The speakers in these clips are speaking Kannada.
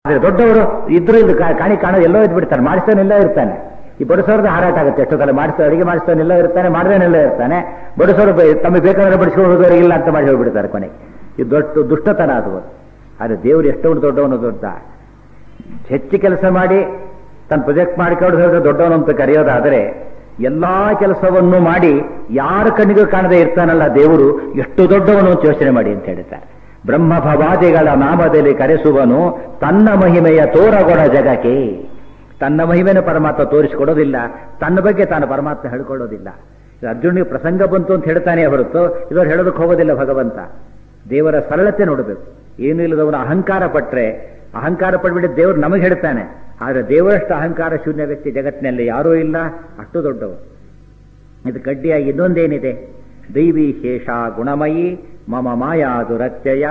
ಆದ್ರೆ ದೊಡ್ಡವರು ಇದ್ರು ಇಲ್ಲಿ ಕಾ- ಕಾಣಿ ಕಾಣೋದು ಎಲ್ಲೋ ಇದ್ದು ಬಿಡ್ತಾನೆ ಮಾಡಿಸ್ತಾನೆಲ್ಲ ಇರ್ತಾನೆ ಈ ಬಡಿಸೋರ್ದು ಹಾರಾಟ ಆಗುತ್ತೆ ಎಷ್ಟು ಕಾಲ ಮಾಡಿಸ್ತಾ ಅಡಿಗೆ ಮಾಡಿಸ್ತಾನೆಲ್ಲ ಇರ್ತಾನೆ ಮಾಡಿದನೆಲ್ಲ ಇರ್ತಾನೆ ಬಡಿಸೋರು ಬ- ತಮಗೆ ಬೇಕಾದ್ರೆ ಬಡಿಸ್ಕೊಂಡು ಹೋಗೋರಿಗೆ ಇಲ್ಲ ಅಂತ ಮಾಡಿ ಹೋಗ್ಬಿಡ್ತಾರೆ ಕೊನೆಗೆ ಇದು ದೊಡ್ಡ ದುಷ್ಟತನ ಅದು ಆದ್ರೆ ದೇವರು ಎಷ್ಟೊಂದು ದೊಡ್ಡವನು ದೊಡ್ಡ ಹೆಚ್ಚು ಕೆಲಸ ಮಾಡಿ ತನ್ನ ಪ್ರೊಜೆಕ್ಟ್ ಮಾಡಿಕೊಂಡು ಹೋದ್ರೆ ದೊಡ್ಡವನು ಅಂತ ಕರೆಯೋದಾದರೆ ಎಲ್ಲಾ ಕೆಲಸವನ್ನು ಮಾಡಿ ಯಾರ ಕಣ್ಣಿಗೂ ಕಾಣದೆ ಇರ್ತಾನಲ್ಲ ದೇವರು ಎಷ್ಟು ದೊಡ್ಡವನು ಅಂತ ಯೋಚನೆ ಮಾಡಿ ಅಂತ ಹೇಳ್ತಾರೆ ಬ್ರಹ್ಮ ಭವಾದಿಗಳ ನಾಮದಲ್ಲಿ ಕರೆಸುವನು ತನ್ನ ಮಹಿಮೆಯ ತೋರಗೊಡ ಜಗಕ್ಕೆ ತನ್ನ ಮಹಿಮೆನ ಪರಮಾತ್ಮ ತೋರಿಸಿಕೊಡೋದಿಲ್ಲ ತನ್ನ ಬಗ್ಗೆ ತಾನು ಪರಮಾತ್ಮ ಹೇಳ್ಕೊಳ್ಳೋದಿಲ್ಲ ಇದು ಅರ್ಜುನಿಗೆ ಪ್ರಸಂಗ ಬಂತು ಅಂತ ಹೇಳ್ತಾನೆ ಹೊರತು ಇದವ್ರು ಹೇಳೋದಕ್ಕೆ ಹೋಗೋದಿಲ್ಲ ಭಗವಂತ ದೇವರ ಸರಳತೆ ನೋಡಬೇಕು ಏನು ಇಲ್ಲದವನು ಅಹಂಕಾರ ಪಟ್ರೆ ಅಹಂಕಾರ ಪಟ್ಬಿಟ್ಟು ದೇವರು ನಮಗೆ ಹೇಳ್ತಾನೆ ಆದರೆ ದೇವರಷ್ಟು ಅಹಂಕಾರ ಶೂನ್ಯ ವ್ಯಕ್ತಿ ಜಗತ್ತಿನಲ್ಲಿ ಯಾರೂ ಇಲ್ಲ ಅಷ್ಟು ದೊಡ್ಡವರು ಇದು ಗಡ್ಡಿಯಾಗಿ ಇನ್ನೊಂದೇನಿದೆ ದೈವಿ ಶೇಷ ಗುಣಮಯಿ ಮಮ ಮಾಯಾ ದುರತ್ಯಯ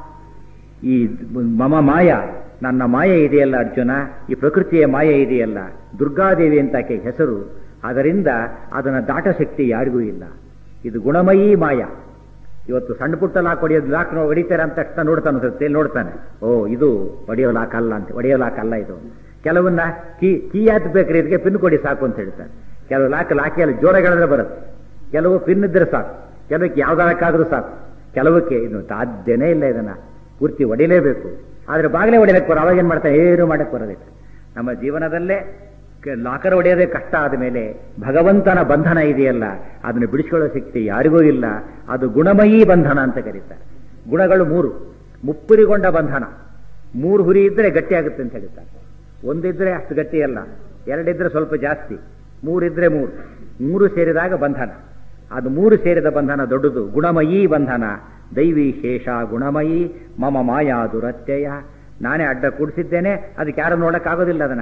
ಈ ಮಮ ಮಾಯ ನನ್ನ ಮಾಯೆ ಇದೆಯಲ್ಲ ಅರ್ಜುನ ಈ ಪ್ರಕೃತಿಯ ಮಾಯೆ ಇದೆಯಲ್ಲ ದುರ್ಗಾದೇವಿ ಅಂತ ಆಕೆ ಹೆಸರು ಅದರಿಂದ ಅದನ್ನು ದಾಟ ಶಕ್ತಿ ಯಾರಿಗೂ ಇಲ್ಲ ಇದು ಗುಣಮಯೀ ಮಾಯ ಇವತ್ತು ಸಣ್ಣ ಪುಟ್ಟ ಲಾಕ್ ಹೊಡೆಯೋದು ಲಾಕ್ ಹೊಡಿತಾರೆ ಅಂತ ತಕ್ಷಣ ನೋಡ್ತಾನೆ ಸತ್ತೆ ನೋಡ್ತಾನೆ ಓ ಇದು ಹೊಡೆಯೋ ಲಾಕ್ ಅಲ್ಲ ಅಂತ ಹೊಡೆಯೋ ಲಾಕ್ ಅಲ್ಲ ಇದು ಕೆಲವನ್ನ ಕೀ ಕೀ ಯಾತ್ ಬೇಕ್ರಿ ಇದಕ್ಕೆ ಪಿನ್ ಕೊಡಿ ಸಾಕು ಅಂತ ಹೇಳ್ತಾರೆ ಕೆಲವು ಲಾಕ್ ಲಾಕಿಯಲ್ಲಿ ಜೋರಗಳಿದ್ರೆ ಬರುತ್ತೆ ಕೆಲವು ಪಿನ್ ಇದ್ರೆ ಸಾಕು ಕೆಲವಕ್ಕೆ ಯಾವ್ದಾರಕ್ಕಾದ್ರೂ ಸಾಕು ಕೆಲವಕ್ಕೆ ಇದು ಸಾಧ್ಯನೇ ಇಲ್ಲ ಇದನ್ನ ಪೂರ್ತಿ ಹೊಡಿಲೇಬೇಕು ಆದ್ರೆ ಬಾಗಿಲೇ ಹೊಡಿಬೇಕು ಬರೋ ಅವಾಗ ಏನ್ ಮಾಡ್ತಾರೆ ಏನು ಮಾಡಕ್ ಬರೋದಿಲ್ಲ ನಮ್ಮ ಜೀವನದಲ್ಲೇ ಕ- ಲಾಕರ್ ಹೊಡೆಯೋದೇ ಕಷ್ಟ ಆದ ಮೇಲೆ ಭಗವಂತನ ಬಂಧನ ಇದೆಯಲ್ಲ ಅದನ್ನು ಬಿಡಿಸ್ಕೊಳ್ಳೋ ಶಕ್ತಿ ಯಾರಿಗೂ ಇಲ್ಲ ಅದು ಗುಣಮಯೀ ಬಂಧನ ಅಂತ ಕರೀತಾರೆ ಗುಣಗಳು ಮೂರು ಮುಪ್ಪುರಿಗೊಂಡ ಬಂಧನ ಮೂರು ಹುರಿ ಇದ್ರೆ ಗಟ್ಟಿ ಆಗುತ್ತೆ ಅಂತ ಹೇಳ್ತಾರೆ ಒಂದಿದ್ರೆ ಅಷ್ಟು ಗಟ್ಟಿ ಅಲ್ಲ ಎರಡಿದ್ರೆ ಸ್ವಲ್ಪ ಜಾಸ್ತಿ ಮೂರಿದ್ರೆ ಮೂರು ಮೂರು ಸೇರಿದಾಗ ಬಂಧನ ಅದು ಮೂರು ಸೇರಿದ ಬಂಧನ ದೊಡ್ಡದು ಗುಣಮಯೀ ಬಂಧನ ದೈವಿ ಶೇಷ ಗುಣಮಯೀ ಮಮ ಮಾಯಾ ದುರತ್ಯಯ ನಾನೇ ಅಡ್ಡ ಕೂಡಿಸಿದ್ದೇನೆ ಅದಕ್ಕೆ ಯಾರು ನೋಡಕ್ಕಾಗೋದಿಲ್ಲ ಅದನ್ನ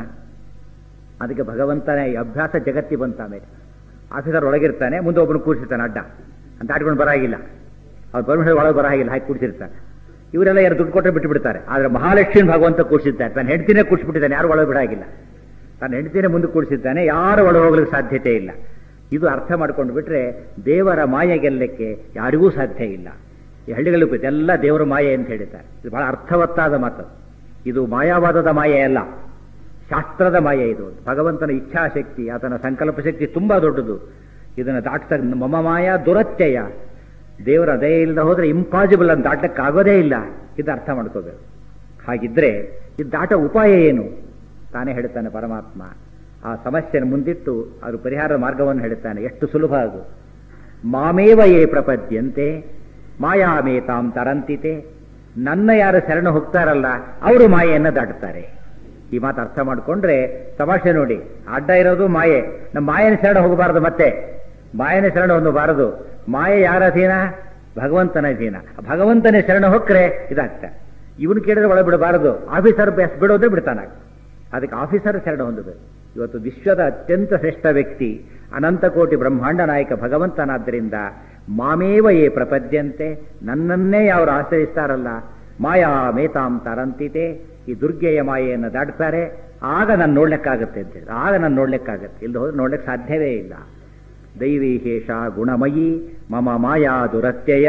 ಅದಕ್ಕೆ ಭಗವಂತನ ಈ ಅಭ್ಯಾಸ ಜಗತ್ತಿ ಬಂತ ಆಮೇಲೆ ಆಫೀಸರ್ ಒಳಗಿರ್ತಾನೆ ಮುಂದೆ ಒಬ್ಬನು ಕೂರಿಸಿರ್ತಾನೆ ಅಡ್ಡ ಅಂತ ಆಡ್ಕೊಂಡು ಬರಾಗಿಲ್ಲ ಅವ್ರು ಪರ್ಮಿಷನ್ ಒಳಗೆ ಬರಾಗಿಲ್ಲ ಹಾಕಿ ಕೂಡಿಸಿರ್ತಾನೆ ಇವರೆಲ್ಲ ಯಾರು ದುಡ್ಡು ಕೊಟ್ಟರೆ ಬಿಟ್ಟು ಬಿಡ್ತಾರೆ ಆದ್ರೆ ಮಹಾಲಕ್ಷ್ಮಿ ಭಗವಂತ ಕೂಡಿಸಿದ್ದಾನೆ ತನ್ನ ಹೆಂಡತಿನೇ ಕೂಡಿಸ್ಬಿಟ್ಟಿದ್ದಾನೆ ಯಾರು ಒಳಗೆ ಬಿಡಾಗಿಲ್ಲ ತನ್ನ ಹೆಂಡತಿನೇ ಮುಂದೆ ಕೂಡಿಸಿದ್ದಾನೆ ಯಾರು ಒಳಗೆ ಹೋಗ್ಲಿಕ್ಕೆ ಸಾಧ್ಯತೆ ಇಲ್ಲ ಇದು ಅರ್ಥ ಮಾಡ್ಕೊಂಡು ಬಿಟ್ರೆ ದೇವರ ಮಾಯೆ ಗೆಲ್ಲಕ್ಕೆ ಯಾರಿಗೂ ಸಾಧ್ಯ ಇಲ್ಲ ಈ ಹಳ್ಳಿಗಳು ಎಲ್ಲ ದೇವರ ಮಾಯೆ ಅಂತ ಹೇಳಿದ್ದಾರೆ ಇದು ಬಹಳ ಅರ್ಥವತ್ತಾದ ಮಾತು ಇದು ಮಾಯಾವಾದದ ಮಾಯೆ ಅಲ್ಲ ಶಾಸ್ತ್ರದ ಮಾಯೆ ಇದು ಭಗವಂತನ ಇಚ್ಛಾಶಕ್ತಿ ಆತನ ಸಂಕಲ್ಪ ಶಕ್ತಿ ತುಂಬಾ ದೊಡ್ಡದು ಇದನ್ನು ದಾಟ್ತ ಮಮ ಮಾಯ ದುರತ್ಯಯ ದೇವರ ಅದೇ ಇಲ್ಲದೆ ಹೋದ್ರೆ ಇಂಪಾಸಿಬಲ್ ಅಂತ ದಾಟಕ್ಕಾಗೋದೇ ಇಲ್ಲ ಇದು ಅರ್ಥ ಮಾಡ್ಕೋಬೇಕು ಹಾಗಿದ್ರೆ ಇದು ದಾಟ ಉಪಾಯ ಏನು ತಾನೇ ಹೇಳ್ತಾನೆ ಪರಮಾತ್ಮ ಆ ಸಮಸ್ಯೆನ ಮುಂದಿಟ್ಟು ಅವರು ಪರಿಹಾರ ಮಾರ್ಗವನ್ನು ಹೇಳ್ತಾನೆ ಎಷ್ಟು ಸುಲಭ ಅದು ಮಾಮೇವ ಯೇ ಪ್ರಪದ್ಯಂತೆ ಮಾಯಾಮೇತಾಂ ತರಂತಿತೆ ನನ್ನ ಯಾರು ಶರಣ ಹೋಗ್ತಾರಲ್ಲ ಅವರು ಮಾಯೆಯನ್ನು ದಾಟ್ತಾರೆ ಈ ಮಾತು ಅರ್ಥ ಮಾಡ್ಕೊಂಡ್ರೆ ತಮಾಷೆ ನೋಡಿ ಅಡ್ಡ ಇರೋದು ಮಾಯೆ ನಮ್ಮ ಮಾಯನ ಶರಣ ಹೋಗಬಾರದು ಮತ್ತೆ ಮಾಯನ ಶರಣ ಹೊಂದಬಾರದು ಮಾಯೆ ಯಾರ ಅಧೀನ ಭಗವಂತನ ಅಧೀನ ಭಗವಂತನೇ ಶರಣ ಹೊಕ್ಕರೆ ಇದಾಗ್ತ ಇವನು ಕೇಳಿದ್ರೆ ಒಳಗೆ ಬಿಡಬಾರದು ಆಫೀಸರ್ ಬೆಸ್ಟ್ ಬಿಡೋದೇ ಬಿಡ್ತಾನಾಗ ಅದಕ್ಕೆ ಆಫೀಸರ್ ಶರಣ ಹೊಂದಬೇಕು ಇವತ್ತು ವಿಶ್ವದ ಅತ್ಯಂತ ಶ್ರೇಷ್ಠ ವ್ಯಕ್ತಿ ಅನಂತ ಕೋಟಿ ಬ್ರಹ್ಮಾಂಡ ನಾಯಕ ಭಗವಂತನಾದ್ದರಿಂದ ಮಾಮೇವ ಯೇ ಪ್ರಪದ್ಯಂತೆ ನನ್ನನ್ನೇ ಯಾರು ಆಶ್ರಯಿಸ್ತಾರಲ್ಲ ಮಾಯಾ ಮೇತಾಂ ತರಂತಿತೆ ಈ ದುರ್ಗೆಯ ಮಾಯೆಯನ್ನು ದಾಟ್ತಾರೆ ಆಗ ನಾನು ನೋಡ್ಲಿಕ್ಕಾಗತ್ತೆ ಅಂತ ಹೇಳಿ ಆಗ ನಾನು ನೋಡ್ಲಿಕ್ಕಾಗತ್ತೆ ಇಲ್ಲಿ ಹೋದ್ರೆ ನೋಡ್ಲಿಕ್ಕೆ ಸಾಧ್ಯವೇ ಇಲ್ಲ ದೈವಿ ಶೇಷ ಗುಣಮಯಿ ಮಮ ಮಾಯಾ ದುರತ್ಯಯ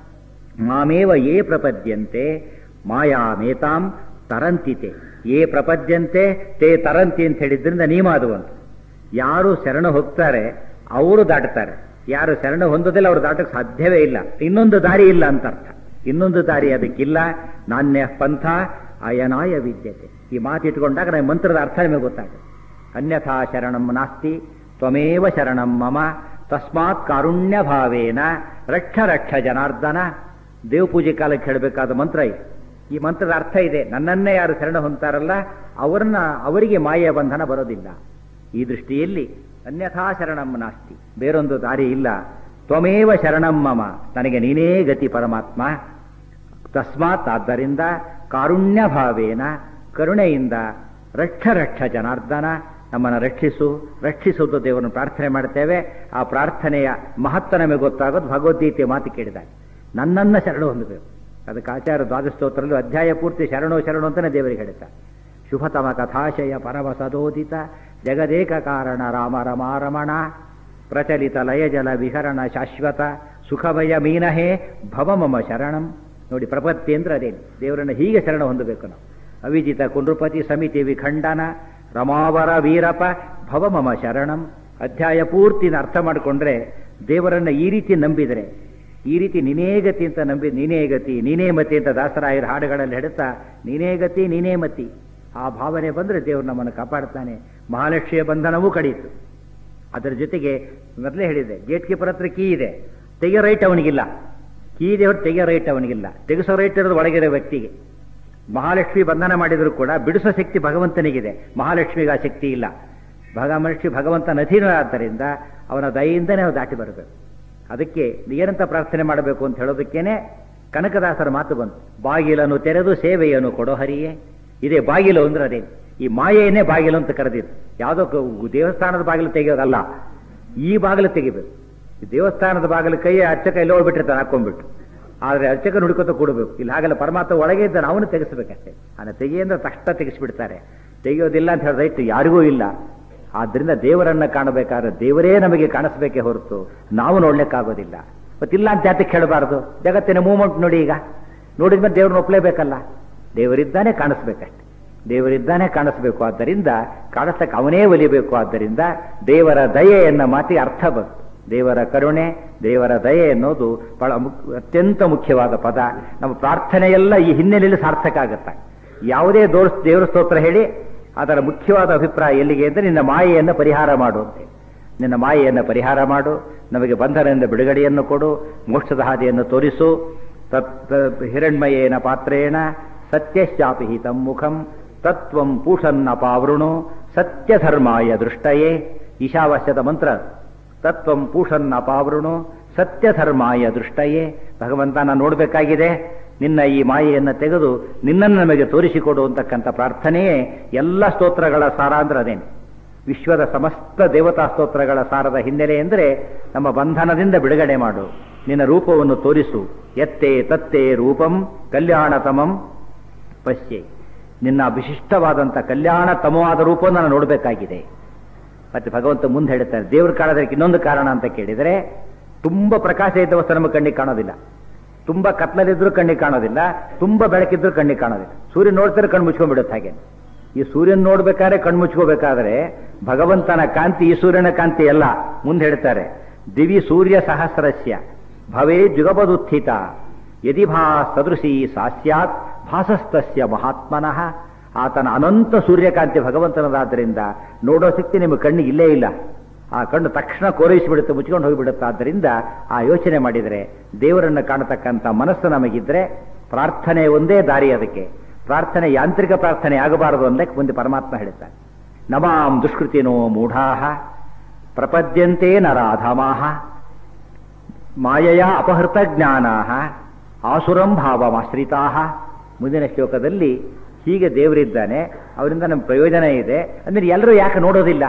ಮಾಮೇವ ಯೇ ಪ್ರಪದ್ಯಂತೆ ಮಾಯಾ ಮೇತಾಂ ತರಂತಿತೆ ಯೇ ಪ್ರಪದ್ಯಂತೆ ತೇ ತರಂತಿ ಅಂತ ಹೇಳಿದ್ರಿಂದ ನಿಯಮ ಅದು ಅಂತ ಯಾರು ಶರಣ ಹೋಗ್ತಾರೆ ಅವರು ದಾಟ್ತಾರೆ ಯಾರು ಶರಣ ಹೊಂದೋದಿಲ್ಲ ಅವ್ರು ದಾಟಕ್ಕೆ ಸಾಧ್ಯವೇ ಇಲ್ಲ ಇನ್ನೊಂದು ದಾರಿ ಇಲ್ಲ ಅಂತ ಅರ್ಥ ಇನ್ನೊಂದು ದಾರಿ ಅದಕ್ಕಿಲ್ಲ ನಾಣ್ಯ ಪಂಥ ಅಯನಾಯ ವಿದ್ಯತೆ ಈ ಮಾತಿಟ್ಕೊಂಡಾಗ ನನಗೆ ಮಂತ್ರದ ಅರ್ಥ ನಿಮಗೆ ಗೊತ್ತಾಗುತ್ತೆ ಅನ್ಯಥಾ ಶರಣಂ ನಾಸ್ತಿ ತ್ವಮೇವ ಶರಣಂ ಮಮ ತಸ್ಮಾತ್ ಕಾರುಣ್ಯ ಭಾವೇನ ರಕ್ಷ ರಕ್ಷ ಜನಾರ್ದನ ದೇವ ಪೂಜೆ ಕಾಲಕ್ಕೆ ಹೇಳಬೇಕಾದ ಮಂತ್ರ ಇದು ಈ ಮಂತ್ರದ ಅರ್ಥ ಇದೆ ನನ್ನನ್ನೇ ಯಾರು ಶರಣ ಹೊಂತಾರಲ್ಲ ಅವರನ್ನ ಅವರಿಗೆ ಮಾಯೆಯ ಬಂಧನ ಬರೋದಿಲ್ಲ ಈ ದೃಷ್ಟಿಯಲ್ಲಿ ಅನ್ಯಥಾ ಶರಣಂ ನಾಸ್ತಿ ಬೇರೊಂದು ದಾರಿ ಇಲ್ಲ ತ್ವಮೇವ ಶರಣಂ ಮಮ ನನಗೆ ನೀನೇ ಗತಿ ಪರಮಾತ್ಮ ತಸ್ಮಾತ್ ಆದ್ದರಿಂದ ಕಾರುಣ್ಯ ಭಾವೇನ ಕರುಣೆಯಿಂದ ರಕ್ಷ ರಕ್ಷ ಜನಾರ್ದನ ನಮ್ಮನ್ನು ರಕ್ಷಿಸು ರಕ್ಷಿಸುವುದು ದೇವರನ್ನು ಪ್ರಾರ್ಥನೆ ಮಾಡ್ತೇವೆ ಆ ಪ್ರಾರ್ಥನೆಯ ಮಹತ್ವ ನಮಗೆ ಗೊತ್ತಾಗೋದು ಭಗವದ್ಗೀತೆಯ ಮಾತು ಕೇಳಿದಾಗ ನನ್ನನ್ನ ಶರಣ ಹೊಂದಬೇಕು ಅದಕ್ಕೆ ಆಚಾರ್ಯ ದ್ವಾದಸ್ತೋತ್ರಲ್ಲೂ ಅಧ್ಯಾಯ ಪೂರ್ತಿ ಶರಣೋ ಶರಣು ಅಂತಾನೆ ದೇವರಿಗೆ ಹೇಳ್ತಾರೆ ಶುಭತಮ ಕಥಾಶಯ ಪರಮ ಸದೋದಿತ ಜಗದೇಕ ಕಾರಣ ರಾಮ ರಮಾ ರಮಣ ಪ್ರಚಲಿತ ಲಯ ಜಲ ವಿಹರಣ ಶಾಶ್ವತ ಸುಖಮಯ ಮೀನಹೇ ಭವ ಮಮ ಶರಣಂ ನೋಡಿ ಪ್ರಪತ್ತಿ ಅಂದ್ರೆ ಅದೇನು ದೇವರನ್ನು ಹೀಗೆ ಶರಣ ಹೊಂದಬೇಕು ನಾವು ಅವಿಜಿತ ಕುನೃಪತಿ ಸಮಿತಿ ವಿಖಂಡನ ರಮಾವರ ವೀರಪ ಭವ ಮಮ ಶರಣಂ ಅಧ್ಯಾಯ ಪೂರ್ತಿನ ಅರ್ಥ ಮಾಡಿಕೊಂಡ್ರೆ ದೇವರನ್ನ ಈ ರೀತಿ ನಂಬಿದರೆ ಈ ರೀತಿ ನೀನೇ ಗತಿ ಅಂತ ನಂಬಿ ನೀನೇ ಗತಿ ನೀನೇ ಮತಿ ಅಂತ ದಾಸರಾಯರ ಹಾಡುಗಳಲ್ಲಿ ಹೇಳ್ತಾ ನೀನೇ ಗತಿ ನೀನೇ ಮತಿ ಆ ಭಾವನೆ ಬಂದರೆ ದೇವರು ನಮ್ಮನ್ನು ಕಾಪಾಡ್ತಾನೆ ಮಹಾಲಕ್ಷ್ಮಿಯ ಬಂಧನವೂ ಕಡಿಯಿತು ಅದರ ಜೊತೆಗೆ ಮೊದಲೇ ಹೇಳಿದೆ ಗೇಟ್ ಕೀಪರ್ ಹತ್ರ ಕೀ ಇದೆ ತೆಗೆಯೋ ರೈಟ್ ಅವನಿಗಿಲ್ಲ ಕೀ ಇದೆ ಹೊರತು ತೆಗೆಯೋ ರೈಟ್ ಅವನಿಗಿಲ್ಲ ತೆಗೆಸೋ ರೈಟ್ ಇರೋದು ಒಳಗಿರೋ ವ್ಯಕ್ತಿಗೆ ಮಹಾಲಕ್ಷ್ಮಿ ಬಂಧನ ಮಾಡಿದರೂ ಕೂಡ ಬಿಡಿಸೋ ಶಕ್ತಿ ಭಗವಂತನಿಗಿದೆ ಮಹಾಲಕ್ಷ್ಮಿಗೆ ಆ ಶಕ್ತಿ ಇಲ್ಲ ಭಗಮಲಕ್ಷ್ಮಿ ಭಗವಂತನ ಅಧೀನ ಆದ್ದರಿಂದ ಅವನ ದಯೆಯಿಂದನೇ ನಾವು ದಾಟಿ ಬರಬೇಕು ಅದಕ್ಕೆ ಏನಂತ ಪ್ರಾರ್ಥನೆ ಮಾಡಬೇಕು ಅಂತ ಹೇಳೋದಕ್ಕೇನೆ ಕನಕದಾಸರ ಮಾತು ಬಂತು ಬಾಗಿಲನ್ನು ತೆರೆದು ಸೇವೆಯನ್ನು ಕೊಡೋ ಹರಿಯೇ ಇದೇ ಬಾಗಿಲು ಅಂದ್ರೆ ಅದೇ ಈ ಮಾಯೆಯನ್ನೇ ಬಾಗಿಲು ಅಂತ ಕರೆದಿದ್ದು ಯಾವುದೋ ಕ- ದೇವಸ್ಥಾನದ ಬಾಗಿಲು ತೆಗೆಯೋದಲ್ಲ ಈ ಬಾಗಿಲು ತೆಗಿಬೇಕು ಈ ದೇವಸ್ಥಾನದ ಬಾಗಿಲು ಕೈ ಅರ್ಚಕ ಎಲ್ಲೋ ಹೋಗ್ಬಿಟ್ಟಿರ್ತಾನೆ ಹಾಕೊಂಡ್ಬಿಟ್ಟು ಆದರೆ ಅರ್ಚಕ ನುಡ್ಕೊತ ಕೂಡಬೇಕು ಇಲ್ಲಿ ಹಾಗೆಲ್ಲ ಪರಮಾತ್ಮ ಒಳಗೆ ಇದ್ದಾನೆ ಅವನು ತೆಗೆಸಬೇಕಷ್ಟೇ ಅವನ ತೆಗೆಯಿಂದ ತಕ್ಷಣ ತೆಗೆಸಿಬಿಡ್ತಾರೆ ತೆಗೆಯೋದಿಲ್ಲ ಅಂತ ಹೇಳಿದ್ರೆ ಇತ್ತು ಯಾರಿಗೂ ಇಲ್ಲ ಆದ್ರಿಂದ ದೇವರನ್ನ ಕಾಣಬೇಕಾದ್ರೆ ದೇವರೇ ನಮಗೆ ಕಾಣಿಸ್ಬೇಕೇ ಹೊರತು ನಾವು ನೋಡ್ಲಿಕ್ಕಾಗೋದಿಲ್ಲ ಮತ್ತಿಲ್ಲ ಅಂತ ಜಾತಿಗೆ ಹೇಳಬಾರ್ದು ಜಗತ್ತಿನ ಮೂವ್ಮೆಂಟ್ ನೋಡಿ ಈಗ ನೋಡಿದ್ಮೇಲೆ ದೇವ್ರನ್ನ ಒಪ್ಲೇಬೇಕಲ್ಲ ದೇವರಿದ್ದಾನೆ ಕಾಣಿಸ್ಬೇಕಷ್ಟೆ ದೇವರಿದ್ದಾನೆ ಕಾಣಿಸ್ಬೇಕು ಆದ್ದರಿಂದ ಕಾಣಿಸ್ತಕ್ಕೆ ಅವನೇ ಒಲಿಬೇಕು ಆದ್ದರಿಂದ ದೇವರ ದಯೆ ಎನ್ನ ಮಾತಿಗೆ ಅರ್ಥ ಬಂತು ದೇವರ ಕರುಣೆ ದೇವರ ದಯೆ ಎನ್ನುವುದು ಬಹಳ ಮುಕ್- ಅತ್ಯಂತ ಮುಖ್ಯವಾದ ಪದ ನಮ್ಮ ಪ್ರಾರ್ಥನೆಯೆಲ್ಲ ಈ ಹಿನ್ನೆಲೆಯಲ್ಲಿ ಸಾರ್ಥಕ ಆಗುತ್ತೆ ಯಾವುದೇ ದೋರ್ ದೇವರ ಸ್ತೋತ್ರ ಹೇಳಿ ಅದರ ಮುಖ್ಯವಾದ ಅಭಿಪ್ರಾಯ ಎಲ್ಲಿಗೆ ಅಂದರೆ ನಿನ್ನ ಮಾಯೆಯನ್ನು ಪರಿಹಾರ ಮಾಡು ಅಂತ ನಿನ್ನ ಮಾಯೆಯನ್ನು ಪರಿಹಾರ ಮಾಡು ನಮಗೆ ಬಂಧನದಿಂದ ಬಿಡುಗಡೆಯನ್ನು ಕೊಡು ಮೋಕ್ಷದ ಹಾದಿಯನ್ನು ತೋರಿಸು ತತ್ ಹಿರಣ್ಮಯೇನ ಪಾತ್ರೇಣ ಸತ್ಯಶ್ಚಾಪಿ ಹಿತಂ ಮುಖಂ ತತ್ವಂ ಪೂಷನ್ನ ಪಾವೃಣು ಸತ್ಯಧರ್ಮಾಯ ದೃಷ್ಟಯೇ ಈಶಾವಾಸ್ಯದ ಮಂತ್ರ ತತ್ವಂ ಪೂಷನ್ನ ಪಾವೃಣು ಸತ್ಯಧರ್ಮಾಯ ದೃಷ್ಟಯೇ ಭಗವಂತ ನಾನು ನೋಡಬೇಕಾಗಿದೆ ನಿನ್ನ ಈ ಮಾಯೆಯನ್ನು ತೆಗೆದು ನಿನ್ನನ್ನು ನಮಗೆ ತೋರಿಸಿಕೊಡು ಅಂತಕ್ಕಂಥ ಪ್ರಾರ್ಥನೆಯೇ ಎಲ್ಲ ಸ್ತೋತ್ರಗಳ ಸಾರ ಅಂದ್ರೆ ಅದೇನೆ ವಿಶ್ವದ ಸಮಸ್ತ ದೇವತಾ ಸ್ತೋತ್ರಗಳ ಸಾರದ ಹಿನ್ನೆಲೆ ಎಂದರೆ ನಮ್ಮ ಬಂಧನದಿಂದ ಬಿಡುಗಡೆ ಮಾಡು ನಿನ್ನ ರೂಪವನ್ನು ತೋರಿಸು ಎತ್ತೆ ತತ್ತೆ ರೂಪಂ ಕಲ್ಯಾಣತಮಂ ಪಶ್ಯೆ ನಿನ್ನ ವಿಶಿಷ್ಟವಾದಂಥ ಕಲ್ಯಾಣತಮವಾದ ರೂಪವನ್ನು ನಾನು ನೋಡಬೇಕಾಗಿದೆ ಮತ್ತೆ ಭಗವಂತ ಮುಂದೆ ಹೇಳ್ತಾರೆ ದೇವ್ರ ಕಾಣೋದಕ್ಕೆ ಇನ್ನೊಂದು ಕಾರಣ ಅಂತ ಕೇಳಿದರೆ ತುಂಬ ಪ್ರಕಾಶ ಇದ್ದ ವಸ್ತು ನಮ್ಮ ಕಣ್ಣಿಗೆ ಕಾಣೋದಿಲ್ಲ ತುಂಬ ಕತ್ಲಲ್ಲಿದ್ರೂ ಕಣ್ಣಿಗೆ ಕಾಣೋದಿಲ್ಲ ತುಂಬ ಬೆಳಕಿದ್ರೂ ಕಣ್ಣಿಗೆ ಕಾಣೋದಿಲ್ಲ ಸೂರ್ಯ ನೋಡ್ತಾರೆ ಕಣ್ಣು ಮುಚ್ಕೊಂಡ್ಬಿಡುತ್ತೆ ಹಾಗೆ ಈ ಸೂರ್ಯನ ನೋಡ್ಬೇಕಾದ್ರೆ ಕಣ್ಣು ಮುಚ್ಕೋಬೇಕಾದ್ರೆ ಭಗವಂತನ ಕಾಂತಿ ಈ ಸೂರ್ಯನ ಕಾಂತಿ ಅಲ್ಲ ಮುಂದೆ ಹೇಳ್ತಾರೆ ದಿವಿ ಸೂರ್ಯ ಸಹಸ್ರಸ್ಯ ಭವೇ ಜುಗಪದುತ್ಥಿತ ಯದಿ ಭಾ ಸದೃಶಿ ಸಾಸ್ಯಾತ್ ಭಾಸಸ್ತಸ್ಯ ಮಹಾತ್ಮನಃ ಆತನ ಅನಂತ ಸೂರ್ಯಕಾಂತಿ ಭಗವಂತನದಾದ್ದರಿಂದ ನೋಡೋ ಶಕ್ತಿ ನಿಮ್ಮ ಕಣ್ಣಿಗೆ ಇಲ್ಲೇ ಇಲ್ಲ ಆ ಕಣ್ಣು ತಕ್ಷಣ ಕೋರೈಸಿಬಿಡುತ್ತೆ ಮುಚ್ಕೊಂಡು ಹೋಗಿಬಿಡುತ್ತೆ ಆದ್ದರಿಂದ ಆ ಯೋಚನೆ ಮಾಡಿದರೆ ದೇವರನ್ನು ಕಾಣತಕ್ಕಂಥ ಮನಸ್ಸು ನಮಗಿದ್ರೆ ಪ್ರಾರ್ಥನೆ ಒಂದೇ ದಾರಿ ಅದಕ್ಕೆ ಪ್ರಾರ್ಥನೆ ಯಾಂತ್ರಿಕ ಪ್ರಾರ್ಥನೆ ಆಗಬಾರದು ಅಂದಕ್ಕೆ ಮುಂದೆ ಪರಮಾತ್ಮ ಹೇಳುತ್ತಾನೆ ನಮಾಂ ದುಷ್ಕೃತಿನೋ ಮೂಢಾಹ ಪ್ರಪದ್ಯಂತೆ ನರಾಧಮಾಹ ಮಾಯೆಯ ಅಪಹೃತ ಜ್ಞಾನಾಹ ಆಸುರಂ ಭಾವಮಾಶ್ರಿತಾ ಮುಂದಿನ ಶ್ಲೋಕದಲ್ಲಿ ಹೀಗೆ ದೇವರಿದ್ದಾನೆ ಅವರಿಂದ ನಮ್ಮ ಪ್ರಯೋಜನ ಇದೆ ಅಂದ್ರೆ ಎಲ್ಲರೂ ಯಾಕೆ ನೋಡೋದಿಲ್ಲ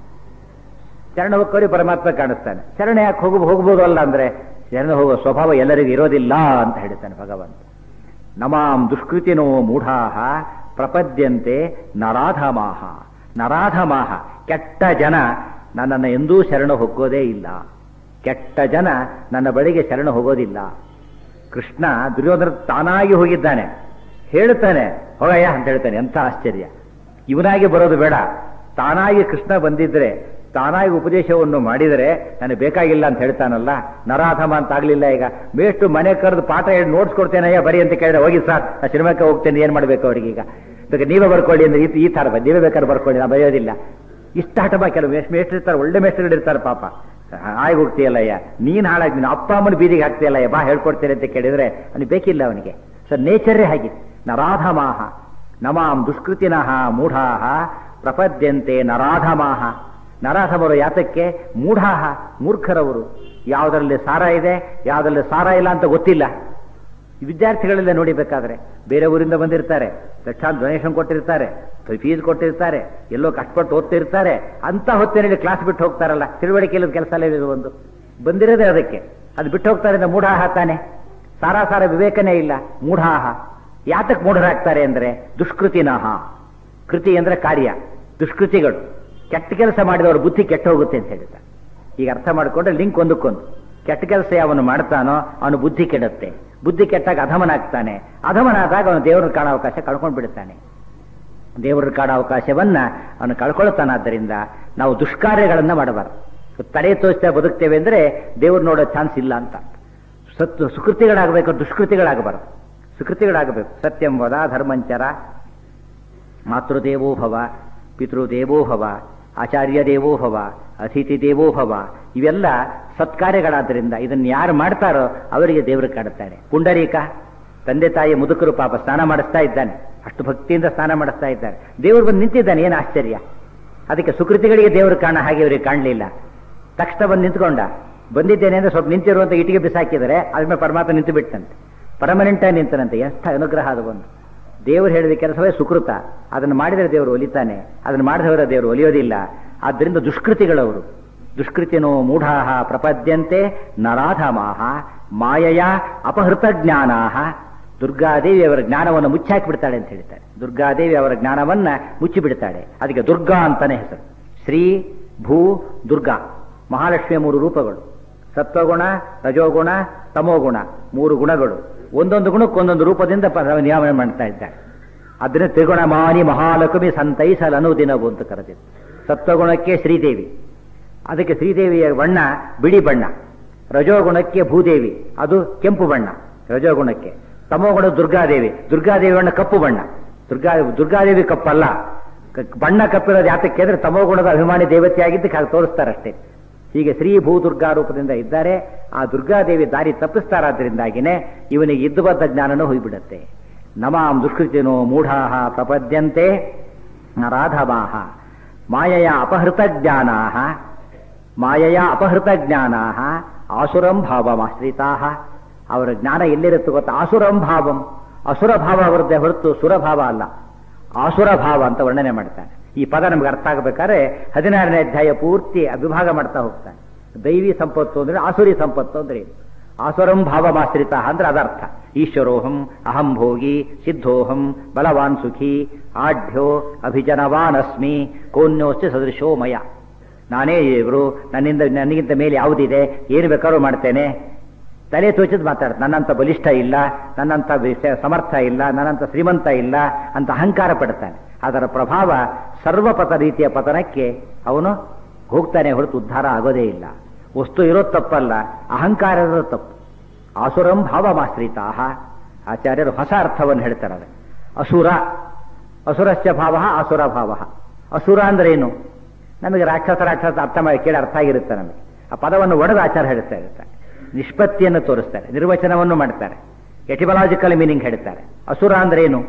ಶರಣ ಹೋಗ್ಕೋರಿ ಪರಮಾತ್ಮ ಕಾಣಿಸ್ತಾನೆ ಶರಣ ಯಾಕೆ ಹೋಗ ಹೋಗ್ಬೋದು ಅಲ್ಲ ಅಂದ್ರೆ ಶರಣ ಹೋಗುವ ಸ್ವಭಾವ ಎಲ್ಲರಿಗೂ ಇರೋದಿಲ್ಲ ಅಂತ ಹೇಳ್ತಾನೆ ಭಗವಂತ ನಮಾಂ ದುಷ್ಕೃತಿನೋ ಮೂಢಾಹ ಪ್ರಪದ್ಯಂತೆ ನರಾಧಮಾಹ ನರಾಧಮಾಹ ಕೆಟ್ಟ ಜನ ನನ್ನನ್ನು ಎಂದೂ ಶರಣ ಹೋಗೋದೇ ಇಲ್ಲ ಕೆಟ್ಟ ಜನ ನನ್ನ ಬಳಿಗೆ ಶರಣ ಹೋಗೋದಿಲ್ಲ ಕೃಷ್ಣ ದುರ್ಯೋಧನ ತಾನಾಗಿ ಹೋಗಿದ್ದಾನೆ ಹೇಳ್ತಾನೆ ಹೋಗಯ್ಯ ಅಂತ ಹೇಳ್ತಾನೆ ಎಂಥ ಆಶ್ಚರ್ಯ ಇವನಾಗಿ ಬರೋದು ಬೇಡ ತಾನಾಗಿ ಕೃಷ್ಣ ಬಂದಿದ್ರೆ ತಾನಾಗಿ ಉಪದೇಶವನ್ನು ಮಾಡಿದರೆ ನನಗೆ ಬೇಕಾಗಿಲ್ಲ ಅಂತ ಹೇಳ್ತಾನಲ್ಲ ನರಾಧಮ ಅಂತ ಆಗ್ಲಿಲ್ಲ ಈಗ ಮೇಷ್ಟು ಮನೆ ಕರೆದು ಪಾಠ ಹೇಳಿ ನೋಟ್ಸ್ ಕೊಡ್ತೇನಯ್ಯ ಬರಿ ಅಂತ ಕೇಳಿದ್ರೆ ಹೋಗಿ ಸರ್ ನಾ ಸಿನಿಮಾಕ್ಕೆ ಹೋಗ್ತೇನೆ ಏನ್ ಮಾಡ್ಬೇಕು ಅವರಿಗೆ ಈಗ ಅದಕ್ಕೆ ನೀವೇ ಬರ್ಕೊಳ್ಳಿ ಅಂದ್ರೆ ಈ- ಈ ತರ ನೀವೇ ಬೇಕಾದ್ರೆ ಬರ್ಕೊಳ್ಳಿ ನಾ ಬರೆಯೋದಿಲ್ಲ ಇಷ್ಟ ಹಠಮ ಕೆಲವು ಮೇಷ್ಟ್ ಮೇಷ್ಟ್ರು ಇರ್ತಾರೆ ಒಳ್ಳೆ ಮೇಷ್ಟ್ರುಗಳು ಇರ್ತಾರೆ ಪಾಪ ಆಗಿ ಹೋಗ್ತೀಯಲ್ಲಯ್ಯ ನೀನ್ ಹಾಳಾಗಿ ನೀನು ಅಪ್ಪ ಅಮ್ಮನ ಬೀದಿಗೆ ಹಾಕ್ತೀಯಲ್ಲಯ್ಯ ಬಾ ಹೇಳ್ಕೊಡ್ತೇನೆ ಅಂತ ಕೇಳಿದ್ರೆ ಅವನಿಗೆ ಬೇಕಿಲ್ಲ ಅವನಿಗೆ ಸರ್ ನೇಚರೇ ಹಾಗಿದೆ ನರಾಧಮಾಹ ನಮಾಂ ದುಷ್ಕೃತಿನಃ ಮೂಢಾಹ ಪ್ರಪದ್ಯಂತೆ ನರಾಧಮಾಹ ನರಾಧಮರು ಯಾತಕ್ಕೆ ಮೂಢಾಹ ಮೂರ್ಖರವರು ಯಾವುದರಲ್ಲಿ ಸಾರ ಇದೆ ಯಾವುದರಲ್ಲಿ ಸಾರ ಇಲ್ಲ ಅಂತ ಗೊತ್ತಿಲ್ಲ ಈ ವಿದ್ಯಾರ್ಥಿಗಳೆಲ್ಲ ನೋಡಿಬೇಕಾದ್ರೆ ಬೇರೆ ಊರಿಂದ ಬಂದಿರ್ತಾರೆ ಲಕ್ಷಾಂತರ ಡೊನೇಷನ್ ಕೊಟ್ಟಿರ್ತಾರೆ ಫೀಸ್ ಕೊಟ್ಟಿರ್ತಾರೆ ಎಲ್ಲೋ ಕಷ್ಟಪಟ್ಟು ಓದ್ತಿರ್ತಾರೆ ಅಂತ ಹೊತ್ತಿನಲ್ಲಿ ಕ್ಲಾಸ್ ಬಿಟ್ಟು ಹೋಗ್ತಾರಲ್ಲ ತಿಳುವಳಿಕೆ ಇಲ್ಲದ ಕೆಲಸ ಅಲ್ಲ ಇದು ಒಂದು ಬಂದಿರೋದೇ ಅದಕ್ಕೆ ಅದು ಬಿಟ್ಟು ಹೋಗ್ತಾರೆ ಅಂದ್ರೆ ಮೂಢಾಹ ತಾನೆ ಸಾರಾ ಸಾರ ವಿವೇಕನೇ ಇಲ್ಲ ಮೂಢಾಹ ಯಾತಕ್ಕೆ ಮೂಢರಾಗ್ತಾರೆ ಅಂದ್ರೆ ದುಷ್ಕೃತಿನಃ ಕೃತಿ ಅಂದ್ರೆ ಕಾರ್ಯ ದುಷ್ಕೃತಿಗಳು ಕೆಟ್ಟ ಕೆಲಸ ಮಾಡಿದವರು ಬುದ್ಧಿ ಕೆಟ್ಟ ಹೋಗುತ್ತೆ ಅಂತ ಹೇಳ್ತಾರೆ ಈಗ ಅರ್ಥ ಮಾಡಿಕೊಂಡ್ರೆ ಲಿಂಕ್ ಒಂದಕ್ಕೊಂದು ಕೆಟ್ಟ ಕೆಲಸ ಅವನು ಮಾಡ್ತಾನೋ ಅವನು ಬುದ್ಧಿ ಕೆಡುತ್ತೆ ಬುದ್ಧಿ ಕೆಟ್ಟಾಗ ಅಧಮನಾಗ್ತಾನೆ ಅಧಮನಾದಾಗ ಅವನು ದೇವರನ್ನು ಕಾಣೋ ಅವಕಾಶ ಕಳ್ಕೊಂಡು ಬಿಡುತ್ತಾನೆ ದೇವರ ಕಾಡೋ ಅವಕಾಶವನ್ನ ಅವನು ಕಳ್ಕೊಳ್ತಾನಾದ್ದರಿಂದ ನಾವು ದುಷ್ಕಾರ್ಯಗಳನ್ನ ಮಾಡಬಾರದು ತಲೆ ತೋಚ್ತಾ ಬದುಕ್ತೇವೆ ಅಂದ್ರೆ ದೇವ್ರು ನೋಡೋ ಚಾನ್ಸ್ ಇಲ್ಲ ಅಂತ ಸತ್ತು ಸುಕೃತಿಗಳಾಗಬೇಕು ದುಷ್ಕೃತಿಗಳಾಗಬಾರದು ಸುಕೃತಿಗಳಾಗಬೇಕು ಸತ್ಯಂ ವದ ಧರ್ಮಂಚರ ಮಾತೃದೇವೋ ಭವ ಪಿತೃದೇವೋ ಭವ ಆಚಾರ್ಯ ದೇವೋ ಭವ ಅತಿಥಿ ದೇವೋ ಭವ ಇವೆಲ್ಲ ಸತ್ಕಾರ್ಯಗಳಾದ್ದರಿಂದ ಇದನ್ನು ಯಾರು ಮಾಡ್ತಾರೋ ಅವರಿಗೆ ದೇವರು ಕಾಡುತ್ತಾನೆ ಪುಂಡರೀಕ ತಂದೆ ತಾಯಿ ಮುದುಕರು ಪಾಪ ಸ್ನಾನ ಮಾಡಿಸ್ತಾ ಇದ್ದಾನೆ ಅಷ್ಟು ಭಕ್ತಿಯಿಂದ ಸ್ನಾನ ಮಾಡಿಸ್ತಾ ಇದ್ದಾನೆ ದೇವರು ಬಂದು ನಿಂತಿದ್ದಾನೆ ಏನು ಆಶ್ಚರ್ಯ ಅದಕ್ಕೆ ಸುಕೃತಿಗಳಿಗೆ ದೇವರು ಕಾಣ ಹಾಗೆ ಇವರಿಗೆ ಕಾಣಲಿಲ್ಲ ತಕ್ಷಣ ಬಂದು ನಿಂತ್ಕೊಂಡ ಬಂದಿದ್ದೇನೆ ಅಂದ್ರೆ ಸ್ವಲ್ಪ ನಿಂತಿರುವಂತ ಇಟಿಗೆ ಬಿಸಾಕಿದರೆ ಅದ್ರ ಪರಮಾತ್ಮ ನಿಂತು ಬಿಟ್ಟಂತೆ ಪರ್ಮನೆಂಟ್ ಆಗಿ ನಿಂತನಂತೆ ಎಷ್ಟು ಅನುಗ್ರಹ ಅದು ಬಂದು ದೇವರು ಹೇಳಿದ ಕೆಲಸವೇ ಸುಕೃತ ಅದನ್ನು ಮಾಡಿದರೆ ದೇವರು ಒಲಿತಾನೆ ಅದನ್ನು ಮಾಡಿದವರ ದೇವರು ಒಲಿಯೋದಿಲ್ಲ ಆದ್ದರಿಂದ ದುಷ್ಕೃತಿಗಳವರು ದುಷ್ಕೃತಿನೋ ಮೂಢಾಹ ಪ್ರಪದ್ಯಂತೆ ನರಾಧಮಾಹ ಮಾಯಯ ಅಪಹೃತ ಜ್ಞಾನಾಹ ದುರ್ಗಾದೇವಿ ಅವರ ಜ್ಞಾನವನ್ನು ಮುಚ್ಚಾಕಿ ಬಿಡ್ತಾಳೆ ಅಂತ ಹೇಳ್ತಾರೆ ದುರ್ಗಾದೇವಿ ಅವರ ಜ್ಞಾನವನ್ನ ಮುಚ್ಚಿ ಬಿಡ್ತಾಳೆ ಅದಕ್ಕೆ ದುರ್ಗಾ ಅಂತಾನೆ ಹೆಸರು ಶ್ರೀ ಭೂ ದುರ್ಗಾ ಮಹಾಲಕ್ಷ್ಮಿಯ ಮೂರು ರೂಪಗಳು ಸತ್ವಗುಣ ರಜೋಗುಣ ತಮೋಗುಣ ಮೂರು ಗುಣಗಳು ಒಂದೊಂದು ಗುಣಕ್ಕೆ ಒಂದೊಂದು ರೂಪದಿಂದ ಪ- ನಿಯಾಮನೆ ಮಾಡ್ತಾ ಇದ್ದಾರೆ ಅದನ್ನ ತ್ರಿಗುಣ ಮಾನಿ ಮಹಾಲಕ್ಷ್ಮಿ ಸಂತೈಸಲನು ದಿನವು ಅಂತ ಕರೆದಿದ್ದು ಸತ್ವಗುಣಕ್ಕೆ ಶ್ರೀದೇವಿ ಅದಕ್ಕೆ ಶ್ರೀದೇವಿಯ ಬಣ್ಣ ಬಿಳಿ ಬಣ್ಣ ರಜೋಗುಣಕ್ಕೆ ಭೂದೇವಿ ಅದು ಕೆಂಪು ಬಣ್ಣ ರಜೋಗುಣಕ್ಕೆ ತಮೋಗುಣ ದುರ್ಗಾದೇವಿ ದುರ್ಗಾದೇವಿ ಬಣ್ಣ ಕಪ್ಪು ಬಣ್ಣ ದುರ್ಗಾ ದುರ್ಗಾದೇವಿ ಕಪ್ಪಲ್ಲ ಕ- ಬಣ್ಣ ಕಪ್ಪಿರೋದು ಯಾತಕ್ಕೆ ಅಂದ್ರೆ ತಮೋಗುಣದ ಅಭಿಮಾನಿ ದೇವತೆಯಾಗಿದ್ದಕ್ಕೆ ಹಾಗೆ ತೋರಿಸ್ತಾರಷ್ಟೇ ಹೀಗೆ ಶ್ರೀ ಭೂ ದುರ್ಗಾ ರೂಪದಿಂದ ಇದ್ದಾರೆ ಆ ದುರ್ಗಾದೇವಿ ದಾರಿ ತಪ್ಪಿಸ್ತಾರಾದ್ರಿಂದಾಗಿನೇ ಇವನಿಗೆ ಇದ್ದು ಬಂದ ಜ್ಞಾನನೂ ಹೋಗ್ಬಿಡತ್ತೆ ನಮಾಂ ದುಷ್ಕೃತಿನೋ ಮೂಢಾಹ ಪ್ರಪದ್ಯಂತೆ ರಾಧವಾಹ ಮಾಯಯ ಅಪಹೃತ ಜ್ಞಾನಾಹ ಮಾಯಯ ಅಪಹೃತ ಜ್ಞಾನಾಹ ಆಸುರಂ ಭಾವಮಾಶ್ರಿತಾಹ ಅವರ ಜ್ಞಾನ ಎಲ್ಲಿರುತ್ತೆ ಗೊತ್ತಾ ಆಸುರಂ ಭಾವಂ ಅಸುರ ಭಾವ ಅವರದ್ದೇ ಹೊರತು ಸುರಭಾವ ಅಲ್ಲ ಆಸುರ ಭಾವ ಅಂತ ವರ್ಣನೆ ಮಾಡ್ತಾನೆ ಈ ಪದ ನಮ್ಗೆ ಅರ್ಥ ಆಗಬೇಕಾದ್ರೆ ಹದಿನಾರನೇ ಅಧ್ಯಾಯ ಪೂರ್ತಿ ವಿಭಾಗ ಮಾಡ್ತಾ ಹೋಗ್ತಾನೆ ದೈವಿ ಸಂಪತ್ತು ಅಂದ್ರೆ ಆಸುರಿ ಸಂಪತ್ತು ಅಂದ್ರೆ ಏನು? ಆಸುರಂ ಭಾವಮಾಶ್ರಿತ ಅಂದ್ರೆ ಅದರ್ಥ ಈಶ್ವರೋಹಂ ಅಹಂ ಭೋಗಿ ಸಿದ್ಧೋಹಂ ಬಲವಾನ್ ಸುಖಿ ಆಢ್ಯೋ ಅಭಿಜನವಾನ್ ಅಸ್ಮಿ ಕೋನ್ಯೋಸ್ತಿ ಸದೃಶೋ ಮಯ ನಾನೇ ಇವರು ನನ್ನಿಂದ ನನಗಿಂತ ಮೇಲೆ ಯಾವುದಿದೆ ಏನು ಬೇಕಾದ್ರೂ ಮಾಡ್ತೇನೆ ತಲೆ ತೋಚಿದ್ ಮಾತಾಡ್ತ ನನ್ನಂತ ಬಲಿಷ್ಠ ಇಲ್ಲ ನನ್ನಂತ ವಿಷ- ಸಮರ್ಥ ಇಲ್ಲ ನನ್ನಂತ ಶ್ರೀಮಂತ ಇಲ್ಲ ಅಂತ ಅಹಂಕಾರ ಪಡ್ತಾನೆ ಅದರ ಪ್ರಭಾವ ಸರ್ವಪಥ ರೀತಿಯ ಪತನಕ್ಕೆ ಅವನು ಹೋಗ್ತಾನೆ ಹೊರತು ಉದ್ಧಾರ ಆಗೋದೇ ಇಲ್ಲ ವಸ್ತು ಇರೋದು ತಪ್ಪಲ್ಲ ಅಹಂಕಾರ ಇರೋದು ತಪ್ಪು ಆಸುರಂ ಭಾವಮಾಶ್ರಿತಾಹ ಆಚಾರ್ಯರು ಹೊಸ ಅರ್ಥವನ್ನು ಹೇಳ್ತಾರೆ ಅದಕ್ಕೆ. ಅಸುರ ಅಸುರಸ್ಯ ಭಾವ ಅಸುರ ಭಾವ ಅಸುರ ಅಂದ್ರೆ ಏನು ನಮಗೆ ರಾಕ್ಷಸ ರಾಕ್ಷಸ ಅರ್ಥ ಮಾಡಿ ಕೇಳಿ ಅರ್ಥ ಆಗಿರುತ್ತೆ ನಮಗೆ ಆ ಪದವನ್ನು ಒಡೆದು ಆಚಾರ ಹೇಳ್ತಾ ಇರ್ತಾರೆ ನಿಷ್ಪತ್ತಿಯನ್ನು ತೋರಿಸ್ತಾರೆ ನಿರ್ವಚನವನ್ನು ಮಾಡ್ತಾರೆ ಎಟಿಮಲಾಜಿಕಲ್ ಮೀನಿಂಗ್ ಹೇಳ್ತಾರೆ ಅಸುರ ಅಂದ್ರೆ ಏನು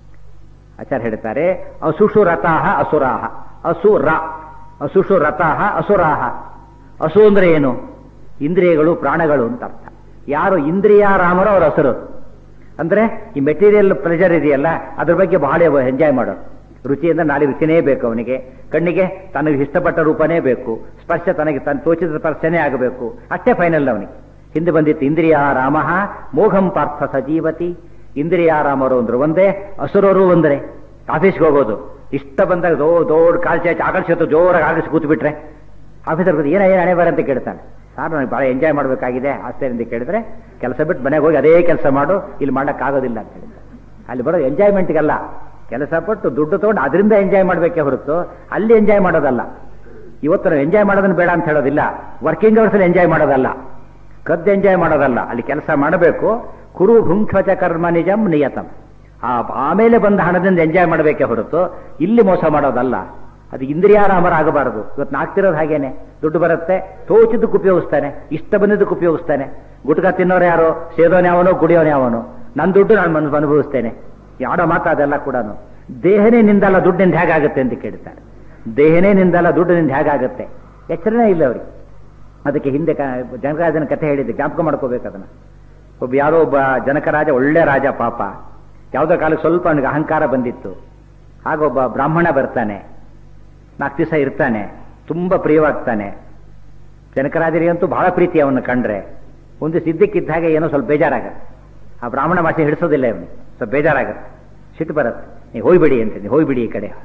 ಆಚಾರ್ಯ ಹೇಳ್ತಾರೆ ಅಸುಷು ರಥಾಹ ಅಸುರಾಹ ಅಸುರ ಅಸುಷು ರಥಾಹ ಅಸುರಾಹ ಅಸು ಅಂದ್ರೆ ಏನು ಇಂದ್ರಿಯಗಳು ಪ್ರಾಣಗಳು ಅಂತ ಅರ್ಥ ಯಾರು ಇಂದ್ರಿಯಾರಾಮರೋ ಅವ್ರ ಹಸರು ಅಂದ್ರೆ ಈ ಮೆಟೀರಿಯಲ್ ಪ್ರೆಷರ್ ಇದೆಯಲ್ಲ ಅದ್ರ ಬಗ್ಗೆ ಬಹಳ ಎಂಜಾಯ್ ಮಾಡೋದು ರುಚಿಯಿಂದ ನಾಳೆ ರುಚಿನೇ ಬೇಕು ಅವನಿಗೆ ಕಣ್ಣಿಗೆ ತನಗೆ ಇಷ್ಟಪಟ್ಟ ರೂಪನೇ ಬೇಕು ಸ್ಪರ್ಶ ತನಗೆ ತನ್ನ ತೋಚಿದ ಸ್ಪರ್ಶನೇ ಆಗಬೇಕು ಅಷ್ಟೇ ಫೈನಲ್ ಅವನಿಗೆ ಹಿಂದೆ ಬಂದಿತ್ತು ಇಂದ್ರಿಯಾರಾಮ ಮೋಘಂ ಪಾರ್ಥ ಸಜೀವತಿ ಇಂದ್ರಿಯಾರಾಮರು ಅಂದ್ರೆ ಒಂದೇ ಅಸುರರು ಒಂದರೆ ಆಫೀಸ್ಗೆ ಹೋಗೋದು ಇಷ್ಟ ಬಂದಾಗ ದೋ ದೊಡ್ಡ ಕಾಲ್ಚೆ ಆಕರ್ಷಿತ ಜೋರಾಗಿ ಆಕರ್ಷಿ ಕೂತು ಬಿಟ್ರೆ ಆಫೀಸರ್ ಕೂತು ಏನ ಏನು ಹಣೆ ಬರ ಅಂತ ಕೇಳ್ತಾನೆ ಸರ್ ನನಗೆ ಭಾಳ ಎಂಜಾಯ್ ಮಾಡಬೇಕಾಗಿದೆ ಆಸ್ತೆ ಅಂತ ಕೇಳಿದ್ರೆ ಕೆಲಸ ಬಿಟ್ಟು ಮನೆಗೆ ಹೋಗಿ ಅದೇ ಕೆಲಸ ಮಾಡು ಇಲ್ಲಿ ಮಾಡೋಕ್ಕಾಗೋದಿಲ್ಲ ಅಂತ ಹೇಳ್ತಾರೆ ಅಲ್ಲಿ ಬರೋದು ಎಂಜಾಯ್ಮೆಂಟ್ಗಲ್ಲ ಕೆಲಸ ಪಟ್ಟು ದುಡ್ಡು ತಗೊಂಡು ಅದರಿಂದ ಎಂಜಾಯ್ ಮಾಡಬೇಕೇ ಹೊರತು ಅಲ್ಲಿ ಎಂಜಾಯ್ ಮಾಡೋದಲ್ಲ ಇವತ್ತು ನಾವು ಎಂಜಾಯ್ ಮಾಡೋದನ್ನು ಬೇಡ ಅಂತ ಹೇಳೋದಿಲ್ಲ ವರ್ಕಿಂಗ್ ಅವರ್ಸಲ್ಲಿ ಎಂಜಾಯ್ ಮಾಡೋದಲ್ಲ ಕದ್ದು ಎಂಜಾಯ್ ಮಾಡೋದಲ್ಲ ಅಲ್ಲಿ ಕೆಲಸ ಮಾಡಬೇಕು ಕುರು ಭುಂಕ್ಷಚ ಕರ್ಮ ನಿಜಂ ನಿಯತಂ ಆ ಆಮೇಲೆ ಬಂದ ಹಣದಿಂದ ಎಂಜಾಯ್ ಮಾಡಬೇಕೇ ಹೊರತು ಇಲ್ಲಿ ಮೋಸ ಮಾಡೋದಲ್ಲ ಅದು ಇಂದ್ರಿಯಾರಾಮರ ಆಗಬಾರದು ಇವತ್ತು ನಾಗ್ತಿರೋದು ಹಾಗೇನೆ ದುಡ್ಡು ಬರುತ್ತೆ ತೋಚಿದ್ದಕ್ಕೆ ಉಪಯೋಗಿಸ್ತಾನೆ ಇಷ್ಟ ಬಂದಿದ್ದಕ್ಕೆ ಉಪಯೋಗಿಸ್ತಾನೆ ಗುಟ್ಕ ತಿನ್ನೋರು ಯಾರೋ ಸೇದೋನ್ ಯಾವನೋ ಕುಡಿಯೋನ್ ಯಾವನೋ ನನ್ನ ದುಡ್ಡು ನಾನು ಮನ್- ಅನುಭವಿಸ್ತೇನೆ ಯಾಡೋ ಮಾತು ಅದೆಲ್ಲ ಕೂಡ ದೇಹನೇ ನಿಂದಲ್ಲ ದುಡ್ಡಿಂದ ಹೇಗಾಗುತ್ತೆ ಅಂತ ಕೇಳ್ತಾರೆ ದೇಹನೇ ನಿಂದಲ್ಲ ದುಡ್ಡಿನಿಂದ ಹೇಗಾಗುತ್ತೆ ಎಚ್ಚರನೇ ಇಲ್ಲ ಅವ್ರಿಗೆ ಅದಕ್ಕೆ ಹಿಂದೆ ಕ- ಜನಕರಾಜನ ಕಥೆ ಹೇಳಿದ್ದೆ ಜ್ಞಾಪಕ ಮಾಡ್ಕೋಬೇಕು ಅದನ್ನ ಒಬ್ಬ ಯಾರೋ ಒಬ್ಬ ಜನಕರಾಜ ಒಳ್ಳೆ ರಾಜ ಪಾಪ ಯಾವುದೋ ಕಾಲಕ್ಕೆ ಸ್ವಲ್ಪ ಅವನಿಗೆ ಅಹಂಕಾರ ಬಂದಿತ್ತು ಆಗ ಒಬ್ಬ ಬ್ರಾಹ್ಮಣ ಬರ್ತಾನೆ ನಾಲ್ಕು ದಿವಸ ಇರ್ತಾನೆ ತುಂಬ ಪ್ರಿಯವಾಗ್ತಾನೆ ಜನಕರಾಜರಿಗಂತೂ ಬಹಳ ಪ್ರೀತಿ ಅವನ್ನ ಕಂಡ್ರೆ ಒಂದು ಸಿದ್ಧಕ್ಕಿದ್ದ ಹಾಗೆ ಏನೋ ಸ್ವಲ್ಪ ಬೇಜಾರಾಗತ್ತೆ ಆ ಬ್ರಾಹ್ಮಣ ಭಾಷೆ ಹಿಡಿಸೋದಿಲ್ಲ ಇವನು ಸ್ವಲ್ಪ ಬೇಜಾರಾಗತ್ತೆ ಸಿಟ್ಟು ಬರುತ್ತೆ ನೀವು ಹೋಗ್ಬಿಡಿ ಅಂತೀನಿ ಹೋಗ್ಬಿಡಿ ಈ ಕಡೆ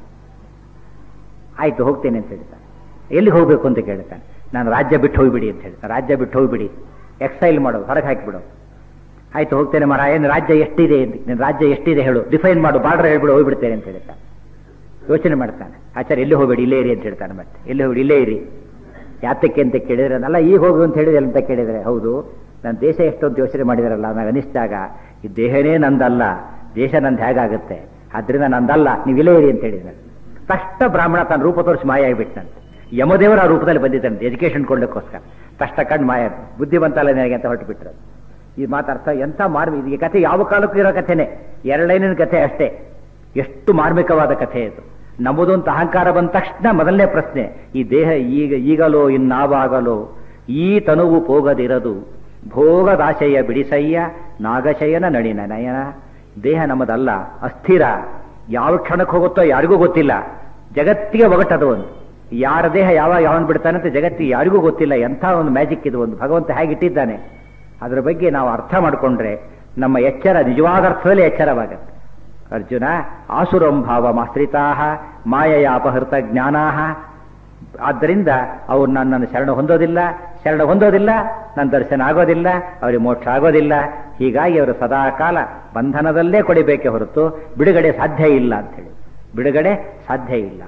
ಆಯ್ತು ಹೋಗ್ತೇನೆ ಅಂತ ಹೇಳ್ತಾನೆ ಎಲ್ಲಿಗೆ ಹೋಗ್ಬೇಕು ಅಂತ ಕೇಳ್ತಾನೆ ನಾನು ರಾಜ್ಯ ಬಿಟ್ಟು ಹೋಗ್ಬಿಡಿ ಅಂತ ಹೇಳ್ತಾನೆ ರಾಜ್ಯ ಬಿಟ್ಟು ಹೋಗ್ಬಿಡಿ ಎಕ್ಸೈಲ್ ಮಾಡೋದು ಹೊರಗೆ ಹಾಕಿಬಿಡು ಆಯ್ತು ಹೋಗ್ತೇನೆ ಮರ ಏನು ರಾಜ್ಯ ಎಷ್ಟಿದೆ ಅಂತ ನಿನ್ನ ರಾಜ್ಯ ಎಷ್ಟಿದೆ ಹೇಳು ಡಿಫೈನ್ ಮಾಡು ಬಾರ್ಡರ್ ಹೇಳ್ಬಿಡು ಹೋಗ್ಬಿಡ್ತೇನೆ ಅಂತ ಹೇಳ್ತಾನೆ ಯೋಚನೆ ಮಾಡ್ತಾನೆ ಆಚಾರ್ಯ ಎಲ್ಲಿ ಹೋಗಬೇಡಿ ಇಲ್ಲೇ ಇರಿ ಅಂತ ಹೇಳ್ತಾನೆ ಮತ್ತೆ ಎಲ್ಲಿ ಹೋಗಬೇಡಿ ಇಲ್ಲೇ ಇರಿ ಯಾತಕ್ಕೆ ಅಂತ ಕೇಳಿದ್ರೆ ಅಲ್ಲ ಈಗ ಹೋಗು ಅಂತ ಹೇಳಿದ್ರೆ ಅಂತ ಕೇಳಿದರೆ ಹೌದು ನನ್ನ ದೇಶ ಎಷ್ಟು ಅಂತ ಯೋಚನೆ ಮಾಡಿದಾರಲ್ಲ ನನಗೆ ಅನಿಸಿದಾಗ ಈ ದೇಹನೇ ನಂದಲ್ಲ ದೇಶ ನಂದು ಹೇಗಾಗುತ್ತೆ ಆದ್ರಿಂದ ನಂದಲ್ಲ ನೀವು ಇಲ್ಲೇ ಇರಿ ಅಂತ ಹೇಳಿದ್ರೆ ತಕ್ಷಣ ಬ್ರಾಹ್ಮಣ ತನ್ನ ರೂಪ ತೋರಿಸಿ ಮಾಯ ಆಗಿಬಿಟ್ಟಂತೆ ಯಮದೇವರ ಆ ರೂಪದಲ್ಲಿ ಬಂದಿದ್ದಂತೆ ಎಜುಕೇಶನ್ ಕೊಡ್ಲಿಕ್ಕೋಸ್ಕರ ತಕ್ಷಣ ಕಣ್ಣು ಮಾಯ ಬುದ್ಧಿವಂತ ಅಲ್ಲ ನನಗೆ ಅಂತ ಹೊರಟು ಬಿಟ್ರು ಈ ಮಾತಾಡ್ತಾ ಎಂಥ ಮಾರ್ಮಿ ಈ ಕಥೆ ಯಾವ ಕಾಲಕ್ಕೂ ಇರೋ ಕಥೆನೇ ಎರಡೈನಿನ ಕಥೆ ಅಷ್ಟೇ ಎಷ್ಟು ಮಾರ್ಮಿಕವಾದ ಕಥೆ ಇದು ನಮ್ಮದು ಅಂತ ಅಹಂಕಾರ ಬಂದ ತಕ್ಷಣ ಮೊದಲನೇ ಪ್ರಶ್ನೆ ಈ ದೇಹ ಈಗ ಈಗಲೋ ಇನ್ನಾವಾಗಲೋ ಈ ತನುವು ಹೋಗದಿರದು ಭೋಗದಾಶಯ ಬಿಡಿಸಯ್ಯ ನಾಗಶಯನ ನಳಿನ ನಯನ ದೇಹ ನಮ್ಮದಲ್ಲ ಅಸ್ಥಿರ ಯಾವ ಕ್ಷಣಕ್ಕೆ ಹೋಗುತ್ತೋ ಯಾರಿಗೂ ಗೊತ್ತಿಲ್ಲ ಜಗತ್ತಿಗೆ ಒಗಟದು ಒಂದು ಯಾರ ದೇಹ ಯಾವಾಗ ಯಾವನ್ ಬಿಡ್ತಾನೆ ಅಂತ ಜಗತ್ತಿಗೆ ಯಾರಿಗೂ ಗೊತ್ತಿಲ್ಲ ಎಂಥ ಒಂದು ಮ್ಯಾಜಿಕ್ ಇದು ಒಂದು ಭಗವಂತ ಹೇಗಿಟ್ಟಿದ್ದಾನೆ ಅದರ ಬಗ್ಗೆ ನಾವು ಅರ್ಥ ಮಾಡಿಕೊಂಡ್ರೆ ನಮ್ಮ ಎಚ್ಚರ ನಿಜವಾದ ಅರ್ಥದಲ್ಲಿ ಎಚ್ಚರವಾಗತ್ತೆ ಅರ್ಜುನ ಆಸುರಂ ಭಾವಮಾಶ್ರಿತಾ ಮಾಯೆಯ ಅಪಹೃತ ಜ್ಞಾನಾ ಆದ್ದರಿಂದ ಅವ್ರು ನನ್ನನ್ನು ಶರಣ ಹೊಂದೋದಿಲ್ಲ ಶರಣ ಹೊಂದೋದಿಲ್ಲ ನನ್ನ ದರ್ಶನ ಆಗೋದಿಲ್ಲ ಅವರಿಗೆ ಮೋಕ್ಷ ಆಗೋದಿಲ್ಲ ಹೀಗಾಗಿ ಅವರು ಸದಾಕಾಲ ಬಂಧನದಲ್ಲೇ ಕೊಡಿಬೇಕೆ ಹೊರತು ಬಿಡುಗಡೆ ಸಾಧ್ಯ ಇಲ್ಲ ಅಂತೇಳಿ ಬಿಡುಗಡೆ ಸಾಧ್ಯ ಇಲ್ಲ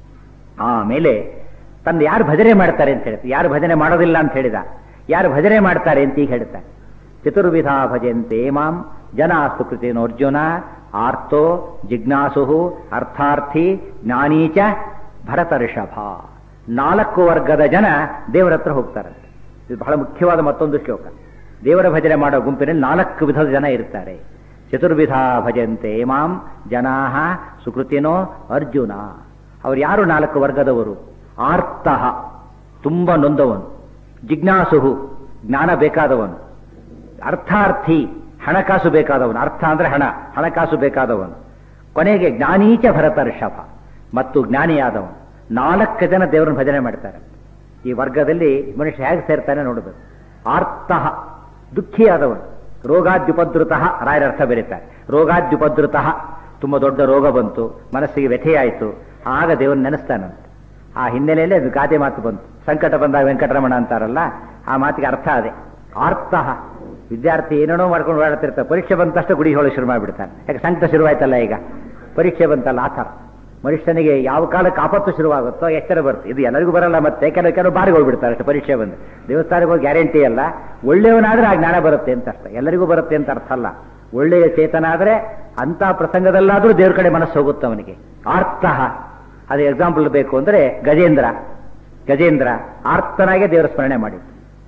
ಆಮೇಲೆ ತನ್ನ ಯಾರು ಭಜನೆ ಮಾಡ್ತಾರೆ ಅಂತ ಹೇಳ್ತಾರೆ ಯಾರು ಭಜನೆ ಮಾಡೋದಿಲ್ಲ ಅಂತ ಹೇಳಿದ ಯಾರು ಭಜನೆ ಮಾಡ್ತಾರೆ ಅಂತ ಈಗ ಹೇಳ್ತಾರೆ ಚತುರ್ವಿಧ ಭಜಂತೆ ಮಾಂ ಜನ ಸುಕೃತಿನ ಅರ್ಜುನ ಆರ್ತೋ ಜಿಜ್ಞಾಸು ಅರ್ಥಾರ್ಥಿ ಜ್ಞಾನೀಚ ಭರತ ಋಷಭ ನಾಲ್ಕು ವರ್ಗದ ಜನ ದೇವರ ಹತ್ರ ಹೋಗ್ತಾರಂತೆ ಇದು ಬಹಳ ಮುಖ್ಯವಾದ ಮತ್ತೊಂದು ಶ್ಲೋಕ ದೇವರ ಭಜನೆ ಮಾಡೋ ಗುಂಪಿನಲ್ಲಿ ನಾಲ್ಕು ವಿಧದ ಜನ ಇರ್ತಾರೆ ಚತುರ್ವಿಧ ಭಜಂತೆ ಮಾಂ ಜನಾ ಸುಕೃತಿನೋ ಅರ್ಜುನ ಅವ್ರು ಯಾರು ನಾಲ್ಕು ವರ್ಗದವರು ಆರ್ತಃ ತುಂಬ ನೊಂದವನು ಜಿಜ್ಞಾಸುಹು ಜ್ಞಾನ ಬೇಕಾದವನು ಅರ್ಥಾರ್ಥಿ ಹಣಕಾಸು ಬೇಕಾದವನು ಅರ್ಥ ಅಂದ್ರೆ ಹಣ ಹಣಕಾಸು ಬೇಕಾದವನು ಕೊನೆಗೆ ಜ್ಞಾನೀಚ ಭರತ ಋಷಭ ಮತ್ತು ಜ್ಞಾನಿಯಾದವನು ನಾಲ್ಕು ಜನ ದೇವರನ್ನು ಭಜನೆ ಮಾಡ್ತಾರೆ ಈ ವರ್ಗದಲ್ಲಿ ಮನುಷ್ಯ ಹೇಗೆ ಸೇರ್ತಾನೆ ನೋಡಬೇಕು ಆರ್ತಃ ದುಃಖಿಯಾದವನು ರೋಗಾದ್ಯುಪದ್ರುತಃ ರಾಯರ ಅರ್ಥ ಬರೀತಾರೆ ರೋಗಾದ್ಯುಪದ್ರುತಃ ತುಂಬ ದೊಡ್ಡ ರೋಗ ಬಂತು ಮನಸ್ಸಿಗೆ ವ್ಯಥೆಯಾಯಿತು ಆಗ ದೇವರನ್ನ ನೆನೆಸ್ತಾನಂತೆ ಆ ಹಿನ್ನೆಲೆಯಲ್ಲಿ ಅದು ಗಾದೆ ಮಾತು ಬಂತು ಸಂಕಟ ಬಂದಾಗ ವೆಂಕಟರಮಣ ಅಂತಾರಲ್ಲ ಆ ಮಾತಿಗೆ ಅರ್ಥ ಅದೇ ಆರ್ತಃ ವಿದ್ಯಾರ್ಥಿ ಏನೇನೋ ಮಾಡ್ಕೊಂಡು ಓಡಾಡ್ತಿರ್ತಾರೆ ಪರೀಕ್ಷೆ ಬಂದ ತಕ್ಷಣ ಗುಡಿ ಹೋಳಿ ಶುರು ಮಾಡಿಬಿಡ್ತಾನೆ ಯಾಕೆ ಸಂಕಟ ಶುರುವಾಯ್ತಲ್ಲ ಈಗ ಪರೀಕ್ಷೆ ಬಂತಲ್ಲ ಆ ಥರ ಮನುಷ್ಯನಿಗೆ ಯಾವ ಕಾಲಕ್ಕೆ ಆಪತ್ತು ಶುರುವಾಗುತ್ತೋ ಎಚ್ಚರ ಬರುತ್ತೆ ಇದು ಎಲ್ಲರಿಗೂ ಬರಲ್ಲ ಮತ್ತೆ ಕೆಲವು ಕೆಲವು ಬಾರಿಗೆ ಹೋಗ್ಬಿಡ್ತಾರೆ ಅಷ್ಟು ಪರೀಕ್ಷೆ ಬಂದು ದೇವಸ್ಥಾನಕ್ಕೆ ಹೋಗಿ ಗ್ಯಾರಂಟಿ ಅಲ್ಲ ಒಳ್ಳೆಯವನಾದ್ರೆ ಆ ಜ್ಞಾನ ಬರುತ್ತೆ ಅಂತ ಅರ್ಥ ಎಲ್ಲರಿಗೂ ಬರುತ್ತೆ ಅಂತ ಅರ್ಥ ಅಲ್ಲ ಒಳ್ಳೆಯ ಚೇತನ ಆದ್ರೆ ಅಂತ ಪ್ರಸಂಗದಲ್ಲಾದ್ರೂ ದೇವ್ರ ಕಡೆ ಮನಸ್ಸು ಹೋಗುತ್ತೆ ಅವನಿಗೆ ಆರ್ತಃ ಅದು ಎಕ್ಸಾಂಪಲ್ ಬೇಕು ಅಂದ್ರೆ ಗಜೇಂದ್ರ ಗಜೇಂದ್ರ ಆರ್ತನಾಗೆ ದೇವರ ಸ್ಮರಣೆ ಮಾಡಿದ್ದು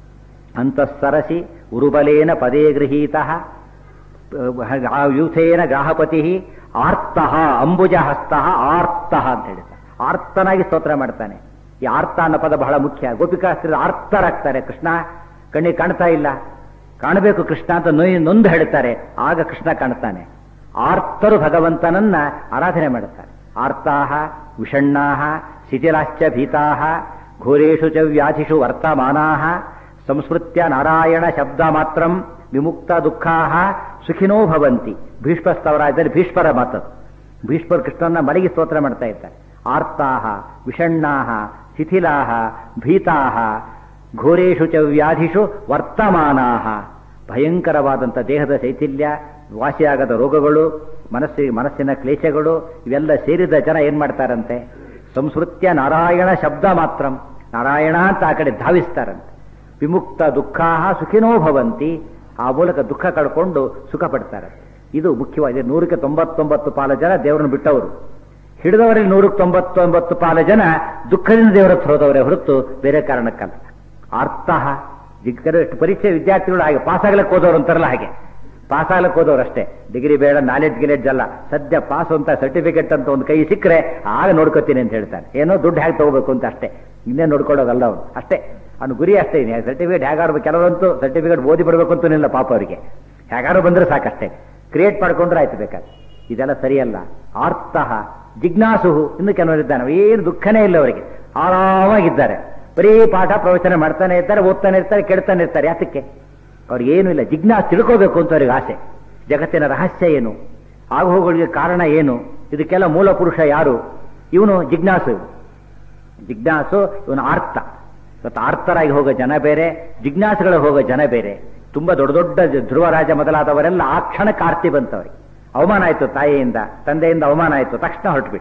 ಅಂತಃಸರಸಿ ಉರುಬಲೇನ ಪದೇ ಗೃಹೀತ ಯೂಥೇನ ಗ್ರಾಹಪತಿ ಆರ್ತಃ ಅಂಬುಜ ಹಸ್ತ ಆರ್ತಃ ಅಂತ ಹೇಳಿದ ಆರ್ತನಾಗಿ ಸ್ತೋತ್ರ ಮಾಡ್ತಾನೆ ಈ ಆರ್ತ ಅನ್ನೋ ಪದ ಬಹಳ ಮುಖ್ಯ ಗೋಪಿಕಾಸ್ತ್ರೀ ಆರ್ತರಾಗ್ತಾರೆ ಕೃಷ್ಣ ಕಣ್ಣಿಗೆ ಕಾಣ್ತಾ ಇಲ್ಲ ಕಾಣಬೇಕು ಕೃಷ್ಣ ಅಂತ ನೊಯ್ ನೊಂದು ಹೇಳ್ತಾರೆ ಆಗ ಕೃಷ್ಣ ಕಾಣ್ತಾನೆ ಆರ್ತರು ಭಗವಂತನನ್ನ ಆರಾಧನೆ ಮಾಡುತ್ತಾರೆ ಆರ್ತಾಹ ವಿಷಣ್ಣಾಹ ಶಿಥಿಲಾಶ್ಚ ಭೀತಾಹ ಘೋರೇಶು ಚ ವ್ಯಾಧಿಷು ವರ್ತಮಾನಾಹ ಸಂಸ್ಮೃತ್ಯ ನಾರಾಯಣ ಶಬ್ದ ಮಾತ್ರಂ ವಿಮುಕ್ತ ದುಃಖಾಹ ಸುಖಿನೋ ಭವಂತಿ ಭೀಷ್ಮ ಸ್ತವರಾಜದಲ್ಲಿ ಭೀಷ್ಮರ ಮಾತದು ಭೀಷ್ಮರು ಕೃಷ್ಣನ ಮಲಗಿ ಸ್ತೋತ್ರ ಮಾಡ್ತಾ ಇದ್ದಾರೆ ಆರ್ತಾಹ ವಿಷಣ್ಣಾಹ ಶಿಥಿಲಾಹ ಭೀತಾಹ ಘೋರೇಶು ಚ ವ್ಯಾಧಿಷು ವರ್ತಮಾನಾಹ ಭಯಂಕರವಾದಂಥ ದೇಹದ ಶೈಥಿಲ್ಯ ವಾಸಿಯಾಗದ ರೋಗಗಳು ಮನಸ್ಸಿಗೆ ಮನಸ್ಸಿನ ಕ್ಲೇಶಗಳು ಇವೆಲ್ಲ ಸೇರಿದ ಜನ ಏನ್ ಮಾಡ್ತಾರಂತೆ ಸಂಸ್ಕೃತ್ಯ ನಾರಾಯಣ ಶಬ್ದ ಮಾತ್ರಂ ನಾರಾಯಣ ಅಂತ ಆ ಕಡೆ ಧಾವಿಸ್ತಾರಂತೆ ವಿಮುಕ್ತ ದುಃಖಾಹ ಸುಖಿನೋ ಭವಂತಿ ಆ ಮೂಲಕ ದುಃಖ ಕಳ್ಕೊಂಡು ಸುಖ ಪಡ್ತಾರೆ ಇದು ಮುಖ್ಯವಾಗಿದೆ ನೂರಕ್ಕೆ ತೊಂಬತ್ತೊಂಬತ್ತು ಪಾಲ ಜನ ದೇವರನ್ನು ಬಿಟ್ಟವರು ಹಿಡಿದವರಲ್ಲಿ ನೂರಕ್ಕೆ ತೊಂಬತ್ತೊಂಬತ್ತು ಪಾಲ ಜನ ದುಃಖದಿಂದ ದೇವರ ಹತ್ರ ಹೋದವರೇ ಹೊರತು ಬೇರೆ ಕಾರಣಕ್ಕಲ್ಲ ಅರ್ಥಃ ಎಷ್ಟು ಪರೀಕ್ಷೆ ವಿದ್ಯಾರ್ಥಿಗಳು ಹಾಗೆ ಪಾಸ್ ಆಗ್ಲಿಕ್ಕೆ ಹೋದವರು ಅಂತಾರಲ್ಲ ಹಾಗೆ ಪಾಸ್ ಆಗ್ಲಿಕ್ಕೆ ಹೋದವರು ಅಷ್ಟೇ ಡಿಗ್ರಿ ಬೇಡ ನಾಲೆಡ್ಜ್ ಗಿಲೆಡ್ಜ್ ಅಲ್ಲ ಸದ್ಯ ಪಾಸ್ ಅಂತ ಸರ್ಟಿಫಿಕೇಟ್ ಅಂತ ಒಂದು ಕೈ ಸಿಕ್ಕರೆ ಆಗ ನೋಡ್ಕೋತೀನಿ ಅಂತ ಹೇಳ್ತಾನೆ ಏನೋ ದುಡ್ಡು ಹೇಗೆ ತಗೋಬೇಕು ಅಂತ ಅಷ್ಟೇ ಇನ್ನೇ ನೋಡ್ಕೊಳ್ಳೋದಲ್ಲ ಅವನು ಅಷ್ಟೇ ಅವನು ಗುರಿ ಅಷ್ಟೇ ಇದೆ ಸರ್ಟಿಫಿಕೇಟ್ ಹೇಗಾರು ಕೆಲವರಂತೂ ಸರ್ಟಿಫಿಕೇಟ್ ಓದಿ ಬಿಡಬೇಕು ಅಂತನಿಲ್ಲ ಪಾಪ ಅವರಿಗೆ ಹೇಗಾರು ಬಂದ್ರೆ ಸಾಕಷ್ಟೇ ಕ್ರಿಯೇಟ್ ಮಾಡ್ಕೊಂಡ್ರೆ ಆಯ್ತು ಬೇಕಾದ್ರೆ ಇದೆಲ್ಲ ಸರಿಯಲ್ಲ ಆರ್ತಃ ಜಿಜ್ಞಾಸುಹು ಇನ್ನು ಕೆಲವರಿದ್ದಾನೆ ಏನು ದುಃಖನೇ ಇಲ್ಲ ಅವರಿಗೆ ಆರಾಮಾಗಿದ್ದಾರೆ ಬರೀ ಪಾಠ ಪ್ರವಚನ ಮಾಡ್ತಾನೆ ಇರ್ತಾರೆ ಓದ್ತಾನೆ ಇರ್ತಾರೆ ಕೆಡ್ತಾನೆ ಇರ್ತಾರೆ ಯಾತಕ್ಕೆ ಅವ್ರಿಗೆ ಏನೂ ಇಲ್ಲ ಜಿಜ್ಞಾಸ ತಿಳ್ಕೋಬೇಕು ಅಂತ ಅವ್ರಿಗೆ ಆಸೆ ಜಗತ್ತಿನ ರಹಸ್ಯ ಏನು ಆಗುಹೋಗಳಿಗೆ ಕಾರಣ ಏನು ಇದಕ್ಕೆಲ್ಲ ಮೂಲ ಪುರುಷ ಯಾರು ಇವನು ಜಿಜ್ಞಾಸು ಜಿಜ್ಞಾಸು ಇವನು ಆರ್ತ ಇವತ್ತು ಆರ್ತರಾಗಿ ಹೋಗೋ ಜನ ಬೇರೆ ಜಿಜ್ಞಾಸುಗಳು ಹೋಗೋ ಜನ ಬೇರೆ ತುಂಬಾ ದೊಡ್ಡ ದೊಡ್ಡ ಧ್ರುವರಾಜ ಮೊದಲಾದವರೆಲ್ಲ ಆ ಕ್ಷಣಕ್ಕೆ ಆರ್ತಿ ಬಂತವ್ರಿಗೆ ಅವಮಾನ ಆಯ್ತು ತಾಯಿಯಿಂದ ತಂದೆಯಿಂದ ಅವಮಾನ ಆಯ್ತು ತಕ್ಷಣ ಹೊರಟುಬಿಟ್ಟು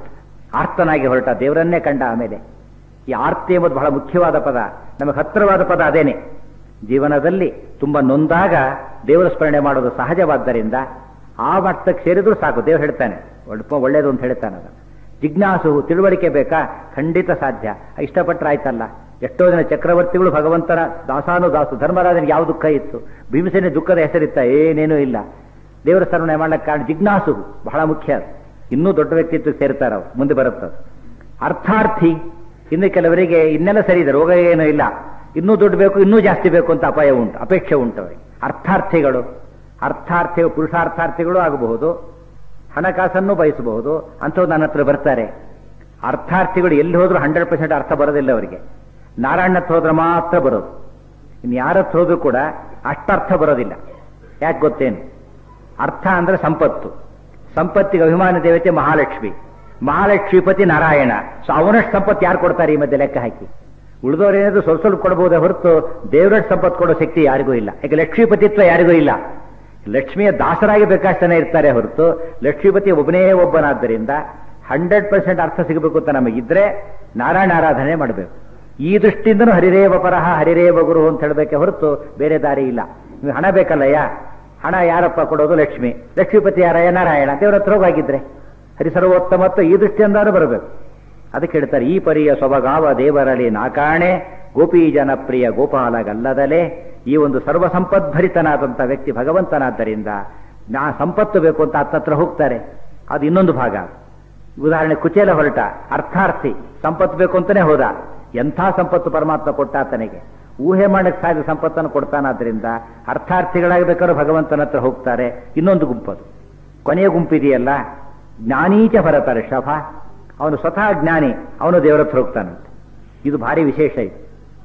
ಆರ್ತನಾಗಿ ಹೊರಟ ದೇವರನ್ನೇ ಕಂಡ ಆಮೇಲೆ ಈ ಆರ್ತಿ ಎಂಬುದು ಬಹಳ ಮುಖ್ಯವಾದ ಪದ ನಮಗೆ ಹತ್ತಿರವಾದ ಪದ ಅದೇನೆ ಜೀವನದಲ್ಲಿ ತುಂಬಾ ನೊಂದಾಗ ದೇವರ ಸ್ಮರಣೆ ಮಾಡೋದು ಸಹಜವಾದ್ದರಿಂದ ಆ ಮಟ್ಟಕ್ಕೆ ಸೇರಿದ್ರು ಸಾಕು ದೇವರು ಹೇಳ್ತಾನೆ ಒಳ್ಪ ಒಳ್ಳೇದು ಅಂತ ಹೇಳ್ತಾನೆ ಅದು ಜಿಜ್ಞಾಸು ತಿಳುವಳಿಕೆ ಬೇಕಾ ಖಂಡಿತ ಸಾಧ್ಯ ಇಷ್ಟಪಟ್ಟರೆ ಆಯ್ತಲ್ಲ ಎಷ್ಟೋ ಜನ ಚಕ್ರವರ್ತಿಗಳು ಭಗವಂತನ ದಾಸಾನು ದಾಸು ಧರ್ಮರಾಜನಿಗೆ ಯಾವ ದುಃಖ ಇತ್ತು ಭೀಮಸೇನೆ ದುಃಖದ ಹೆಸರಿತ್ತ ಏನೇನೂ ಇಲ್ಲ ದೇವರ ಸ್ಮರಣೆ ಮಾಡ್ಲಿಕ್ಕೆ ಕಾರಣ ಜಿಜ್ಞಾಸು ಬಹಳ ಮುಖ್ಯ ಅದು. ಇನ್ನೂ ದೊಡ್ಡ ವ್ಯಕ್ತಿತ್ವಕ್ಕೆ ಸೇರ್ತಾರೆ ಅವ್ರು ಮುಂದೆ ಬರುತ್ತೆ ಅದು. ಅರ್ಥಾರ್ಥಿ ಇನ್ನು ಕೆಲವರಿಗೆ ಇನ್ನೆಲ್ಲ ಸರಿ ಇದೆ ರೋಗ ಏನೂ ಇಲ್ಲ ಇನ್ನೂ ದುಡ್ಡು ಬೇಕು ಇನ್ನೂ ಜಾಸ್ತಿ ಬೇಕು ಅಂತ ಅಪಾಯ ಉಂಟು ಅಪೇಕ್ಷೆ ಉಂಟು ಅವರಿಗೆ ಅರ್ಥಾರ್ಥಿಗಳು ಅರ್ಥಾರ್ಥಿ ಪುರುಷಾರ್ಥಾರ್ಥಿಗಳು ಆಗಬಹುದು ಹಣಕಾಸನ್ನು ಬಯಸಬಹುದು ಅಂಥವ್ರು ನನ್ನ ಹತ್ರ ಬರ್ತಾರೆ ಅರ್ಥಾರ್ಥಿಗಳು ಎಲ್ಲಿ ಹೋದ್ರೂ ಹಂಡ್ರೆಡ್ ಪರ್ಸೆಂಟ್ ಅರ್ಥ ಬರೋದಿಲ್ಲ ಅವರಿಗೆ ನಾರಾಯಣ ಹತ್ರ ಹೋದ್ರೆ ಮಾತ್ರ ಬರೋದು ಇನ್ನು ಯಾರ ಹತ್ರ ಹೋದ್ರೂ ಕೂಡ ಅಷ್ಟರ್ಥ ಬರೋದಿಲ್ಲ ಯಾಕೆ ಗೊತ್ತೇನು ಅರ್ಥ ಅಂದ್ರೆ ಸಂಪತ್ತು ಸಂಪತ್ತಿಗೆ ಅಭಿಮಾನ ದೇವತೆ ಮಹಾಲಕ್ಷ್ಮಿ ಮಹಾಲಕ್ಷ್ಮೀಪತಿ ನಾರಾಯಣ ಸೊ ಅವನಷ್ಟು ಸಂಪತ್ತು ಯಾರು ಕೊಡ್ತಾರೆ ಈ ಮಧ್ಯೆ ಲೆಕ್ಕ ಹಾಕಿ ಉಳಿದವ್ರು ಏನಾದ್ರು ಸ್ವಲ್ಪ ಸ್ವಲ್ಪ ಕೊಡಬಹುದೇ ಹೊರತು ದೇವರಷ್ಟು ಸಂಪತ್ತು ಕೊಡೋ ಶಕ್ತಿ ಯಾರಿಗೂ ಇಲ್ಲ ಈಗ ಲಕ್ಷ್ಮೀಪತಿತ್ವ ಯಾರಿಗೂ ಇಲ್ಲ ಲಕ್ಷ್ಮಿಯ ದಾಸರಾಗಿ ಬೇಕಾಷ್ಟನೇ ಇರ್ತಾರೆ ಹೊರತು ಲಕ್ಷ್ಮೀಪತಿ ಒಬ್ಬನೇ ಒಬ್ಬನಾದ್ದರಿಂದ ಹಂಡ್ರೆಡ್ ಪರ್ಸೆಂಟ್ ಅರ್ಥ ಸಿಗಬೇಕು ಅಂತ ನಮಗಿದ್ರೆ ನಾರಾಯಣ ಆರಾಧನೆ ಮಾಡಬೇಕು ಈ ದೃಷ್ಟಿಯಿಂದನೂ ಹರಿರೇವ ಪರಹ ಹರಿರೇವ ಗುರು ಅಂತ ಹೇಳಬೇಕೆ ಹೊರತು ಬೇರೆ ದಾರಿ ಇಲ್ಲ ನೀವು ಹಣ ಬೇಕಲ್ಲಯ್ಯ ಹಣ ಯಾರಪ್ಪ ಕೊಡೋದು ಲಕ್ಷ್ಮಿ ಲಕ್ಷ್ಮೀಪತಿ ಯಾರಯ್ಯ ನಾರಾಯಣ ದೇವರ ಹತ್ರ ಹೋಗಿದ್ರೆ ಹರಿಸರ್ವೋತ್ತಮತ್ವ ಈ ದೃಷ್ಟಿಯಿಂದಾನು ಬರಬೇಕು ಅದಕ್ಕೆ ಹೇಳ್ತಾರೆ ಈ ಪರಿಯ ಸೊಬಗಾವ ದೇವರಲ್ಲಿ ನಾಕಾಣೆ ಗೋಪಿ ಜನಪ್ರಿಯ ಗೋಪಾಲಗಲ್ಲದಲೇ ಈ ಒಂದು ಸರ್ವ ಸಂಪದ್ಭರಿತನಾದಂಥ ವ್ಯಕ್ತಿ ಭಗವಂತನಾದ್ದರಿಂದ ನಾ ಸಂಪತ್ತು ಬೇಕು ಅಂತ ಹತ್ತತ್ರ ಹೋಗ್ತಾರೆ ಅದು ಇನ್ನೊಂದು ಭಾಗ ಉದಾಹರಣೆ ಕುಚೇಲ ಹೊರಟ ಅರ್ಥಾರ್ಥಿ ಸಂಪತ್ತು ಬೇಕು ಅಂತಾನೆ ಹೋದ ಎಂಥ ಸಂಪತ್ತು ಪರಮಾತ್ಮ ಕೊಟ್ಟ ಆತನಿಗೆ ಊಹೆ ಮಾಡಕ್ಕೆ ಸಾಧ್ಯ ಸಂಪತ್ತನ್ನು ಕೊಡ್ತಾನಾದ್ರಿಂದ ಅರ್ಥಾರ್ಥಿಗಳಾಗಿ ಬೇಕಾದ್ರೂ ಭಗವಂತನ ಹತ್ರ ಹೋಗ್ತಾರೆ ಇನ್ನೊಂದು ಗುಂಪದು ಕೊನೆಯ ಗುಂಪಿದೆಯಲ್ಲ ಜ್ಞಾನೀಚ ಭರತ ಋಷಭ ಅವನು ಸ್ವತಃ ಜ್ಞಾನಿ ಅವನು ದೇವರ ಹತ್ರ ಹೋಗ್ತಾನಂತೆ ಇದು ಭಾರಿ ವಿಶೇಷ ಇದು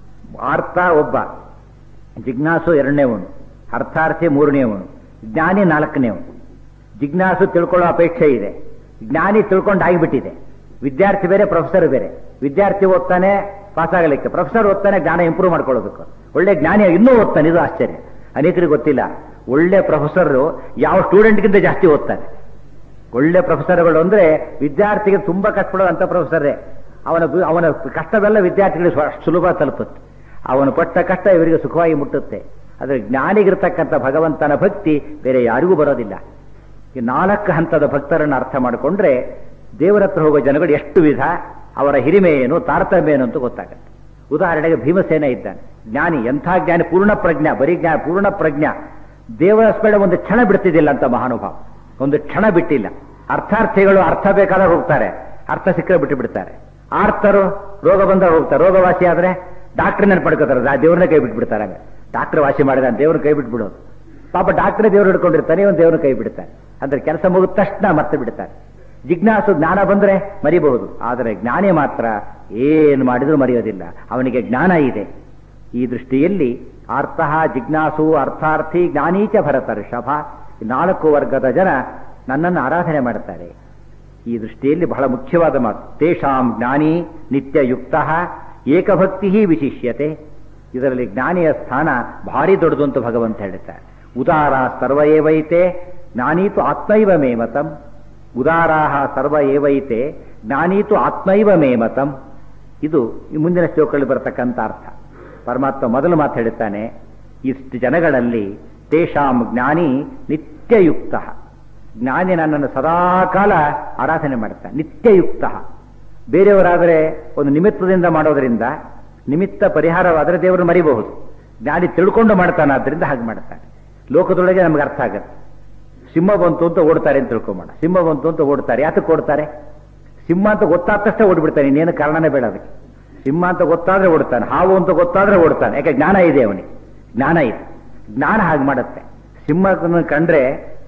ಆರ್ಥ ಒಬ್ಬ ಜಿಜ್ಞಾಸು ಎರಡನೇವನು ಅರ್ಥಾರ್ಥಿ ಮೂರನೇವನು ಜ್ಞಾನಿ ನಾಲ್ಕನೇವನು ಜಿಜ್ಞಾಸು ತಿಳ್ಕೊಳ್ಳೋ ಅಪೇಕ್ಷೆ ಇದೆ ಜ್ಞಾನಿ ತಿಳ್ಕೊಂಡು ಆಗಿಬಿಟ್ಟಿದೆ ವಿದ್ಯಾರ್ಥಿ ಬೇರೆ ಪ್ರೊಫೆಸರ್ ಬೇರೆ ವಿದ್ಯಾರ್ಥಿ ಓದ್ತಾನೆ ಪಾಸ್ ಆಗಲಿಕ್ಕೆ ಪ್ರೊಫೆಸರ್ ಓದ್ತಾನೆ ಜ್ಞಾನ ಇಂಪ್ರೂವ್ ಮಾಡ್ಕೊಳ್ಳೋದಕ್ಕೆ ಒಳ್ಳೆ ಜ್ಞಾನಿ ಇನ್ನೂ ಓದ್ತಾನೆ ಇದು ಆಶ್ಚರ್ಯ ಅನೇಕರಿಗೆ ಗೊತ್ತಿಲ್ಲ ಒಳ್ಳೆ ಪ್ರೊಫೆಸರ್ ಯಾವ ಸ್ಟೂಡೆಂಟ್ಗಿಂತ ಜಾಸ್ತಿ ಓದ್ತಾನೆ ಒಳ್ಳೆ ಪ್ರೊಫೆಸರ್ಗಳು ಅಂದ್ರೆ ವಿದ್ಯಾರ್ಥಿಗೆ ತುಂಬಾ ಕಷ್ಟಪಡುವಂತ ಪ್ರೊಫೆಸರೇ ಅವನ ಅವನ ಕಷ್ಟವೆಲ್ಲ ವಿದ್ಯಾರ್ಥಿಗಳಿಗೆ ಸ್ವ- ಸುಲಭ ತಲುಪುತ್ತೆ ಅವನು ಪಟ್ಟ ಕಷ್ಟ ಇವರಿಗೆ ಸುಖವಾಗಿ ಮುಟ್ಟುತ್ತೆ ಆದರೆ ಜ್ಞಾನಿಗಿರ್ತಕ್ಕಂಥ ಭಗವಂತನ ಭಕ್ತಿ ಬೇರೆ ಯಾರಿಗೂ ಬರೋದಿಲ್ಲ ಈ ನಾಲ್ಕು ಹಂತದ ಭಕ್ತರನ್ನು ಅರ್ಥ ಮಾಡಿಕೊಂಡ್ರೆ ದೇವರ ಹತ್ರ ಹೋಗೋ ಜನಗಳು ಎಷ್ಟು ವಿಧ ಅವರ ಹಿರಿಮೆ ಏನು ತಾರತಮ್ಯ ಏನು ಅಂತ ಗೊತ್ತಾಗುತ್ತೆ ಉದಾಹರಣೆಗೆ ಭೀಮಸೇನ ಇದ್ದಾನೆ ಜ್ಞಾನಿ ಎಂಥ ಜ್ಞಾನಿ ಪೂರ್ಣ ಪ್ರಜ್ಞಾ ಬರೀ ಜ್ಞಾನ ಪೂರ್ಣ ಪ್ರಜ್ಞಾ ದೇವರ ಸ್ಮರಣೆ ಒಂದು ಕ್ಷಣ ಬಿಡ್ತಿದ್ದಿಲ್ಲ ಅಂತ ಮಹಾನುಭಾವ ಒಂದು ಕ್ಷಣ ಬಿಟ್ಟಿಲ್ಲ ಅರ್ಥಾರ್ಥಿಗಳು ಅರ್ಥ ಬೇಕಾದಾಗ ಹೋಗ್ತಾರೆ ಅರ್ಥ ಸಿಕ್ಕರೆ ಬಿಟ್ಟು ಬಿಡ್ತಾರೆ ಆರ್ತರು ರೋಗ ಬಂದಾಗ ಹೋಗ್ತಾರೆ ರೋಗವಾಸಿ ಆದ್ರೆ ಡಾಕ್ಟರ್ ಪಡ್ಕೋತಾರೆ ದೇವ್ರನ್ನ ಕೈ ಬಿಟ್ಬಿಡ್ತಾರೆ ಡಾಕ್ಟರ್ ವಾಸಿ ಮಾಡಿದ ದೇವ್ರನ್ನ ಕೈ ಬಿಟ್ಬಿಡೋದು ಪಾಪ ಡಾಕ್ಟರ್ ದೇವ್ರು ಹಿಡ್ಕೊಂಡಿರ್ತಾನೆ ಇವನು ದೇವ್ರನ್ನ ಕೈ ಬಿಡ್ತಾನೆ ಅಂದ್ರೆ ಕೆಲಸ ಮುಗಿದ ತಕ್ಷಣ ಮತ್ತೆ ಬಿಡ್ತಾರೆ ಜಿಜ್ಞಾಸು ಜ್ಞಾನ ಬಂದ್ರೆ ಮರಿಬಹುದು ಆದರೆ ಜ್ಞಾನಿ ಮಾತ್ರ ಏನು ಮಾಡಿದ್ರೂ ಮರೆಯೋದಿಲ್ಲ ಅವನಿಗೆ ಜ್ಞಾನ ಇದೆ ಈ ದೃಷ್ಟಿಯಲ್ಲಿ ಅರ್ಥ ಜಿಜ್ಞಾಸು ಅರ್ಥಾರ್ಥಿ ಜ್ಞಾನೀಚ ಭರತ ಋಷಭ ಈ ನಾಲ್ಕು ವರ್ಗದ ಜನ ನನ್ನನ್ನು ಆರಾಧನೆ ಮಾಡ್ತಾರೆ ಈ ದೃಷ್ಟಿಯಲ್ಲಿ ಬಹಳ ಮುಖ್ಯವಾದ ಮಾತು ತೇಷಾಂ ಜ್ಞಾನಿ ನಿತ್ಯಯುಕ್ತ ಏಕಭಕ್ತಿ ವಿಶಿಷ್ಯತೆ ಇದರಲ್ಲಿ ಜ್ಞಾನಿಯ ಸ್ಥಾನ ಭಾರಿ ದೊಡ್ಡದು ಅಂತ ಭಗವಂತ ಹೇಳುತ್ತಾರೆ ಉದಾರ ಸರ್ವ ಏವೈತೆ ಜ್ಞಾನೀತು ಆತ್ಮೈವ ಮೇಮತಂ ಉದಾರಾಹ ಸರ್ವ ಏವೈತೆ ಜ್ಞಾನೀತು ಆತ್ಮೈವ ಮೇಮತಂ ಇದು ಈ ಮುಂದಿನ ಶ್ಲೋಕಗಳಲ್ಲಿ ಬರತಕ್ಕಂಥ ಅರ್ಥ ಪರಮಾತ್ಮ ಮೊದಲು ಮಾತು ಹೇಳುತ್ತಾನೆ ಇಷ್ಟು ಜನಗಳಲ್ಲಿ ತೇಷಾಂ ಜ್ಞಾನಿ ನಿತ್ಯಯುಕ್ತ ಜ್ಞಾನಿ ನನ್ನನ್ನು ಸದಾಕಾಲ ಆರಾಧನೆ ಮಾಡ್ತಾನೆ ನಿತ್ಯಯುಕ್ತ ಬೇರೆಯವರಾದರೆ ಒಂದು ನಿಮಿತ್ತದಿಂದ ಮಾಡೋದರಿಂದ ನಿಮಿತ್ತ ಪರಿಹಾರವಾದರೆ ದೇವರು ಮರಿಬಹುದು ಜ್ಞಾನಿ ತಿಳ್ಕೊಂಡು ಮಾಡ್ತಾನಾದ್ರಿಂದ ಹಾಗೆ ಮಾಡ್ತಾನೆ ಲೋಕದೊಳಗೆ ನಮ್ಗೆ ಅರ್ಥ ಆಗುತ್ತೆ ಸಿಂಹ ಬಂತು ಅಂತ ಓಡ್ತಾರೆ ಅಂತ ತಿಳ್ಕೊಂಬೋಣ ಸಿಂಹ ಬಂತು ಅಂತ ಓಡ್ತಾರೆ ಯಾತಕ್ಕೆ ಓಡ್ತಾರೆ ಸಿಂಹ ಅಂತ ಗೊತ್ತಾದ ತಕ್ಷಣ ಓಡ್ಬಿಡ್ತಾನೆ ಇನ್ನೇನು ಕಾರಣನೇ ಬೇಡ ಅದಕ್ಕೆ ಸಿಂಹ ಅಂತ ಗೊತ್ತಾದ್ರೆ ಓಡ್ತಾನೆ ಹಾವು ಅಂತ ಗೊತ್ತಾದ್ರೆ ಓಡ್ತಾನೆ ಯಾಕೆ ಜ್ಞಾನ ಇದೆ ಅವನಿಗೆ ಜ್ಞಾನ ಇದೆ ಜ್ಞಾನ ಹಾಗೆ ಮಾಡುತ್ತೆ ಸಿಂಹನ ಕಂಡ್ರೆ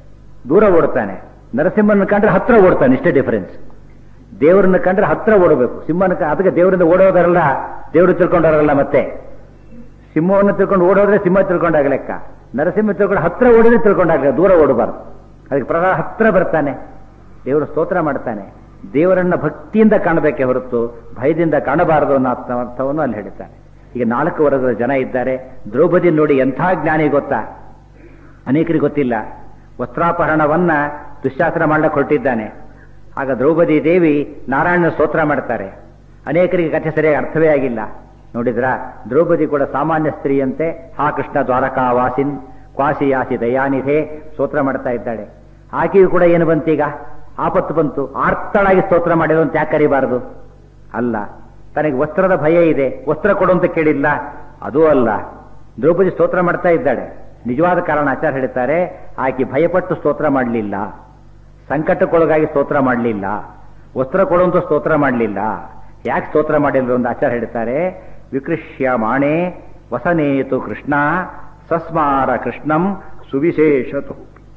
ದೂರ ಓಡ್ತಾನೆ ನರಸಿಂಹನ ಕಂಡ್ರೆ ಹತ್ರ ಓಡ್ತಾನೆ ಇಷ್ಟೇ ಡಿಫರೆನ್ಸ್ ದೇವರನ್ನ ಕಂಡ್ರೆ ಹತ್ರ ಓಡಬೇಕು ಸಿಂಹನ ಕ- ಅದಕ್ಕೆ ದೇವರಿಂದ ಓಡೋದರಲ್ಲ ದೇವರು ತಿಳ್ಕೊಂಡವರಲ್ಲ ಮತ್ತೆ ಸಿಂಹವನ್ನು ತಿಳ್ಕೊಂಡು ಓಡೋದ್ರೆ ಸಿಂಹ ತಿಳ್ಕೊಂಡಾಗ ಲೆಕ್ಕ ನರಸಿಂಹ ತಿಳ್ಕೊಂಡು ಹತ್ರ ಓಡಿದ್ರೆ ತಿಳ್ಕೊಂಡಾಗ ದೂರ ಓಡಬಾರ್ದು ಅದಕ್ಕೆ ಪ್ರಕಾರ ಹತ್ರ ಬರ್ತಾನೆ ದೇವರು ಸ್ತೋತ್ರ ಮಾಡ್ತಾನೆ ದೇವರನ್ನ ಭಕ್ತಿಯಿಂದ ಕಾಣಬೇಕೆ ಹೊರತು ಭಯದಿಂದ ಕಾಣಬಾರದು ಅನ್ನೋ ಅರ್ಥ- ಅರ್ಥವನ್ನು ಅಲ್ಲಿ ಹೇಳ್ತಾನೆ ಈಗ ನಾಲ್ಕು ವರ್ಗದ ಜನ ಇದ್ದಾರೆ ದ್ರೌಪದಿ ನೋಡಿ ಎಂಥ ಜ್ಞಾನಿ ಗೊತ್ತಾ ಅನೇಕರಿಗೆ ಗೊತ್ತಿಲ್ಲ ವಸ್ತ್ರಾಪಹರಣವನ್ನ ದುಶ್ಯಾಸನ ಮಾಡಕ್ಕೆ ಹೊರಟಿದ್ದಾನೆ ಆಗ ದ್ರೌಪದಿ ದೇವಿ ನಾರಾಯಣನ ಸ್ತೋತ್ರ ಮಾಡ್ತಾರೆ ಅನೇಕರಿಗೆ ಕಥೆ ಸರಿಯಾಗಿ ಅರ್ಥವೇ ಆಗಿಲ್ಲ ನೋಡಿದ್ರ ದ್ರೌಪದಿ ಕೂಡ ಸಾಮಾನ್ಯ ಸ್ತ್ರೀಯಂತೆ ಹಾ ಕೃಷ್ಣ ದ್ವಾರಕಾ ವಾಸಿನ್ ಕ್ವಾಸಿ ಯಾಸಿ ದಯಾನಿಧೆ ಸ್ತೋತ್ರ ಮಾಡ್ತಾ ಇದ್ದಾಳೆ ಆಕೆಯು ಕೂಡ ಏನು ಬಂತೀಗ ಆಪತ್ತು ಬಂತು ಆರ್ತಳಾಗಿ ಸ್ತೋತ್ರ ಮಾಡಿದ್ರು ಅಂತ ಯಾಕೆ ಕರಿಬಾರದು ಅಲ್ಲ ತನಗೆ ವಸ್ತ್ರದ ಭಯ ಇದೆ ವಸ್ತ್ರ ಕೊಡು ಅಂತ ಕೇಳಿಲ್ಲ ಅದೂ ಅಲ್ಲ ದ್ರೌಪದಿ ಸ್ತೋತ್ರ ಮಾಡ್ತಾ ಇದ್ದಾಳೆ ನಿಜವಾದ ಕಾರಣ ಆಚಾರ ಹೇಳ್ತಾರೆ ಆಕೆ ಭಯಪಟ್ಟು ಸ್ತೋತ್ರ ಮಾಡಲಿಲ್ಲ ಸಂಕಟಕ್ಕೊಳಗಾಗಿ ಸ್ತೋತ್ರ ಮಾಡಲಿಲ್ಲ ವಸ್ತ್ರ ಕೊಡುವಂತ ಸ್ತೋತ್ರ ಮಾಡಲಿಲ್ಲ ಯಾಕೆ ಸ್ತೋತ್ರ ಮಾಡಿಲ್ಲ ಒಂದು ಆಚಾರ ಹೇಳ್ತಾರೆ ವಿಕೃಷ್ಯ ಮಾಣೆ ವಸನೇತು ಕೃಷ್ಣ ಸಸ್ಮಾರ ಕೃಷ್ಣಂ ಸುವಿಶೇಷತು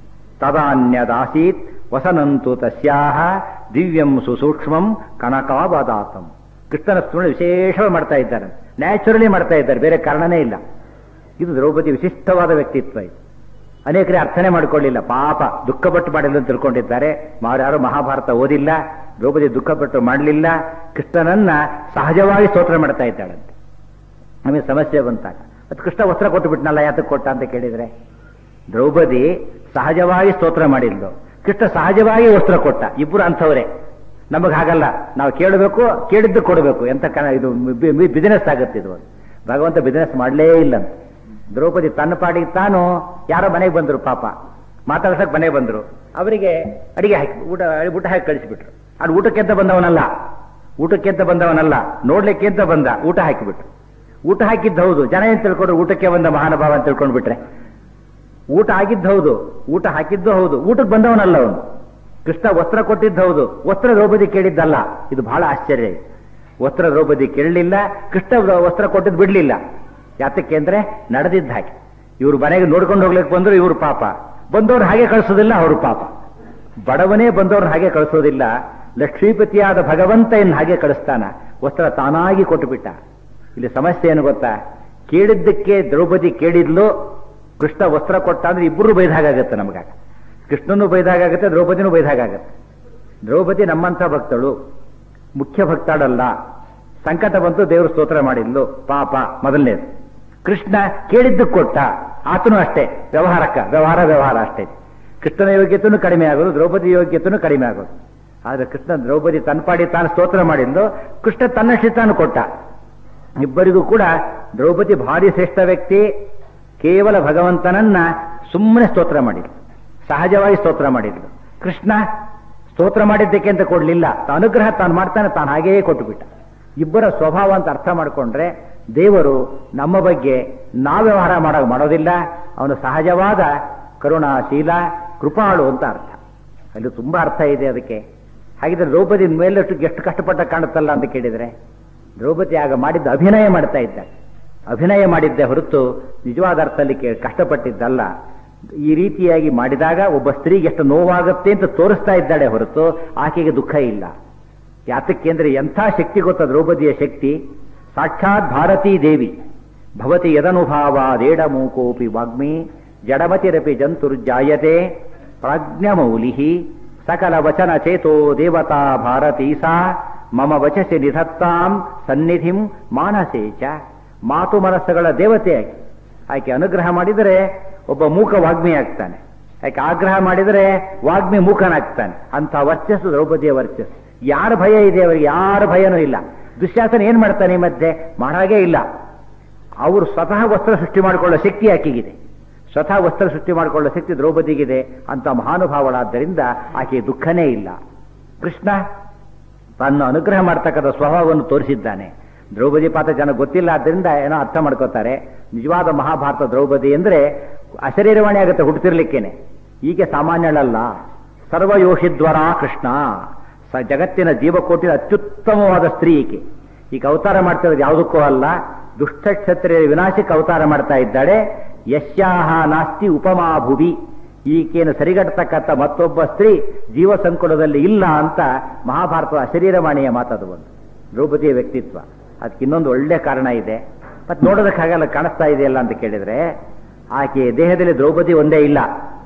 ತದಾನ್ಯದಾಸೀತ್ ವಸನಂತು ತಸ್ಯಾಹ ದಿವ್ಯಂ ಸುಸೂಕ್ಷ್ಮಂ ಕನಕಾವದಾತಂ ಕೃಷ್ಣನ ಸ್ಮರಣೆ ವಿಶೇಷವಾಗಿ ಮಾಡ್ತಾ ಇದ್ದಾರೆ ನ್ಯಾಚುರಲಿ ಮಾಡ್ತಾ ಇದ್ದಾರೆ ಬೇರೆ ಕಾರಣನೇ ಇಲ್ಲ ಇದು ದ್ರೌಪದಿ ವಿಶಿಷ್ಟವಾದ ವ್ಯಕ್ತಿತ್ವ ಇದು ಅನೇಕರೇ ಅರ್ಥನೆ ಮಾಡಿಕೊಳ್ಳಿಲ್ಲ ಪಾಪ ದುಃಖಪಟ್ಟು ಮಾಡಿಲ್ಲ ಅಂತ ತಿಳ್ಕೊಂಡಿದ್ದಾರೆ ಯಾರು ಮಹಾಭಾರತ ಓದಿಲ್ಲ ದ್ರೌಪದಿ ದುಃಖಪಟ್ಟು ಮಾಡಲಿಲ್ಲ ಕೃಷ್ಣನನ್ನ ಸಹಜವಾಗಿ ಸ್ತೋತ್ರ ಮಾಡ್ತಾ ಇದ್ದಾಳಂತೆ ನಮಗೆ ಸಮಸ್ಯೆ ಬಂತಾಗ ಅದು ಕೃಷ್ಣ ವಸ್ತ್ರ ಕೊಟ್ಟು ಬಿಟ್ನಲ್ಲ ಯಾತಕ್ಕೆ ಕೊಟ್ಟ ಅಂತ ಕೇಳಿದ್ರೆ ದ್ರೌಪದಿ ಸಹಜವಾಗಿ ಸ್ತೋತ್ರ ಮಾಡಿದ್ಲು ಕೃಷ್ಣ ಸಹಜವಾಗಿ ವಸ್ತ್ರ ಕೊಟ್ಟ ಇಬ್ಬರು ಅಂಥವರೇ ನಮಗೆ ಹಾಗಲ್ಲ ನಾವು ಕೇಳಬೇಕು ಕೇಳಿದ್ದು ಕೊಡಬೇಕು ಎಂತ ಕಾರಣ ಇದು ಬಿಸಿನೆಸ್ ಆಗುತ್ತೆ ಇದು ಭಗವಂತ ಬಿಸಿನೆಸ್ ಮಾಡಲೇ ಇಲ್ಲ ಅಂತ ದ್ರೌಪದಿ ತನ್ನ ಪಾಡಿಗೆ ತಾನು ಯಾರೋ ಮನೆಗೆ ಬಂದರು ಪಾಪ ಮಾತಾಡ್ಸಕ್ ಮನೆಗೆ ಬಂದರು ಅವರಿಗೆ ಅಡಿಗೆ ಹಾಕಿ ಊಟ ಊಟ ಹಾಕಿ ಕಳಿಸಿಬಿಟ್ರು ಅದು ಊಟಕ್ಕೆ ಅಂತ ಬಂದವನಲ್ಲ ಊಟಕ್ಕೆ ಅಂತ ಬಂದವನಲ್ಲ ನೋಡ್ಲಿಕ್ಕೆ ಅಂತ ಬಂದ ಊಟ ಹಾಕಿಬಿಟ್ರು ಊಟ ಹಾಕಿದ್ದು ಹೌದು ಜನ ಏನ್ ತಿಳ್ಕೊಂಡ್ರು ಊಟಕ್ಕೆ ಬಂದ ಮಹಾನುಭಾವ ಅಂತ ತಿಳ್ಕೊಂಡ್ಬಿಟ್ರೆ ಊಟ ಆಗಿದ್ದು ಹೌದು ಊಟ ಹಾಕಿದ್ದು ಹೌದು ಊಟಕ್ಕೆ ಬಂದವನಲ್ಲ ಅವನು ಕೃಷ್ಣ ವಸ್ತ್ರ ಕೊಟ್ಟಿದ್ದು ಹೌದು ವಸ್ತ್ರ ದ್ರೌಪದಿ ಕೇಳಿದ್ದಲ್ಲ ಇದು ಬಹಳ ಆಶ್ಚರ್ಯ ವಸ್ತ್ರ ದ್ರೌಪದಿ ಕೇಳಲಿಲ್ಲ ಕೃಷ್ಣ ವಸ್ತ್ರ ಕೊಟ್ಟಿದ್ದು ಬಿಡ್ಲಿಲ್ಲ ಯಾತಕ್ಕೆ ಅಂದ್ರೆ ನಡೆದಿದ್ದ ಹಾಗೆ ಇವ್ರು ಮನೆಗೆ ನೋಡ್ಕೊಂಡು ಹೋಗ್ಲಿಕ್ಕೆ ಬಂದ್ರು ಇವ್ರು ಪಾಪ ಬಂದವ್ರು ಹಾಗೆ ಕಳಿಸೋದಿಲ್ಲ ಅವರು ಪಾಪ ಬಡವನೇ ಬಂದವ್ರನ್ನ ಹಾಗೆ ಕಳಿಸೋದಿಲ್ಲ ಲಕ್ಷ್ಮೀಪತಿಯಾದ ಭಗವಂತ ಇನ್ನು ಹಾಗೆ ಕಳಿಸ್ತಾನ ವಸ್ತ್ರ ತಾನಾಗಿ ಕೊಟ್ಟುಬಿಟ್ಟ ಇಲ್ಲಿ ಸಮಸ್ಯೆ ಏನು ಗೊತ್ತಾ ಕೇಳಿದ್ದಕ್ಕೆ ದ್ರೌಪದಿ ಕೇಳಿದ್ಲು ಕೃಷ್ಣ ವಸ್ತ್ರ ಕೊಟ್ಟ ಅಂದ್ರೆ ಇಬ್ಬರು ಬೈದಾಗತ್ತೆ ನಮಗಾಗ ಕೃಷ್ಣನು ಬೈದಾಗತ್ತೆ ದ್ರೌಪದಿನೂ ಬೈದಾಗತ್ತೆ ದ್ರೌಪದಿ ನಮ್ಮಂಥ ಭಕ್ತಳು ಮುಖ್ಯ ಭಕ್ತಾಳಲ್ಲ ಸಂಕಟ ಬಂತು ದೇವರು ಸ್ತೋತ್ರ ಮಾಡಿದ್ಲು ಪಾಪ ಮೊದಲನೇದು ಕೃಷ್ಣ ಕೇಳಿದ್ದಕ್ಕೆ ಕೊಟ್ಟ ಆತನು ಅಷ್ಟೇ ವ್ಯವಹಾರಕ್ಕ ವ್ಯವಹಾರ ವ್ಯವಹಾರ ಅಷ್ಟೇ ಕೃಷ್ಣನ ಯೋಗ್ಯತೆಯೂ ಕಡಿಮೆ ಆಗೋದು ದ್ರೌಪದಿ ಯೋಗ್ಯತೆಯೂ ಕಡಿಮೆ ಆಗೋದು ಆದ್ರೆ ಕೃಷ್ಣ ದ್ರೌಪದಿ ತನ್ಪಾಡಿ ತಾನು ಸ್ತೋತ್ರ ಮಾಡಿದ್ಲು ಕೃಷ್ಣ ತನ್ನಷ್ಟೇ ತಾನು ಕೊಟ್ಟ ಇಬ್ಬರಿಗೂ ಕೂಡ ದ್ರೌಪದಿ ಭಾರಿ ಶ್ರೇಷ್ಠ ವ್ಯಕ್ತಿ ಕೇವಲ ಭಗವಂತನನ್ನ ಸುಮ್ಮನೆ ಸ್ತೋತ್ರ ಮಾಡಿದ್ಲು ಸಹಜವಾಗಿ ಸ್ತೋತ್ರ ಮಾಡಿದ್ಲು ಕೃಷ್ಣ ಸ್ತೋತ್ರ ಮಾಡಿದ್ದಕ್ಕೆ ಅಂತ ಕೊಡ್ಲಿಲ್ಲ ಅನುಗ್ರಹ ತಾನು ಮಾಡ್ತಾನೆ ತಾನು ಹಾಗೆಯೇ ಕೊಟ್ಟುಬಿಟ್ಟ ಇಬ್ಬರ ಸ್ವಭಾವ ಅಂತ ಅರ್ಥ ಮಾಡಿಕೊಂಡ್ರೆ ದೇವರು ನಮ್ಮ ಬಗ್ಗೆ ನಾವು ವ್ಯವಹಾರ ಮಾಡೋ ಮಾಡೋದಿಲ್ಲ ಅವನು ಸಹಜವಾದ ಕರುಣಾಶೀಲ ಕೃಪಾಳು ಅಂತ ಅರ್ಥ ಅಲ್ಲಿ ತುಂಬಾ ಅರ್ಥ ಇದೆ ಅದಕ್ಕೆ ಹಾಗಿದ್ರೆ ದ್ರೌಪದಿ ಮೇಲಷ್ಟು ಎಷ್ಟು ಕಷ್ಟಪಟ್ಟ ಕಾಣುತ್ತಲ್ಲ ಅಂತ ಕೇಳಿದ್ರೆ ದ್ರೌಪದಿ ಆಗ ಮಾಡಿದ್ದ ಅಭಿನಯ ಮಾಡ್ತಾ ಇದ್ದ ಅಭಿನಯ ಮಾಡಿದ್ದೆ ಹೊರತು ನಿಜವಾದ ಅರ್ಥದಲ್ಲಿ ಕಷ್ಟಪಟ್ಟಿದ್ದಲ್ಲ ಈ ರೀತಿಯಾಗಿ ಮಾಡಿದಾಗ ಒಬ್ಬ ಸ್ತ್ರೀಗೆ ಎಷ್ಟು ನೋವಾಗುತ್ತೆ ಅಂತ ತೋರಿಸ್ತಾ ಇದ್ದಾಳೆ ಹೊರತು ಆಕೆಗೆ ದುಃಖ ಇಲ್ಲ ಯಾತಕ್ಕೆ ಅಂದ್ರೆ ಎಂಥ ಶಕ್ತಿ ಗೊತ್ತ ದ್ರೌಪದಿಯ ಶಕ್ತಿ ಸಾಕ್ಷಾತ್ ಭಾರತೀ ದೇವಿ ಭವತಿ ಯದನುಭಾವಾದೇಡ ಮೂಕೋಪಿ ವಾಗ್ಮಿ ಜಡಮತಿರಪಿ ಜಂತುರ್ಜಾಯತೆ ಪ್ರಾಜ್ಞಮೌಲಿ ಸಕಲ ವಚನ ಚೇತೋ ದೇವತಾ ಭಾರತೀ ಸಾ ಮಮ ವಚಸಿ ನಿಧತ್ತಾಂ ಸನ್ನಿಧಿಂ ಮಾನಸೇ ಚ ಮಾತು ಮನಸ್ಸುಗಳ ದೇವತೆಯಾಗಿ ಆಕೆ ಅನುಗ್ರಹ ಮಾಡಿದರೆ ಒಬ್ಬ ಮೂಕ ವಾಗ್ಮಿ ಆಗ್ತಾನೆ ಯಾಕೆ ಆಗ್ರಹ ಮಾಡಿದರೆ ವಾಗ್ಮಿ ಮೂಕನಾಗ್ತಾನೆ ಅಂತ ವರ್ಚಸ್ಸು ದ್ರೌಪದಿಯ ವರ್ಚಸ್ಸು ಯಾರ ಭಯ ಇದೆ ಅವರಿಗೆ ಯಾರ ಭಯನೂ ಇಲ್ಲ ದುಶ್ಯಾಸನ ಏನ್ ಮಾಡ್ತಾನೆ ಈ ಮಧ್ಯೆ ಮಾಡಾಗೇ ಇಲ್ಲ ಅವರು ಸ್ವತಃ ವಸ್ತ್ರ ಸೃಷ್ಟಿ ಮಾಡಿಕೊಳ್ಳೋ ಶಕ್ತಿ ಆಕೆಗಿದೆ ಸ್ವತಃ ವಸ್ತ್ರ ಸೃಷ್ಟಿ ಮಾಡಿಕೊಳ್ಳೋ ಶಕ್ತಿ ದ್ರೌಪದಿಗಿದೆ ಅಂತ ಮಹಾನುಭಾವಳಾದ್ದರಿಂದ ಆಕೆ ದುಃಖನೇ ಇಲ್ಲ ಕೃಷ್ಣ ತನ್ನ ಅನುಗ್ರಹ ಮಾಡ್ತಕ್ಕಂಥ ಸ್ವಭಾವವನ್ನು ತೋರಿಸಿದ್ದಾನೆ ದ್ರೌಪದಿ ಪಾತ್ರ ಜನ ಗೊತ್ತಿಲ್ಲ ಆದ್ದರಿಂದ ಏನೋ ಅರ್ಥ ಮಾಡ್ಕೋತಾರೆ ನಿಜವಾದ ಮಹಾಭಾರತ ದ್ರೌಪದಿ ಅಂದ್ರೆ ಅಶರೀರವಾಣಿ ಆಗುತ್ತೆ ಹುಟ್ಟುತ್ತಿರ್ಲಿಕ್ಕೇನೆ ಈಕೆ ಸಾಮಾನ್ಯಳಲ್ಲ ಸರ್ವಯೋಷಿದ್ವರ ಕೃಷ್ಣ ಸ ಜಗತ್ತಿನ ಜೀವಕೋಟಿನ ಅತ್ಯುತ್ತಮವಾದ ಸ್ತ್ರೀ ಈಕೆ ಈಗ ಅವತಾರ ಮಾಡ್ತಿರೋದು ಯಾವುದಕ್ಕೂ ಅಲ್ಲ ದುಷ್ಟ ಕ್ಷತ್ರಿಯ ವಿನಾಶಕ್ಕೆ ಅವತಾರ ಮಾಡ್ತಾ ಇದ್ದಾಳೆ ಯಶ್ಯಾಹ ನಾಸ್ತಿ ಉಪಮಾ ಭುವಿ ಈಕೆಯನ್ನು ಸರಿಗಟ್ಟತಕ್ಕಂಥ ಮತ್ತೊಬ್ಬ ಸ್ತ್ರೀ ಜೀವ ಸಂಕುಲದಲ್ಲಿ ಇಲ್ಲ ಅಂತ ಮಹಾಭಾರತದ ಅಶರೀರವಾಣಿಯ ಮಾತದು ಒಂದು ದ್ರೌಪದಿಯ ವ್ಯಕ್ತಿತ್ವ ಅದಕ್ಕೆ ಇನ್ನೊಂದು ಒಳ್ಳೆ ಕಾರಣ ಇದೆ ಮತ್ತೆ ನೋಡೋದಕ್ಕಾಗಲ್ಲ ಕಾಣಿಸ್ತಾ ಇದೆಯಲ್ಲ ಅಂತ ಕೇಳಿದ್ರೆ ಆಕೆ ದೇಹದಲ್ಲಿ ದ್ರೌಪದಿ ಒಂದೇ ಇಲ್ಲ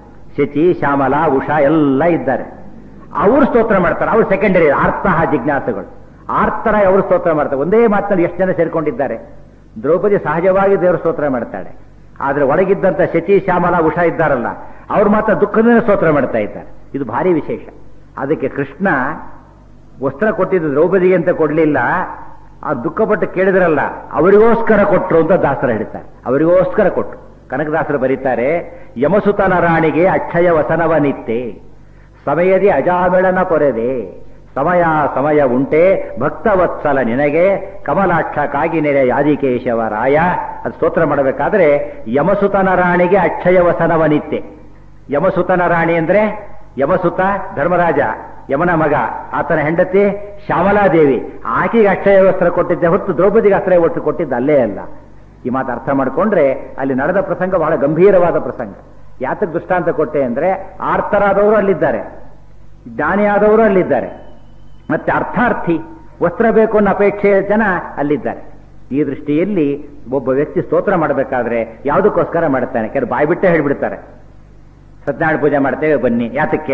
ಶಚಿ ಶ್ಯಾಮಲ ಉಷಾ ಎಲ್ಲ ಇದ್ದಾರೆ ಅವರು ಸ್ತೋತ್ರ ಮಾಡ್ತಾರೆ ಅವರು ಸೆಕೆಂಡರಿ ಆರ್ತಃ ಜಿಜ್ಞಾಸುಗಳು ಆರ್ತರಾಗಿ ಅವರು ಸ್ತೋತ್ರ ಮಾಡ್ತಾರೆ ಒಂದೇ ಮಾತಿನಲ್ಲಿ ಎಷ್ಟು ಜನ ಸೇರ್ಕೊಂಡಿದ್ದಾರೆ ದ್ರೌಪದಿ ಸಹಜವಾಗಿ ದೇವರು ಸ್ತೋತ್ರ ಮಾಡ್ತಾಳೆ ಆದ್ರೆ ಒಳಗಿದ್ದಂತ ಶಚಿ ಶ್ಯಾಮಲ ಉಷಾ ಇದ್ದಾರಲ್ಲ ಅವ್ರು ಮಾತ್ರ ದುಃಖದಿಂದ ಸ್ತೋತ್ರ ಮಾಡ್ತಾ ಇದ್ದಾರೆ ಇದು ಭಾರಿ ವಿಶೇಷ ಅದಕ್ಕೆ ಕೃಷ್ಣ ವಸ್ತ್ರ ಕೊಟ್ಟಿದ್ದು ದ್ರೌಪದಿಗೆ ಅಂತ ಕೊಡ್ಲಿಲ್ಲ ಆ ದುಃಖಪಟ್ಟು ಕೇಳಿದ್ರಲ್ಲ ಅವರಿಗೋಸ್ಕರ ಕೊಟ್ರು ಅಂತ ದಾಸರ ಹೇಳ್ತಾರೆ ಅವರಿಗೋಸ್ಕರ ಕೊಟ್ರು ಕನಕದಾಸರು ಬರೀತಾರೆ ಯಮಸುತನ ರಾಣಿಗೆ ಅಕ್ಷಯ ವಸನವ ನಿತ್ತೆ ಸಮಯದಿ ಅಜಾಮಿಳನ ಕೊರೆದೆ ಸಮಯ ಸಮಯ ಉಂಟೆ ಭಕ್ತವತ್ಸಲ ನಿನಗೆ ಕಮಲಾಕ್ಷ ಕಾಗಿನೆರೆ ಯಾದಿಕೇಶವ ರಾಯ ಅದು ಸ್ತೋತ್ರ ಮಾಡಬೇಕಾದ್ರೆ ಯಮಸುತನ ರಾಣಿಗೆ ಅಕ್ಷಯ ವಸನವ ನಿತ್ತೆ ಯಮಸುತನ ರಾಣಿ ಅಂದ್ರೆ ಯಮಸುತ ಧರ್ಮರಾಜ ಯಮನ ಮಗ ಆತನ ಹೆಂಡತಿ ಶ್ಯಾಮಲಾದೇವಿ ಆಕೆಗೆ ಅಕ್ಷಯ ವಸ್ತ್ರ ಕೊಟ್ಟಿದ್ದೆ ಹೊತ್ತು ದ್ರೌಪದಿಗೆ ಅಕ್ಷಯ ಒಟ್ಟು ಕೊಟ್ಟಿದ್ದು ಅಲ್ಲೇ ಅಲ್ಲ ಈ ಮಾತು ಅರ್ಥ ಮಾಡಿಕೊಂಡ್ರೆ ಅಲ್ಲಿ ನಡೆದ ಪ್ರಸಂಗ ಬಹಳ ಗಂಭೀರವಾದ ಪ್ರಸಂಗ ಯಾತಕ್ಕೆ ದೃಷ್ಟಾಂತ ಕೊಟ್ಟೆ ಅಂದ್ರೆ ಆರ್ತರಾದವರು ಅಲ್ಲಿದ್ದಾರೆ ಜ್ಞಾನಿಯಾದವರು ಅಲ್ಲಿದ್ದಾರೆ ಮತ್ತೆ ಅರ್ಥಾರ್ಥಿ ವಸ್ತ್ರ ಬೇಕು ಅನ್ನೋ ಅಪೇಕ್ಷೆಯ ಜನ ಅಲ್ಲಿದ್ದಾರೆ ಈ ದೃಷ್ಟಿಯಲ್ಲಿ ಒಬ್ಬ ವ್ಯಕ್ತಿ ಸ್ತೋತ್ರ ಮಾಡಬೇಕಾದ್ರೆ ಯಾವುದಕ್ಕೋಸ್ಕರ ಮಾಡ್ತಾನೆ ಕೆಲವು ಬಾಯಿ ಬಿಟ್ಟೆ ಹೇಳ್ಬಿಡ್ತಾರೆ ಸತ್ಯನಾರಾಯಣ ಪೂಜೆ ಮಾಡ್ತೇವೆ ಬನ್ನಿ ಯಾತಕ್ಕೆ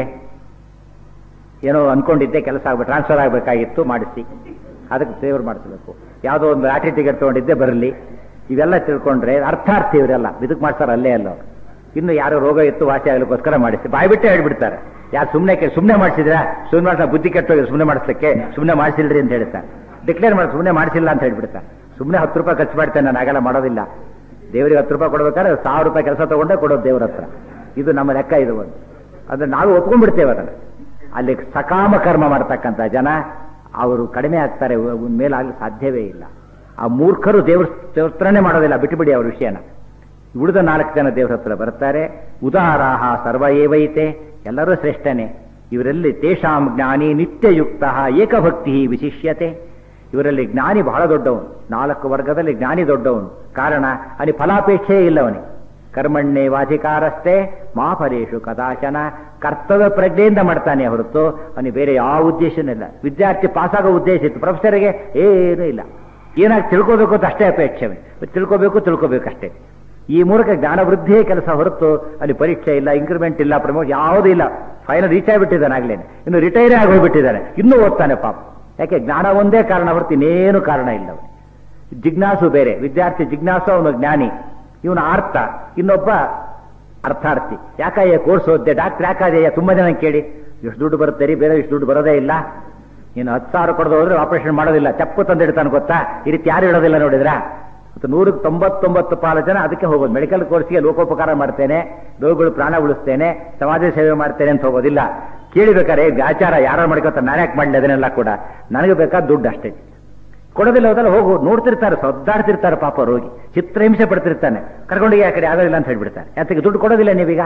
ಏನೋ ಅನ್ಕೊಂಡಿದ್ದೆ ಕೆಲಸ ಆಗ್ಬೇಕು ಟ್ರಾನ್ಸ್ಫರ್ ಆಗಬೇಕಾಗಿತ್ತು ಮಾಡಿಸಿ ಅದಕ್ಕೆ ಸೇವರ್ ಮಾಡಿಸ್ಬೇಕು ಯಾವುದೋ ಒಂದು ಲಾಟ್ರಿ ಟಿಕೆಟ್ ತೊಗೊಂಡಿದ್ದೆ ಬರಲಿ ಇವೆಲ್ಲ ತಿಳ್ಕೊಂಡ್ರೆ ಅರ್ಥಾರ್ಥಿ ಇವರೆಲ್ಲ ಇದಕ್ಕೆ ಮಾಡ್ತಾರೆ ಅಲ್ಲೇ ಅಲ್ಲ ಅವ್ರು. ಇನ್ನು ಯಾರೋ ರೋಗ ಇತ್ತು ವಾಸಿ ಆಗ್ಲಿಕ್ಕೋಸ್ಕರ ಮಾಡಿಸಿ ಬಾಯಿ ಬಿಟ್ಟೆ ಹೇಳ್ಬಿಡ್ತಾರೆ ಯಾರು ಸುಮ್ಮನೆ ಸುಮ್ಮನೆ ಮಾಡಿಸಿದ್ರ ಸುಮ್ಮನೆ ಮಾಡಿಸ ಬುದ್ಧಿ ಕೆಟ್ಟೋಗಿ ಸುಮ್ಮನೆ ಮಾಡಿಸ್ಲಿಕ್ಕೆ ಸುಮ್ಮನೆ ಮಾಡಿಸಿಲ್ರಿ ಅಂತ ಹೇಳ್ತಾರೆ ಡಿಕ್ಲೇರ್ ಮಾಡಿ ಸುಮ್ಮನೆ ಮಾಡಿಸಿಲ್ಲ ಅಂತ ಹೇಳ್ಬಿಡ್ತಾರೆ ಸುಮ್ಮನೆ ಹತ್ತು ರೂಪಾಯಿ ಖರ್ಚು ಮಾಡ್ತೇನೆ ನಾನು ಆಗಲ್ಲ ಮಾಡೋದಿಲ್ಲ ದೇವರಿಗೆ ಹತ್ತು ರೂಪಾಯಿ ಕೊಡ್ಬೇಕಾದ್ರೆ ಸಾವಿರ ರೂಪಾಯಿ ಕೆಲಸ ತಗೊಂಡೇ ಕೊಡೋದು ದೇವ್ರ ಹತ್ರ ಇದು ನಮ್ಮ ಲೆಕ್ಕ ಇದು ಒಂದು ಅಂದ್ರೆ ನಾವು ಒಪ್ಕೊಂಡ್ಬಿಡ್ತೇವೆ ಅದನ್ನು ಅಲ್ಲಿ ಸಕಾಮ ಕರ್ಮ ಮಾಡ್ತಕ್ಕಂಥ ಜನ ಅವರು ಕಡಿಮೆ ಆಗ್ತಾರೆ ಮೇಲಾಗಲಿ ಸಾಧ್ಯವೇ ಇಲ್ಲ ಆ ಮೂರ್ಖರು ದೇವ್ರ ದೇವಸ್ಥಾನೇ ಮಾಡೋದಿಲ್ಲ ಬಿಟ್ಟುಬಿಡಿ ಅವ್ರ ವಿಷಯನ ಉಳಿದ ನಾಲ್ಕು ಜನ ದೇವರ ಹತ್ರ ಬರ್ತಾರೆ ಉದಾರಾಹ ಸರ್ವ ಏವೈತೆ ಎಲ್ಲರೂ ಶ್ರೇಷ್ಠನೇ ಇವರಲ್ಲಿ ತೇಷಾಂ ಜ್ಞಾನಿ ನಿತ್ಯಯುಕ್ತ ಏಕಭಕ್ತಿ ವಿಶಿಷ್ಯತೆ ಇವರಲ್ಲಿ ಜ್ಞಾನಿ ಬಹಳ ದೊಡ್ಡವನು ನಾಲ್ಕು ವರ್ಗದಲ್ಲಿ ಜ್ಞಾನಿ ದೊಡ್ಡವನು ಕಾರಣ ಅಲ್ಲಿ ಫಲಾಪೇಕ್ಷೆ ಇಲ್ಲ ಅವನಿಗೆ ಕರ್ಮಣ್ಣೆ ವಾಧಿಕಾರಸ್ಥೆ ಮಾ ಫಲೇಶು ಕದಾಚನ ಕರ್ತವ್ಯ ಪ್ರಜ್ಞೆಯಿಂದ ಮಾಡ್ತಾನೆ ಹೊರತು ಅವನಿಗೆ ಬೇರೆ ಯಾವ ಉದ್ದೇಶನೂ ಇಲ್ಲ ವಿದ್ಯಾರ್ಥಿ ಪಾಸಾಗೋ ಉದ್ದೇಶ ಇತ್ತು ಪ್ರೊಫೆಸರ್ಗೆ ಏನೂ ಇಲ್ಲ ಏನಾಗಿ ತಿಳ್ಕೋಬೇಕು ಅಂತ ಅಷ್ಟೇ ಅಪೇಕ್ಷೆ ತಿಳ್ಕೋಬೇಕು ತಿಳ್ಕೋಬೇಕು ಅಷ್ಟೇ ಈ ಮೂಲಕ ಜ್ಞಾನ ವೃದ್ಧಿಯೇ ಕೆಲಸ ಹೊರತು ಅಲ್ಲಿ ಪರೀಕ್ಷೆ ಇಲ್ಲ ಇಂಕ್ರಿಮೆಂಟ್ ಇಲ್ಲ ಪ್ರಮೋಟ್ ಯಾವುದೂ ಇಲ್ಲ ಫೈನಲ್ ರೀಚ್ ಆಗಿಬಿಟ್ಟಿದ್ದಾನೆ ಆಗ್ಲೇನೆ ಇನ್ನು ರಿಟೈರೇ ಆಗಿ ಹೋಗ್ಬಿಟ್ಟಿದ್ದಾನೆ ಇನ್ನೂ ಓದ್ತಾನೆ ಪಾಪ ಯಾಕೆ ಜ್ಞಾನ ಒಂದೇ ಕಾರಣ ಹೊರತು ಇನ್ನೇನು ಕಾರಣ ಇಲ್ಲ ಅವನು ಜಿಜ್ಞಾಸು ಬೇರೆ ವಿದ್ಯಾರ್ಥಿ ಜಿಜ್ಞಾಸು ಅವನು ಜ್ಞಾನಿ ಇವನು ಆರ್ಥ ಇನ್ನೊಬ್ಬ ಅರ್ಥಾರ್ಥಿ ಯಾಕಯ್ಯ ಕೋರ್ಸ್ ಓದ್ದೆ ಡಾಕ್ಟರ್ ಯಾಕಾದೆಯ ತುಂಬಾ ಜನ ಕೇಳಿ ಎಷ್ಟು ದುಡ್ಡು ಬರುತ್ತೆ ರೀ ಬೇರೆ ಇಷ್ಟು ದುಡ್ಡು ಬರೋದೇ ಇಲ್ಲ ನೀನು ಹತ್ತು ಸಾವಿರ ಕೊಡದು ಹೋದ್ರೆ ಆಪರೇಷನ್ ಮಾಡೋದಿಲ್ಲ ಚಪ್ಪು ತಂದಿಡ್ತಾನೆ ಗೊತ್ತಾ ಈ ರೀತಿ ಯಾರು ಹೇಳೋದಿಲ್ಲ ನೋಡಿದ್ರಾ ಮತ್ತು ನೂರಕ್ಕೆ ತೊಂಬತ್ತೊಂಬತ್ತು ಪಾಲು ಜನ ಅದಕ್ಕೆ ಹೋಗೋದು ಮೆಡಿಕಲ್ ಕೋರ್ಸ್ಗೆ ಲೋಕೋಪಕಾರ ಮಾಡ್ತೇನೆ ರೋಗಿಗಳು ಪ್ರಾಣ ಉಳಿಸ್ತೇನೆ ಸಮಾಜ ಸೇವೆ ಮಾಡ್ತೇನೆ ಅಂತ ಹೋಗೋದಿಲ್ಲ ಕೇಳಿಬೇಕಾರೆ ಆಚಾರ ಯಾರು ಮಾಡ್ಕೊತಾರೆ ನಾನು ಯಾಕೆ ಮಾಡಲಿ ಅದನ್ನೆಲ್ಲ ಕೂಡ ನನಗೆ ಬೇಕಾದ ದುಡ್ಡು ಅಷ್ಟೇ ಕೊಡೋದಿಲ್ಲ ಹೋದಲ್ಲ ಹೋಗು ನೋಡ್ತಿರ್ತಾರೆ ಸೊದ್ದಾಡ್ತಿರ್ತಾರೆ ಪಾಪ ರೋಗಿ ಚಿತ್ರಹಿಂಸೆ ಪಡ್ತಿರ್ತಾನೆ ಕರ್ಕೊಂಡೋಗಿ ಆ ಕಡೆ ಆಗೋದಿಲ್ಲ ಅಂತ ಹೇಳ್ಬಿಡ್ತಾರೆ ಯಾತಕ್ಕೆ ದುಡ್ಡು ಕೊಡೋದಿಲ್ಲ ನೀವೀಗ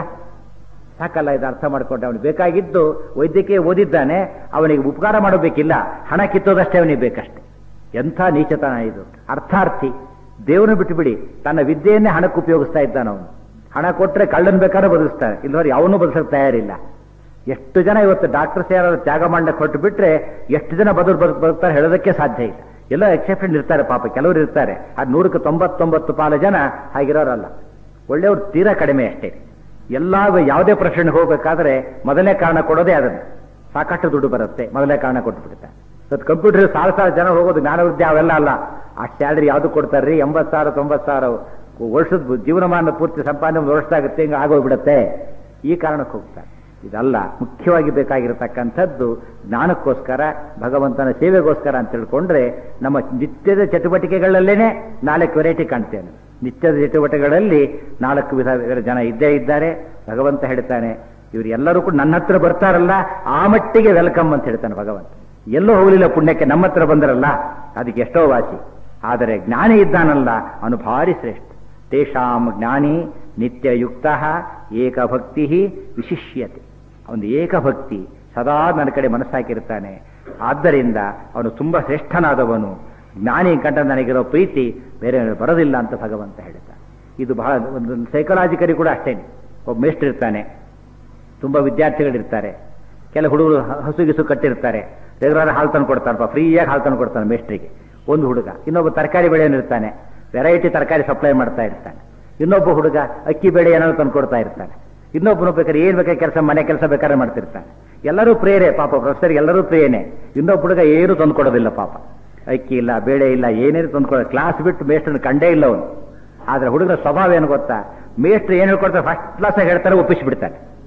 ಸಾಕಲ್ಲ ಇದು ಅರ್ಥ ಮಾಡ್ಕೊಂಡೆ ಅವನಿಗೆ ಬೇಕಾಗಿದ್ದು ವೈದ್ಯಕೀಯ ಓದಿದ್ದಾನೆ ಅವನಿಗೆ ಉಪಕಾರ ಮಾಡಬೇಕಿಲ್ಲ ಹಣ ಕಿತ್ತೋದಷ್ಟೇ ಅವನಿಗೆ ಬೇಕಷ್ಟೆ ಎಂಥ ನೀಚತನ ಇದು ಅರ್ಥಾರ್ಥಿ ದೇವನು ಬಿಟ್ಟುಬಿಡಿ ತನ್ನ ವಿದ್ಯೆಯನ್ನೇ ಹಣಕ್ಕೆ ಉಪಯೋಗಿಸ್ತಾ ಇದ್ದಾನ ಅವನು ಹಣ ಕೊಟ್ಟರೆ ಕಳ್ಳನ್ ಬೇಕಾದ್ರೆ ಬದುಕಿಸ್ತಾರೆ ಇಲ್ಲವ್ರು ಯಾವನ್ನೂ ಬದುಕಕ್ಕೆ ತಯಾರಿಲ್ಲ ಎಷ್ಟು ಜನ ಇವತ್ತು ಡಾಕ್ಟರ್ಸ್ ಯಾರು ತ್ಯಾಗ ಮಾಡಕ್ಕೆ ಹೊರಟು ಬಿಟ್ರೆ ಎಷ್ಟು ಜನ ಬದುಕು ಬದುಕು ಬದುಕ್ತಾರೆ ಹೇಳೋದಕ್ಕೆ ಸಾಧ್ಯ ಇಲ್ಲ ಎಲ್ಲ ಎಕ್ಸೆಪ್ಷನ್ ಇರ್ತಾರೆ ಪಾಪ ಕೆಲವರು ಇರ್ತಾರೆ ಅದು ನೂರಕ್ಕೆ ತೊಂಬತ್ತೊಂಬತ್ತು ಪಾಲು ಜನ ಹಾಗಿರೋರಲ್ಲ ಒಳ್ಳೆಯವ್ರು ತೀರಾ ಕಡಿಮೆ ಅಷ್ಟೇ ಎಲ್ಲ ಯಾವುದೇ ಪ್ರಶ್ನೆಗೆ ಹೋಗ್ಬೇಕಾದ್ರೆ ಮೊದಲನೇ ಕಾರಣ ಕೊಡೋದೇ ಅದನ್ನು ಸಾಕಷ್ಟು ದುಡ್ಡು ಬರುತ್ತೆ ಮೊದಲನೇ ಕಾರಣ ಕೊಟ್ಟು ಬಿಡುತ್ತೆ ಇವತ್ತು ಕಂಪ್ಯೂಟರ್ ಸಾವಿರ ಸಾವಿರ ಜನ ಹೋಗೋದು ಜ್ಞಾನವೃದ್ಧಿ ಅವೆಲ್ಲ ಅಲ್ಲ ಆ ಸ್ಯಾಲ್ರಿ ಯಾವುದು ಕೊಡ್ತಾರ್ರಿ ಎಂಬತ್ತು ಸಾವಿರ ತೊಂಬತ್ತು ಸಾವಿರ ವರ್ಷದ ಜೀವನಮಾನ ಪೂರ್ತಿ ಸಂಪಾದನೆ ಒಂದು ವರ್ಷದಾಗುತ್ತೆ ಹಿಂಗೆ ಆಗೋಗ್ಬಿಡುತ್ತೆ ಈ ಕಾರಣಕ್ಕೆ ಹೋಗ್ತಾರೆ ಇದಲ್ಲ ಮುಖ್ಯವಾಗಿ ಬೇಕಾಗಿರತಕ್ಕಂಥದ್ದು ಜ್ಞಾನಕ್ಕೋಸ್ಕರ ಭಗವಂತನ ಸೇವೆಗೋಸ್ಕರ ಅಂತ ತಿಳ್ಕೊಂಡ್ರೆ ನಮ್ಮ ನಿತ್ಯದ ಚಟುವಟಿಕೆಗಳಲ್ಲೇನೆ ನಾಲ್ಕು ವೆರೈಟಿ ಕಾಣ್ತೇನೆ ನಿತ್ಯದ ಚಟುವಟಿಕೆಗಳಲ್ಲಿ ನಾಲ್ಕು ವಿಧ ಜನ ಇದ್ದೇ ಇದ್ದಾರೆ ಭಗವಂತ ಹೇಳ್ತಾನೆ ಇವರು ಎಲ್ಲರೂ ಕೂಡ ನನ್ನ ಹತ್ರ ಬರ್ತಾರಲ್ಲ ಆ ಮಟ್ಟಿಗೆ ವೆಲ್ಕಮ್ ಅಂತ ಹೇಳ್ತಾನೆ ಭಗವಂತ ಎಲ್ಲೂ ಹೋಗಲಿಲ್ಲ ಪುಣ್ಯಕ್ಕೆ ನಮ್ಮ ಹತ್ರ ಬಂದರಲ್ಲ ಅದಕ್ಕೆ ಎಷ್ಟೋ ವಾಸಿ ಆದರೆ ಜ್ಞಾನಿ ಇದ್ದಾನಲ್ಲ ಅವನು ಭಾರಿ ಶ್ರೇಷ್ಠ ತೇಷಾಂ ಜ್ಞಾನಿ ನಿತ್ಯಯುಕ್ತ ಏಕಭಕ್ತಿ ವಿಶಿಷ್ಯತೆ ಅವನು ಏಕಭಕ್ತಿ ಸದಾ ನನ್ನ ಕಡೆ ಮನಸ್ಸಾಕಿರ್ತಾನೆ ಆದ್ದರಿಂದ ಅವನು ತುಂಬಾ ಶ್ರೇಷ್ಠನಾದವನು ಜ್ಞಾನಿ ಕಂಡ ನನಗಿರೋ ಪ್ರೀತಿ ಬೇರೆ ಬರೋದಿಲ್ಲ ಅಂತ ಭಗವಂತ ಹೇಳ್ತಾನೆ ಇದು ಬಹಳ ಒಂದು ಸೈಕಲಾಜಿಕಲಿ ಕೂಡ ಅಷ್ಟೇನೆ ಒಬ್ಬ ಮೇಷ್ಟ್ರು ಇರ್ತಾನೆ ತುಂಬ ವಿದ್ಯಾರ್ಥಿಗಳಿರ್ತಾರೆ ಕೆಲ ಹುಡುಗರು ಹಸುಗಿಸು ಕಟ್ಟಿರ್ತಾರೆ ರೆಗ್ಯುಲರ್ ಹಾಲು ತಂದು ಕೊಡ್ತಾರಪ್ಪ ಫ್ರೀಯಾಗಿ ಹಾಲು ತಂದು ಕೊಡ್ತಾನೆ ಮೇಸ್ಟ್ರಿಗೆ ಒಂದು ಹುಡುಗ ಇನ್ನೊಬ್ಬ ತರಕಾರಿ ಬೆಳೆಯನಿರ್ತಾನೆ ವೆರೈಟಿ ತರಕಾರಿ ಸಪ್ಲೈ ಮಾಡ್ತಾ ಇರ್ತಾನೆ ಇನ್ನೊಬ್ಬ ಹುಡುಗ ಅಕ್ಕಿ ಬೇಳೆ ಏನಾದ್ರು ತಂದು ಕೊಡ್ತಾ ಇರ್ತಾನೆ ಇನ್ನೊಬ್ಬನು ಬೇಕಾದ್ರೆ ಏನ್ ಬೇಕಾದ್ರೆ ಕೆಲಸ ಮನೆ ಕೆಲಸ ಬೇಕಾದ್ರೆ ಮಾಡ್ತಿರ್ತಾನೆ ಎಲ್ಲರೂ ಪ್ರೇರೆ ಪಾಪ ಪ್ರೊಫೆಸರ್ ಎಲ್ಲರೂ ಪ್ರೇಯನೆ ಇನ್ನೊಬ್ಬ ಹುಡುಗ ಏನು ತಂದು ಕೊಡೋದಿಲ್ಲ ಪಾಪ ಅಕ್ಕಿ ಇಲ್ಲ ಬೇಳೆ ಇಲ್ಲ ಏನೇನು ತಂದು ಕೊಡೋ ಕ್ಲಾಸ್ ಬಿಟ್ಟು ಮೇಸ್ಟ್ರನ್ನ ಕಂಡೇ ಇಲ್ಲ ಅವನು ಆದ್ರೆ ಹುಡುಗರ ಸ್ವಭಾವ ಏನು ಗೊತ್ತಾ ಮೇಸ್ಟ್ರು ಏನು ಹೇಳ್ಕೊಡ್ತಾರೆ ಫಸ್ಟ್ ಕ್ಲಾಸ್ ಹೇಳ್ತಾರೆ ಒಪ್ಪಿಸಿಬಿಡ್ತಾನೆ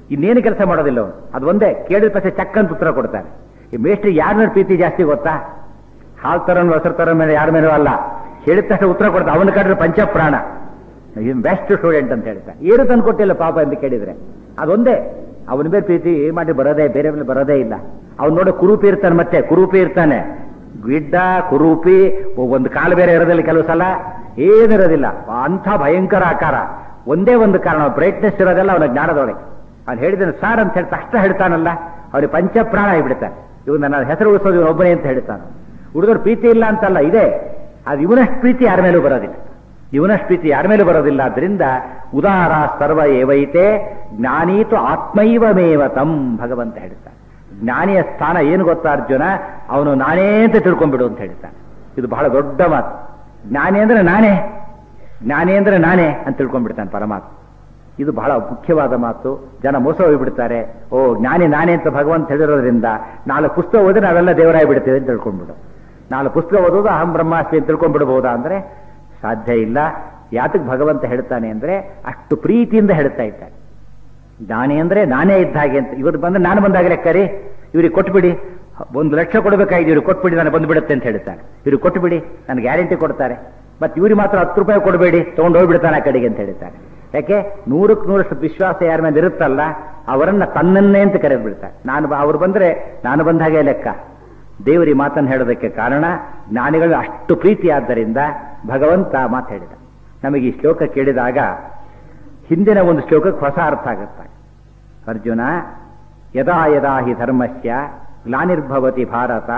ಇನ್ನೇನು ಕೆಲಸ ಮಾಡೋದಿಲ್ಲ ಅವನು ಅದು ಒಂದೇ ಕೇಳಿದ ಪಕ್ಷ ಚಕ್ ಅಂತ ಉತ್ತರ ಕೊಡ್ತಾನೆ ಈ ಮೇಷ್ಟ್ರಿ ಯಾರ ಮೇಲೆ ಪ್ರೀತಿ ಜಾಸ್ತಿ ಗೊತ್ತಾ ಹಾಲ್ ತರನ್ ಮೊಸರು ತರನ್ ಮೇಲೆ ಯಾರ ಮೇಲೂ ಅಲ್ಲ ಹೇಳಿದ ತಕ್ಷಣ ಉತ್ತರ ಕೊಡ್ತಾ ಅವನ ಕಂಡ್ರೆ ಪಂಚಪ್ರಾಣ ಬೆಸ್ಟ್ ಸ್ಟೂಡೆಂಟ್ ಅಂತ ಹೇಳ್ತಾನೆ ಏನು ತಂದು ಕೊಟ್ಟಿಲ್ಲ ಪಾಪ ಅಂತ ಕೇಳಿದ್ರೆ ಅದೊಂದೇ ಅವನ ಮೇಲೆ ಪ್ರೀತಿ ಮಾಡಿ ಬರೋದೇ ಬೇರೆ ಮೇಲೆ ಬರೋದೇ ಇಲ್ಲ ಅವ್ನು ನೋಡೋ ಕುರೂಪಿ ಇರ್ತಾನೆ ಮತ್ತೆ ಕುರೂಪಿ ಇರ್ತಾನೆ ಗಿಡ್ಡ ಕುರೂಪಿ ಒಂದು ಕಾಲು ಬೇರೆ ಇರೋದಿಲ್ಲ ಕೆಲವು ಸಲ ಏನಿರೋದಿಲ್ಲ ಅಂಥ ಭಯಂಕರ ಆಕಾರ ಒಂದೇ ಒಂದು ಕಾರಣ ಬ್ರೈಟ್ನೆಸ್ ಇರೋದೆಲ್ಲ ಅವನ ಜ್ಞಾನದೊಳಗೆ ಅವ್ನು ಹೇಳಿದನು ಸಾರ್ ಅಂತ ಹೇಳಿ ತಕ್ಷಣ ಹೇಳ್ತಾನಲ್ಲ ಅವನಿಗೆ ಪಂಚಪ್ರಾಣ ಆಗಿಬಿಡ್ತಾನೆ ಇವನು ನನ್ನ ಹೆಸರು ಉಳಿಸೋದು ಇವನು ಒಬ್ಬನೇ ಅಂತ ಹೇಳ್ತಾನೆ ಹುಡುಗರು ಪ್ರೀತಿ ಇಲ್ಲ ಅಂತಲ್ಲ ಇದೆ ಅದು ಇವನಷ್ಟು ಪ್ರೀತಿ ಯಾರ ಮೇಲೂ ಬರೋದಿಲ್ಲ ಇವನಷ್ಟು ಪ್ರೀತಿ ಯಾರ ಮೇಲೂ ಬರೋದಿಲ್ಲ ಆದ್ರಿಂದ ಉದಾರ ಸರ್ವ ಏವೈತೆ ಜ್ಞಾನೀತು ಆತ್ಮೈವಮೇವ ತಂ ಭಗವಂತ ಹೇಳ್ತಾನೆ ಜ್ಞಾನಿಯ ಸ್ಥಾನ ಏನು ಗೊತ್ತಾ ಅರ್ಜುನ ಅವನು ನಾನೇ ಅಂತ ತಿಳ್ಕೊಂಡ್ಬಿಡು ಅಂತ ಹೇಳ್ತಾನೆ ಇದು ಬಹಳ ದೊಡ್ಡ ಮಾತು ಜ್ಞಾನಿ ಅಂದ್ರೆ ನಾನೇ ಜ್ಞಾನಿ ಅಂದ್ರೆ ನಾನೇ ಅಂತ ತಿಳ್ಕೊಂಡ್ಬಿಡ್ತಾನೆ ಪರಮಾತ್ಮ ಇದು ಬಹಳ ಮುಖ್ಯವಾದ ಮಾತು ಜನ ಮೋಸ ಹೋಗ್ಬಿಡ್ತಾರೆ ಓ ಜ್ಞಾನಿ ನಾನೇ ಅಂತ ಭಗವಂತ ಹೇಳಿರೋದ್ರಿಂದ ನಾಲ್ಕು ಪುಸ್ತಕ ಓದಿದ್ರೆ ನಾವೆಲ್ಲ ದೇವರಾಗಿ ಬಿಡ್ತೇವೆ ಅಂತ ತಿಳ್ಕೊಂಡ್ಬಿಡು ನಾಲ್ಕು ಪುಸ್ತಕ ಓದೋದು ಅಹಂ ಬ್ರಹ್ಮಾಸ್ಮಿ ಅಂತ ತಿಳ್ಕೊಂಡ್ಬಿಡ್ಬೋದಾ ಅಂದ್ರೆ ಸಾಧ್ಯ ಇಲ್ಲ ಯಾತಕ್ಕೆ ಭಗವಂತ ಹೇಳ್ತಾನೆ ಅಂದ್ರೆ ಅಷ್ಟು ಪ್ರೀತಿಯಿಂದ ಹೇಳ್ತಾ ಇದ್ದಾನೆ ಜ್ಞಾನಿ ಅಂದ್ರೆ ನಾನೇ ಇದ್ದ ಹಾಗೆ ಅಂತ ಇವತ್ತು ಬಂದ್ರೆ ನಾನು ಬಂದಾಗ ಲೆಕ್ಕರಿ ಇವ್ರಿಗೆ ಕೊಟ್ಬಿಡಿ ಒಂದು ಲಕ್ಷ ಕೊಡಬೇಕಾಗಿದೆ ಇವ್ರಿಗೆ ಕೊಟ್ಬಿಡಿ ನಾನು ಬಂದ್ಬಿಡುತ್ತೆ ಅಂತ ಹೇಳ್ತಾನೆ ಇವ್ರಿಗೆ ಕೊಟ್ಬಿಡಿ ನಾನು ಗ್ಯಾರಂಟಿ ಕೊಡ್ತಾರೆ ಮತ್ತೆ ಇವ್ರಿಗೆ ಮಾತ್ರ ಹತ್ತು ರೂಪಾಯಿ ಕೊಡಬೇಡಿ ತಗೊಂಡು ಹೋಗ್ಬಿಡ್ತಾನೆ ಆ ಕಡೆಗೆ ಅಂತ ಹೇಳ್ತಾರೆ ಯಾಕೆ ನೂರಕ್ಕೆ ನೂರಷ್ಟು ವಿಶ್ವಾಸ ಯಾರ ಮೇಲೆ ಇರುತ್ತಲ್ಲ ಅವರನ್ನ ತನ್ನನ್ನೇ ಅಂತ ಕರೆದು ಬಿಡ್ತಾರೆ ನಾನು ಅವ್ರು ಬಂದ್ರೆ ನಾನು ಬಂದ ಹಾಗೆ ಲೆಕ್ಕ ದೇವರಿ ಮಾತನ್ನು ಹೇಳೋದಕ್ಕೆ ಕಾರಣ ಜ್ಞಾನಿಗಳು ಅಷ್ಟು ಪ್ರೀತಿ ಆದ್ದರಿಂದ ಭಗವಂತ ಮಾತು ಹೇಳಿದ ನಮಗೆ ಈ ಶ್ಲೋಕ ಕೇಳಿದಾಗ ಹಿಂದಿನ ಒಂದು ಶ್ಲೋಕಕ್ಕೆ ಹೊಸ ಅರ್ಥ ಆಗುತ್ತೆ ಅರ್ಜುನ ಯದಾ ಯದಾ ಹಿ ಧರ್ಮಸ್ಯ ಗ್ಲಾನಿರ್ಭವತಿ ಭಾರತ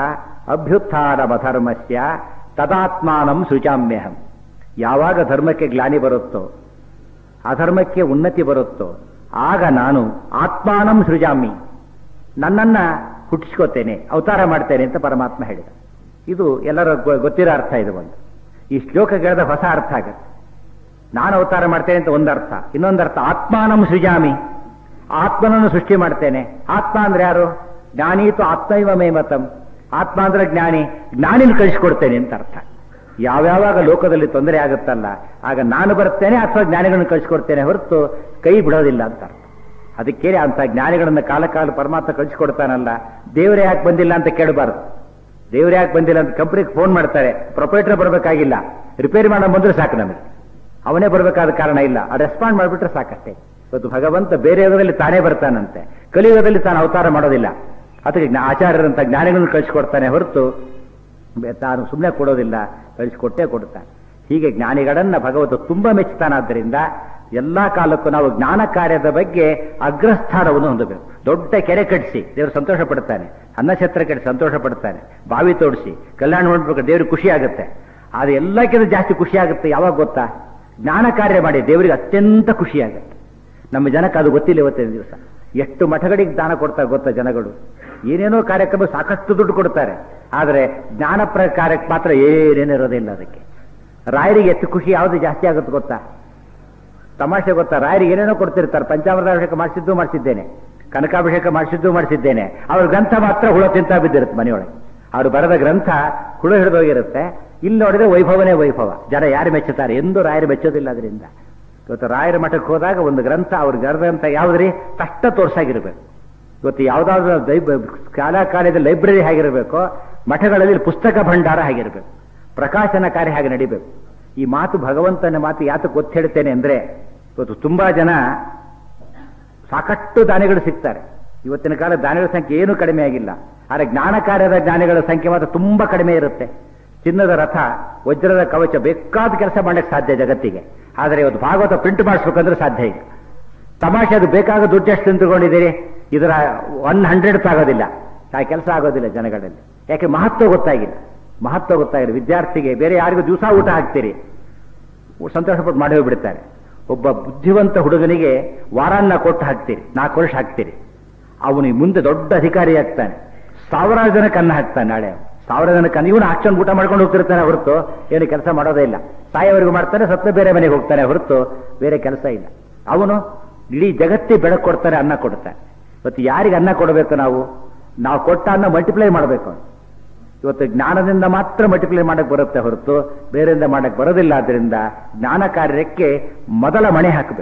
ಅಭ್ಯುತ್ಥಾನಮಧರ್ಮಸ್ಯ ತದಾತ್ಮಾನಂ ಸೃಜಾಮ್ಯಹಂ ಯಾವಾಗ ಧರ್ಮಕ್ಕೆ ಗ್ಲಾನಿ ಬರುತ್ತೋ ಅಧರ್ಮಕ್ಕೆ ಉನ್ನತಿ ಬರುತ್ತೋ ಆಗ ನಾನು ಆತ್ಮಾನಂ ಸೃಜಾಮಿ ನನ್ನನ್ನ ಹುಟ್ಟಿಸ್ಕೋತೇನೆ ಅವತಾರ ಮಾಡ್ತೇನೆ ಅಂತ ಪರಮಾತ್ಮ ಹೇಳಿದ ಇದು ಎಲ್ಲರ ಗೊತ್ತಿರೋ ಅರ್ಥ ಇದು ಒಂದು ಈ ಶ್ಲೋಕ ಕೇಳಿದ ಹೊಸ ಅರ್ಥ ಆಗುತ್ತೆ ನಾನು ಅವತಾರ ಮಾಡ್ತೇನೆ ಅಂತ ಒಂದರ್ಥ ಇನ್ನೊಂದರ್ಥ ಆತ್ಮಾನಂ ಸೃಜಾಮಿ ಆತ್ಮನನ್ನು ಸೃಷ್ಟಿ ಮಾಡ್ತೇನೆ ಆತ್ಮ ಅಂದ್ರೆ ಯಾರು ಜ್ಞಾನೀತು ಆತ್ಮೈವ ಮೇಮತಂ ಆತ್ಮ ಅಂದ್ರೆ ಜ್ಞಾನಿ ಜ್ಞಾನಿನ ಕಳಿಸ್ಕೊಡ್ತೇನೆ ಅಂತ ಅರ್ಥ ಯಾವ್ಯಾವಾಗ ಲೋಕದಲ್ಲಿ ತೊಂದರೆ ಆಗುತ್ತಲ್ಲ ಆಗ ನಾನು ಬರ್ತೇನೆ ಅಥವಾ ಜ್ಞಾನಿಗಳನ್ನು ಕಳಿಸ್ಕೊಡ್ತೇನೆ ಹೊರತು ಕೈ ಬಿಡೋದಿಲ್ಲ ಅಂತ ಅರ್ಥ ಅದಕ್ಕೆ ಅಂತ ಜ್ಞಾನಿಗಳನ್ನ ಕಾಲ ಕಾಲ ಪರಮಾತ್ಮ ಕಳಿಸ್ಕೊಡ್ತಾನಲ್ಲ ದೇವರೇ ಯಾಕೆ ಬಂದಿಲ್ಲ ಅಂತ ಕೇಳಬಾರ್ದು ದೇವ್ರು ಯಾಕೆ ಬಂದಿಲ್ಲ ಅಂತ ಕಂಪ್ನಿಗೆ ಫೋನ್ ಮಾಡ್ತಾರೆ ಪ್ರೊಪರೇಟರ್ ಬರಬೇಕಾಗಿಲ್ಲ ರಿಪೇರಿ ಮಾಡೋ ಬಂದ್ರೆ ಸಾಕು ನಮಗೆ ಅವನೇ ಬರಬೇಕಾದ ಕಾರಣ ಇಲ್ಲ ಆ ರೆಸ್ಪಾಂಡ್ ಮಾಡಿಬಿಟ್ರೆ ಸಾಕಷ್ಟೇ ಇವತ್ತು ಭಗವಂತ ಬೇರೆ ಯುಗದಲ್ಲಿ ತಾನೇ ಬರ್ತಾನಂತೆ ಕಲಿಯುಗದಲ್ಲಿ ತಾನು ಅವತಾರ ಮಾಡೋದಿಲ್ಲ ಅದಕ್ಕೆ ಆಚಾರ್ಯರಂತ ಜ್ಞಾನಿಗಳನ್ನು ಕಳಿಸ್ಕೊಡ್ತಾನೆ ಹೊರತು ತಾನು ಸುಮ್ಮನೆ ಕೊಡೋದಿಲ್ಲ ಕಳಿಸ್ಕೊಟ್ಟೇ ಕೊಡ್ತಾನೆ ಹೀಗೆ ಜ್ಞಾನಿಗಳನ್ನ ಭಗವಂತ ತುಂಬಾ ಮೆಚ್ಚುತ್ತಾನಾದ್ದರಿಂದ ಎಲ್ಲಾ ಕಾಲಕ್ಕೂ ನಾವು ಜ್ಞಾನ ಕಾರ್ಯದ ಬಗ್ಗೆ ಅಗ್ರಸ್ಥಾನವನ್ನು ಹೊಂದಬೇಕು ದೊಡ್ಡ ಕೆರೆ ಕಟ್ಟಿಸಿ ದೇವರು ಸಂತೋಷ ಪಡ್ತಾನೆ ಅನ್ನಛತ್ರ ಕಟ್ಟಿ ಸಂತೋಷ ಪಡ್ತಾನೆ ಬಾವಿ ತೋಡಿಸಿ ಕಲ್ಯಾಣ ಮಾಡ್ಬೇಕು ದೇವ್ರಿಗೆ ಖುಷಿ ಆಗುತ್ತೆ ಅದು ಎಲ್ಲಕ್ಕಿಂತ ಜಾಸ್ತಿ ಖುಷಿ ಆಗುತ್ತೆ ಯಾವಾಗ ಗೊತ್ತಾ ಜ್ಞಾನ ಕಾರ್ಯ ಮಾಡಿ ದೇವರಿಗೆ ಅತ್ಯಂತ ಖುಷಿ ಆಗುತ್ತೆ ನಮ್ಮ ಜನಕ್ಕೆ ಅದು ಗೊತ್ತಿಲ್ಲ ಇವತ್ತಿನ ದಿವಸ ಎಷ್ಟು ಮಠಗಳಿಗೆ ದಾನ ಕೊಡ್ತಾರೆ ಗೊತ್ತಾ ಜನಗಳು ಏನೇನೋ ಕಾರ್ಯಕ್ರಮ ಸಾಕಷ್ಟು ದುಡ್ಡು ಕೊಡ್ತಾರೆ ಆದರೆ ಜ್ಞಾನ ಪ್ರ ಕಾರ್ಯಕ್ಕೆ ಮಾತ್ರ ಏನೇನು ಇರೋದಿಲ್ಲ ಅದಕ್ಕೆ ರಾಯರಿಗೆ ಎಷ್ಟು ಖುಷಿ ಯಾವುದು ಜಾಸ್ತಿ ಆಗುತ್ತೆ ಗೊತ್ತಾ ತಮಾಷೆ ಗೊತ್ತಾ ರಾಯರಿಗೆ ಏನೇನೋ ಕೊಡ್ತಿರ್ತಾರೆ ಪಂಚಾಮೃತಾಭಿಷೇಕ ಮಾಡಿಸಿದ್ದು ಮಾಡಿಸಿದ್ದೇನೆ ಕನಕಾಭಿಷೇಕ ಮಾಡಿಸಿದ್ದು ಮಾಡಿಸಿದ್ದೇನೆ ಅವ್ರ ಗ್ರಂಥ ಮಾತ್ರ ಹುಳ ತಿಂತ ಬಿದ್ದಿರುತ್ತೆ ಮನೆಯೊಳಗೆ ಅವ್ರು ಬರೆದ ಗ್ರಂಥ ಹುಳ ಹಿಡಿದೋಗಿರುತ್ತೆ ಇಲ್ಲಿ ನೋಡಿದ್ರೆ ವೈಭವನೇ ವೈಭವ ಜನ ಯಾರು ಮೆಚ್ಚುತ್ತಾರೆ ಎಂದು ರಾಯರು ಮೆಚ್ಚೋದಿಲ್ಲ ಅದರಿಂದ ಇವತ್ತು ರಾಯರ ಮಠಕ್ಕೆ ಹೋದಾಗ ಒಂದು ಗ್ರಂಥ ಅವ್ರ ಗ್ರಂಥ ಯಾವ್ದ್ರಿ ಕಷ್ಟ ತೋರ್ಸಾಗಿರ್ಬೇಕು ಇವತ್ತು ಯಾವ್ದಾದ್ರು ಲೈಬ್ ಶಾಲಾ ಕಾಲೇಜ್ ಲೈಬ್ರರಿ ಹೇಗಿರಬೇಕು ಮಠಗಳಲ್ಲಿ ಪುಸ್ತಕ ಭಂಡಾರ ಆಗಿರಬೇಕು ಪ್ರಕಾಶನ ಕಾರ್ಯ ಹಾಗೆ ನಡಿಬೇಕು ಈ ಮಾತು ಭಗವಂತನ ಮಾತು ಯಾತಕ್ಕೆ ಒತ್ತು ಹೇಳ್ತೇನೆ ಅಂದ್ರೆ ಇವತ್ತು ತುಂಬಾ ಜನ ಸಾಕಷ್ಟು ದಾನಿಗಳು ಸಿಗ್ತಾರೆ ಇವತ್ತಿನ ಕಾಲ ದಾನಿಗಳ ಸಂಖ್ಯೆ ಏನೂ ಕಡಿಮೆ ಆಗಿಲ್ಲ ಆದರೆ ಜ್ಞಾನ ಕಾರ್ಯದ ಜ್ಞಾನಿಗಳ ಸಂಖ್ಯೆ ಮಾತ್ರ ತುಂಬಾ ಕಡಿಮೆ ಇರುತ್ತೆ ಚಿನ್ನದ ರಥ ವಜ್ರದ ಕವಚ ಬೇಕಾದ ಕೆಲಸ ಮಾಡಕ್ಕೆ ಸಾಧ್ಯ ಜಗತ್ತಿಗೆ ಆದರೆ ಇವತ್ತು ಭಾಗವತ ಪ್ರಿಂಟ್ ಮಾಡಿಸ್ಬೇಕಂದ್ರೆ ಸಾಧ್ಯ ಇಲ್ಲ ತಮಾಷೆ ಅದು ಬೇಕಾದ ದುಡ್ಡು ಎಷ್ಟು ತಿಂದುಕೊಂಡಿದ್ದೀರಿ ಇದರ ಒನ್ ಹಂಡ್ರೆಡ್ ಆಗೋದಿಲ್ಲ ಆ ಕೆಲಸ ಆಗೋದಿಲ್ಲ ಜನಗಳಲ್ಲಿ ಯಾಕೆ ಮಹತ್ವ ಗೊತ್ತಾಗಿಲ್ಲ ಮಹತ್ವ ಗೊತ್ತಾಗಿಲ್ಲ ವಿದ್ಯಾರ್ಥಿಗೆ ಬೇರೆ ಯಾರಿಗೂ ದಿವಸ ಊಟ ಹಾಕ್ತೀರಿ ಸಂತೋಷಪಟ್ಟು ಮಾಡಿ ಹೋಗ್ಬಿಡ್ತಾರೆ ಒಬ್ಬ ಬುದ್ಧಿವಂತ ಹುಡುಗನಿಗೆ ವಾರಾನ್ನ ಕೊಟ್ಟು ಹಾಕ್ತೀರಿ ನಾಲ್ಕು ವರ್ಷ ಹಾಕ್ತೀರಿ ಅವನಿಗೆ ಮುಂದೆ ದೊಡ್ಡ ಅಧಿಕಾರಿ ಆಗ್ತಾನೆ ಸಾವಿರಾರು ಜನಕ್ಕೆ ಅನ್ನ ಹಾಕ್ತಾನೆ ನಾಳೆ ಸಾವಿರ ಜನಕ್ಕೆ ಅನ್ನ ಇವನು ಹಾಕ್ಕೊಂಡು ಊಟ ಮಾಡ್ಕೊಂಡು ಹೋಗ್ತಿರ್ತಾನೆ ಹೊರತು ಏನು ಕೆಲಸ ಮಾಡೋದೇ ಇಲ್ಲ ತಾಯಿಯವರೆಗೂ ಮಾಡ್ತಾನೆ ಸತ್ತ ಬೇರೆ ಮನೆಗೆ ಹೋಗ್ತಾನೆ ಹೊರತು ಬೇರೆ ಕೆಲಸ ಇಲ್ಲ ಅವನು ಇಡೀ ಜಗತ್ತೇ ಬೆಳಕು ಕೊಡ್ತಾನೆ ಅನ್ನ ಕೊಡ್ತಾನೆ ಇವತ್ತು ಯಾರಿಗೆ ಅನ್ನ ಕೊಡಬೇಕು ನಾವು ನಾವು ಕೊಟ್ಟ ಅನ್ನ ಮಲ್ಟಿಪ್ಲೈ ಮಾಡಬೇಕು ಇವತ್ತು ಜ್ಞಾನದಿಂದ ಮಾತ್ರ ಮಲ್ಟಿಪ್ಲೈ ಮಾಡಕ್ ಬರುತ್ತೆ ಹೊರತು ಬೇರೆಯಿಂದ ಮಾಡಕ್ ಬರೋದಿಲ್ಲ ಆದ್ರಿಂದ ಜ್ಞಾನ ಕಾರ್ಯಕ್ಕೆ ಮೊದಲ ಮಣೆ ಹಾಕಬೇಕು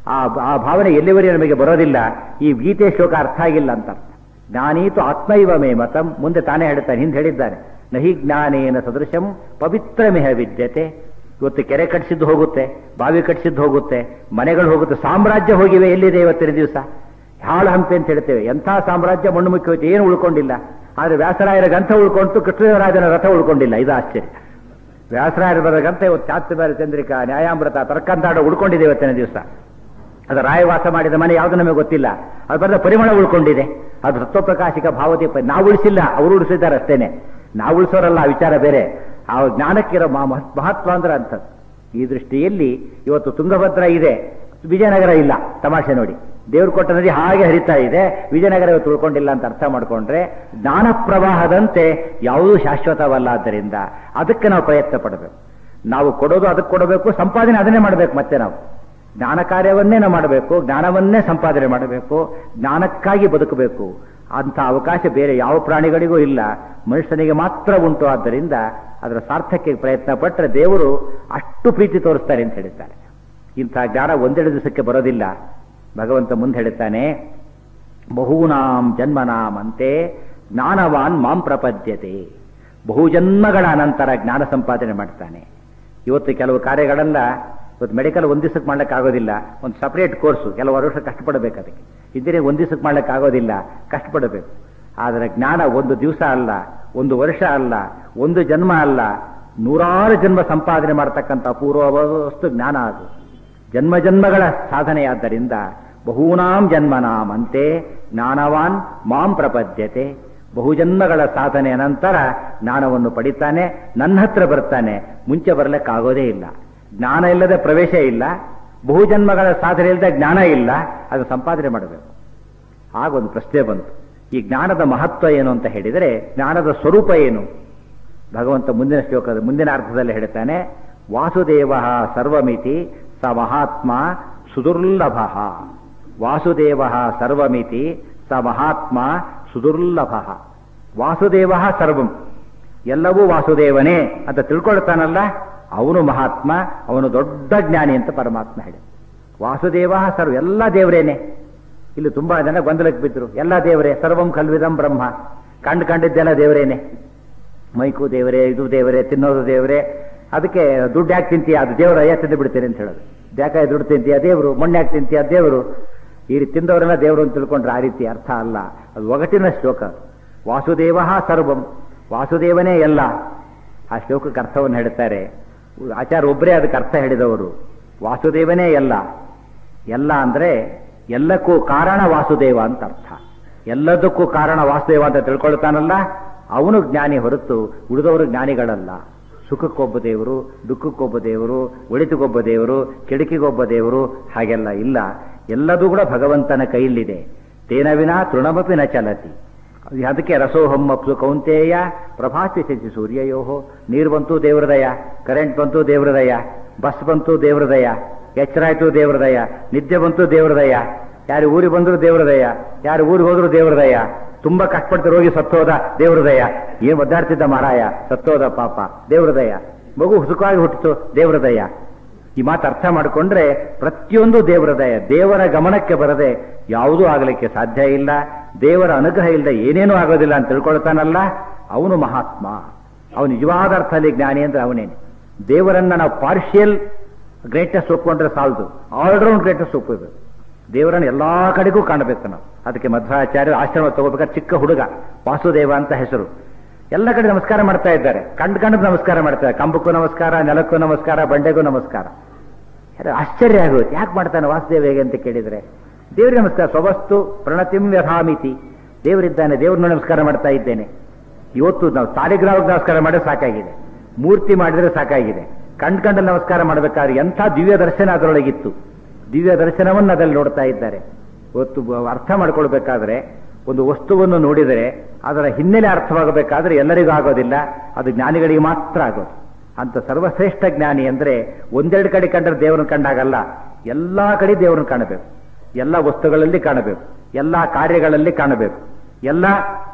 ಆ ಆ ಭಾವನೆ ಎಲ್ಲಿವರೆಗೆ ನಮಗೆ ಬರೋದಿಲ್ಲ ಈ ಗೀತೆ ಶ್ಲೋಕ ಅರ್ಥ ಆಗಿಲ್ಲ ಅಂತ ಅರ್ಥ ಜ್ಞಾನೀತು ಆತ್ಮೈವ ಮೇ ಮತಂ ಮುಂದೆ ತಾನೇ ಹೇಳ್ತಾನೆ ಹಿಂದೆ ಹೇಳಿದ್ದಾನೆ ನಹಿ ಜ್ಞಾನೇನ ಸದೃಶಂ ಪವಿತ್ರಮಿಹ ವಿದ್ಯತೆ ಇವತ್ತು ಕೆರೆ ಕಟ್ಟಿಸಿದ್ದು ಹೋಗುತ್ತೆ ಬಾವಿ ಕಟ್ಟಿಸಿದ್ದು ಹೋಗುತ್ತೆ ಮನೆಗಳು ಹೋಗುತ್ತೆ ಸಾಮ್ರಾಜ್ಯ ಹೋಗಿವೆ ಎಲ್ಲಿದೆ ಇವತ್ತಿನ ದಿವಸ ಹಾಳು ಹಂಪೆ ಅಂತ ಹೇಳ್ತೇವೆ ಎಂಥ ಸಾಮ್ರಾಜ್ಯ ಮಣ್ಣು ಮುಕ್ಕಿ ಹೋಯ್ತು ಏನು ಉಳ್ಕೊಂಡಿಲ್ಲ ಆದರೆ ವ್ಯಾಸರಾಯರ ಗ್ರಂಥ ಉಳ್ಕೊಂತು ಕೃಷ್ಣದೇವರಾಜನ ರಥ ಉಳ್ಕೊಂಡಿಲ್ಲ ಇದು ಆಶ್ಚರ್ಯ ವ್ಯಾಸರಾಯರ ಬರೆದ ಗ್ರಂಥ ಇವತ್ತು ಚಾತುರ್ಮಾರ್ಯ ಚಂದ್ರಿಕಾ ನ್ಯಾಯಾಮೃತ ತರ್ಕಂತಾಡ ಉಳ್ಕೊಂಡಿದೆ ಇವತ್ತಿನ ದಿವಸ ಅದು ರಾಯವಾಸ ಮಾಡಿದ ಮನೆ ಯಾವುದು ನಮಗೆ ಗೊತ್ತಿಲ್ಲ ಅದು ಬರೆದ ಪರಿಮಳ ಉಳ್ಕೊಂಡಿದೆ ಅದು ತತ್ವಪ್ರಕಾಶಿಕ ಭಾವತಿ ಪ- ನಾವು ಉಳಿಸಿಲ್ಲ ಅವರು ಉಳಿಸಿದ್ದಾರೆ ಅಷ್ಟೇನೆ ನಾವು ಉಳಿಸೋರಲ್ಲ ಆ ವಿಚಾರ ಬೇರೆ ಆ ಜ್ಞಾನಕ್ಕಿರೋ ಮಹ- ಮಹತ್- ಮಹತ್ವ ಅಂದ್ರೆ ಅಂಥದ್ದು ಈ ದೃಷ್ಟಿಯಲ್ಲಿ ಇವತ್ತು ತುಂಗಭದ್ರ ಇದೆ ವಿಜಯನಗರ ಇಲ್ಲ ತಮಾಷೆ ನೋಡಿ ದೇವ್ರು ಕೊಟ್ಟ ನದಿ ಹಾಗೆ ಹರಿತಾ ಇದೆ ವಿಜಯನಗರ ಇವತ್ತು ಉಳ್ಕೊಂಡಿಲ್ಲ ಅಂತ ಅರ್ಥ ಮಾಡ್ಕೊಂಡ್ರೆ ಜ್ಞಾನ ಪ್ರವಾಹದಂತೆ ಯಾವುದೂ ಶಾಶ್ವತವಲ್ಲ ಆದ್ದರಿಂದ ಅದಕ್ಕೆ ನಾವು ಪ್ರಯತ್ನ ಪಡಬೇಕು ನಾವು ಕೊಡೋದು ಅದಕ್ಕೆ ಕೊಡಬೇಕು ಸಂಪಾದನೆ ಅದನ್ನೇ ಮಾಡಬೇಕು ಮತ್ತೆ ನಾವು ಜ್ಞಾನ ಕಾರ್ಯವನ್ನೇ ನಾವು ಮಾಡಬೇಕು ಜ್ಞಾನವನ್ನೇ ಸಂಪಾದನೆ ಮಾಡಬೇಕು ಜ್ಞಾನಕ್ಕಾಗಿ ಬದುಕಬೇಕು ಅಂತ ಅವಕಾಶ ಬೇರೆ ಯಾವ ಪ್ರಾಣಿಗಳಿಗೂ ಇಲ್ಲ ಮನುಷ್ಯನಿಗೆ ಮಾತ್ರ ಉಂಟು ಆದ್ದರಿಂದ ಅದರ ಸಾರ್ಥಕ್ಕೆ ಪ್ರಯತ್ನ ಪಟ್ಟರೆ ದೇವರು ಅಷ್ಟು ಪ್ರೀತಿ ತೋರಿಸ್ತಾರೆ ಅಂತ ಹೇಳ್ತಾರೆ ಇಂಥ ಜ್ಞಾನ ಒಂದೆರಡು ದಿವಸಕ್ಕೆ ಬರೋದಿಲ್ಲ ಭಗವಂತ ಮುಂದೆ ಹೇಳ್ತಾನೆ ಬಹೂನಾಂ ಜನ್ಮನಾಂ ಅಂತೆ ಜ್ಞಾನವಾನ್ ಮಾಂ ಪ್ರಪದ್ಯತೆ ಬಹುಜನ್ಮಗಳ ಅನಂತರ ಜ್ಞಾನ ಸಂಪಾದನೆ ಮಾಡ್ತಾನೆ ಇವತ್ತು ಕೆಲವು ಕಾರ್ಯಗಳೆಲ್ಲ ಇವತ್ತು ಮೆಡಿಕಲ್ ಒಂದು ದಿವಸಕ್ಕೆ ಮಾಡ್ಲಿಕ್ಕೆ ಆಗೋದಿಲ್ಲ ಒಂದು ಸಪರೇಟ್ ಕೋರ್ಸು ಕೆಲವು ವರ್ಷ ಕಷ್ಟಪಡಬೇಕು ಅದಕ್ಕೆ ಇಂಜಿನಿಯರಿಂಗ್ ಒಂದು ದಿವಸಕ್ಕೆ ಮಾಡ್ಲಿಕ್ಕೆ ಆಗೋದಿಲ್ಲ ಕಷ್ಟಪಡಬೇಕು ಆದರೆ ಜ್ಞಾನ ಒಂದು ದಿವಸ ಅಲ್ಲ ಒಂದು ವರ್ಷ ಅಲ್ಲ ಒಂದು ಜನ್ಮ ಅಲ್ಲ ನೂರಾರು ಜನ್ಮ ಸಂಪಾದನೆ ಮಾಡತಕ್ಕಂಥ ಅಪೂರ್ವ ವಸ್ತು ಜ್ಞಾನ ಅದು ಜನ್ಮ ಜನ್ಮಗಳ ಸಾಧನೆಯಾದ್ದರಿಂದ ಬಹೂನಾಂ ಜನ್ಮನಾಂ ಅಂತೆ ಜ್ಞಾನವಾನ್ ಮಾಂ ಪ್ರಪದ್ಯತೆ ಬಹುಜನ್ಮಗಳ ಸಾಧನೆಯ ನಂತರ ಜ್ಞಾನವನ್ನು ಪಡಿತಾನೆ ನನ್ನ ಹತ್ರ ಬರ್ತಾನೆ ಮುಂಚೆ ಬರಲಿಕ್ಕಾಗೋದೇ ಇಲ್ಲ ಜ್ಞಾನ ಇಲ್ಲದೆ ಪ್ರವೇಶ ಇಲ್ಲ ಬಹುಜನ್ಮಗಳ ಸಾಧನೆ ಇಲ್ಲದೆ ಜ್ಞಾನ ಇಲ್ಲ ಅದು ಸಂಪಾದನೆ ಮಾಡಬೇಕು ಆಗೊಂದು ಪ್ರಶ್ನೆ ಬಂತು ಈ ಜ್ಞಾನದ ಮಹತ್ವ ಏನು ಅಂತ ಹೇಳಿದರೆ ಜ್ಞಾನದ ಸ್ವರೂಪ ಏನು ಭಗವಂತ ಮುಂದಿನ ಶ್ಲೋಕದ ಮುಂದಿನ ಅರ್ಥದಲ್ಲಿ ಹೇಳ್ತಾನೆ ವಾಸುದೇವ ಸರ್ವಮಿತಿ ಸ ಮಹಾತ್ಮ ಸುದುರ್ಲಭ ವಾಸುದೇವ ಸರ್ವಮಿತಿ ಸ ಮಹಾತ್ಮ ಸುದುರ್ಲಭ ವಾಸುದೇವ ಸರ್ವಂ ಎಲ್ಲವೂ ವಾಸುದೇವನೇ ಅಂತ ತಿಳ್ಕೊಳ್ತಾನಲ್ಲ ಅವನು ಮಹಾತ್ಮ ಅವನು ದೊಡ್ಡ ಜ್ಞಾನಿ ಅಂತ ಪರಮಾತ್ಮ ಹೇಳಿ ವಾಸುದೇವ ಸರ್ವ ಎಲ್ಲ ದೇವರೇನೆ ಇಲ್ಲಿ ತುಂಬಾ ಜನ ಗೊಂದಲಕ್ಕೆ ಬಿದ್ದರು ಎಲ್ಲ ದೇವರೇ ಸರ್ವಂ ಕಲ್ವಿದಂ ಬ್ರಹ್ಮ ಕಂಡು ಕಂಡಿದ್ದೆಲ್ಲ ದೇವರೇನೆ ಮೈಕು ದೇವರೇ ಇದು ದೇವರೇ ತಿನ್ನೋದು ದೇವರೇ ಅದಕ್ಕೆ ದುಡ್ಡು ಯಾಕೆ ತಿಂತೀಯ ಅದು ದೇವರ ಅಯ್ಯ ತಿಂದು ಬಿಡ್ತೇನೆ ಅಂತ ಹೇಳೋದು ಯಾಕೆ ದುಡ್ಡು ತಿಂತೀಯ ದೇವರು ಮಣ್ಣು ಯಾಕೆ ತಿಂತೀಯ ದೇವರು ಈ ರೀತಿ ತಿಂದವರೆಲ್ಲ ದೇವರು ಅಂತ ತಿಳ್ಕೊಂಡ್ರೆ ಆ ರೀತಿ ಅರ್ಥ ಅಲ್ಲ ಅದು ಒಗಟಿನ ಶ್ಲೋಕ ವಾಸುದೇವ ಸರ್ವಂ ವಾಸುದೇವನೇ ಎಲ್ಲ ಆ ಶ್ಲೋಕಕ್ಕೆ ಅರ್ಥವನ್ನು ಹೇಳ್ತಾರೆ ಆಚಾರ ಒಬ್ಬರೇ ಅದಕ್ಕೆ ಅರ್ಥ ಹೇಳಿದವರು ವಾಸುದೇವನೇ ಎಲ್ಲ ಎಲ್ಲ ಅಂದ್ರೆ ಎಲ್ಲಕ್ಕೂ ಕಾರಣ ವಾಸುದೇವ ಅಂತ ಅರ್ಥ ಎಲ್ಲದಕ್ಕೂ ಕಾರಣ ವಾಸುದೇವ ಅಂತ ತಿಳ್ಕೊಳ್ತಾನಲ್ಲ ಅವನು ಜ್ಞಾನಿ ಹೊರತು ಉಳಿದವರು ಜ್ಞಾನಿಗಳಲ್ಲ ಸುಖಕ್ಕೊಬ್ಬ ದೇವರು ದುಃಖಕ್ಕೊಬ್ಬ ದೇವರು ಒಳಿತಕ್ಕೊಬ್ಬ ದೇವರು ಕೆಡುಕಿಗೊಬ್ಬ ದೇವರು ಹಾಗೆಲ್ಲ ಇಲ್ಲ ಎಲ್ಲದೂ ಕೂಡ ಭಗವಂತನ ಕೈಯಲ್ಲಿದೆ ತೇನ ವಿನಾ ತೃಣಮಪಿ ನ ಚಲತಿ ಅದಕ್ಕೆ ರಸೋಹಮ್ಮಪ್ಸು ಕೌಂತೇಯ ಪ್ರಭಾಸಿ ಶಶಿ ಸೂರ್ಯಯೋಹೋ ನೀರು ಬಂತು ದೇವ್ರದಯ ಕರೆಂಟ್ ಬಂತು ದೇವ್ರದಯ ಬಸ್ ಬಂತು ದೇವ್ರದಯ ಎಚ್ಚರಾಯ್ತು ದೇವ್ರದಯ ನಿದ್ದೆ ಬಂತು ದೇವ್ರದಯ ಯಾರು ಊರಿಗೆ ಬಂದ್ರು ದೇವ್ರದಯ ಯಾರು ಊರಿಗೆ ಹೋದ್ರು ದೇವ್ರದಯ ತುಂಬಾ ಕಷ್ಟಪಟ್ಟು ರೋಗಿ ಸತ್ತೋದ ದೇವ್ರದಯ ಏನ್ ಒದ್ದಾಡ್ತಿದ್ದ ಮಾರಾಯ ಸತ್ತೋದ ಪಾಪ ದೇವ್ರದಯ ಮಗು ಸುಖವಾಗಿ ಹುಟ್ಟಿತು ದೇವ್ರದಯ ಈ ಮಾತು ಅರ್ಥ ಮಾಡಿಕೊಂಡ್ರೆ ಪ್ರತಿಯೊಂದು ದೇವರದಯ ದೇವರ ಗಮನಕ್ಕೆ ಬರದೆ ಯಾವುದೂ ಆಗಲಿಕ್ಕೆ ಸಾಧ್ಯ ಇಲ್ಲ ದೇವರ ಅನುಗ್ರಹ ಇಲ್ಲದೆ ಏನೇನೂ ಆಗೋದಿಲ್ಲ ಅಂತ ತಿಳ್ಕೊಳ್ತಾನಲ್ಲ ಅವನು ಮಹಾತ್ಮ ಅವನು ನಿಜವಾದ ಅರ್ಥದಲ್ಲಿ ಜ್ಞಾನಿ ಅಂದ್ರೆ ಅವನೇನೆ ದೇವರನ್ನ ನಾವು ಪಾರ್ಷಿಯಲ್ ಗ್ರೇಟೆಸ್ಟ್ ಒಪ್ಕೊಂಡ್ರೆ ಸಾಲದು ಆಲ್ರೌಂಡ್ ಗ್ರೇಟೆಸ್ಟ್ ಒಪ್ಪಬೇಕು ದೇವರನ್ನು ಎಲ್ಲಾ ಕಡೆಗೂ ಕಾಣಬೇಕು ನಾವು ಅದಕ್ಕೆ ಮಧ್ವಾಚಾರ್ಯ ಆಶ್ರಮ ತಗೋಬೇಕಾದ್ರೆ ಚಿಕ್ಕ ಹುಡುಗ ವಾಸುದೇವ ಅಂತ ಹೆಸರು ಎಲ್ಲ ಕಡೆ ನಮಸ್ಕಾರ ಮಾಡ್ತಾ ಇದ್ದಾರೆ ಕಂಡು ಕಂಡು ನಮಸ್ಕಾರ ಮಾಡ್ತಾರೆ ಕಂಬಕ್ಕೂ ನಮಸ್ಕಾರ ನೆಲಕ್ಕೂ ನಮಸ್ಕಾರ ಬಂಡೆಗೂ ನಮಸ್ಕಾರ ಯಾರು ಆಶ್ಚರ್ಯ ಆಗುತ್ತೆ ಯಾಕೆ ಮಾಡ್ತಾನೆ ವಾಸುದೇವ ಹೇಗೆ ಅಂತ ಕೇಳಿದ್ರೆ ದೇವ್ರಿಗೆ ನಮಸ್ಕಾರ ಸ್ವವಸ್ತು ಪ್ರಣತಿಂ ವ್ಯಥಾಮಿತಿ ದೇವರಿದ್ದಾನೆ ದೇವ್ರನ್ನ ನಮಸ್ಕಾರ ಮಾಡ್ತಾ ಇದ್ದೇನೆ ಇವತ್ತು ನಾವು ಸಾಲಿಗ್ರಾಮಕ್ಕೆ ನಮಸ್ಕಾರ ಮಾಡಿದ್ರೆ ಸಾಕಾಗಿದೆ ಮೂರ್ತಿ ಮಾಡಿದ್ರೆ ಸಾಕಾಗಿದೆ ಕಂಡ್ ಕಂಡು ನಮಸ್ಕಾರ ಮಾಡಬೇಕಾದ್ರೆ ಎಂಥ ದಿವ್ಯ ದರ್ಶನ ಅದರೊಳಗಿತ್ತು ದಿವ್ಯ ದರ್ಶನವನ್ನು ಅದರಲ್ಲಿ ನೋಡ್ತಾ ಇದ್ದಾರೆ ಇವತ್ತು ಬ- ಅರ್ಥ ಮಾಡ್ಕೊಳ್ಬೇಕಾದ್ರೆ ಒಂದು ವಸ್ತುವನ್ನು ನೋಡಿದರೆ ಅದರ ಹಿನ್ನೆಲೆ ಅರ್ಥವಾಗಬೇಕಾದ್ರೆ ಎಲ್ಲರಿಗೂ ಆಗೋದಿಲ್ಲ ಅದು ಜ್ಞಾನಿಗಳಿಗೆ ಮಾತ್ರ ಆಗೋದು ಅಂತ ಸರ್ವಶ್ರೇಷ್ಠ ಜ್ಞಾನಿ ಅಂದ್ರೆ ಒಂದೆರಡು ಕಡೆ ಕಂಡ್ರೆ ದೇವರನ್ನು ಕಂಡಾಗಲ್ಲ ಎಲ್ಲಾ ಕಡೆ ದೇವರನ್ನು ಕಾಣಬೇಕು ಎಲ್ಲ ವಸ್ತುಗಳಲ್ಲಿ ಕಾಣಬೇಕು ಎಲ್ಲ ಕಾರ್ಯಗಳಲ್ಲಿ ಕಾಣಬೇಕು ಎಲ್ಲ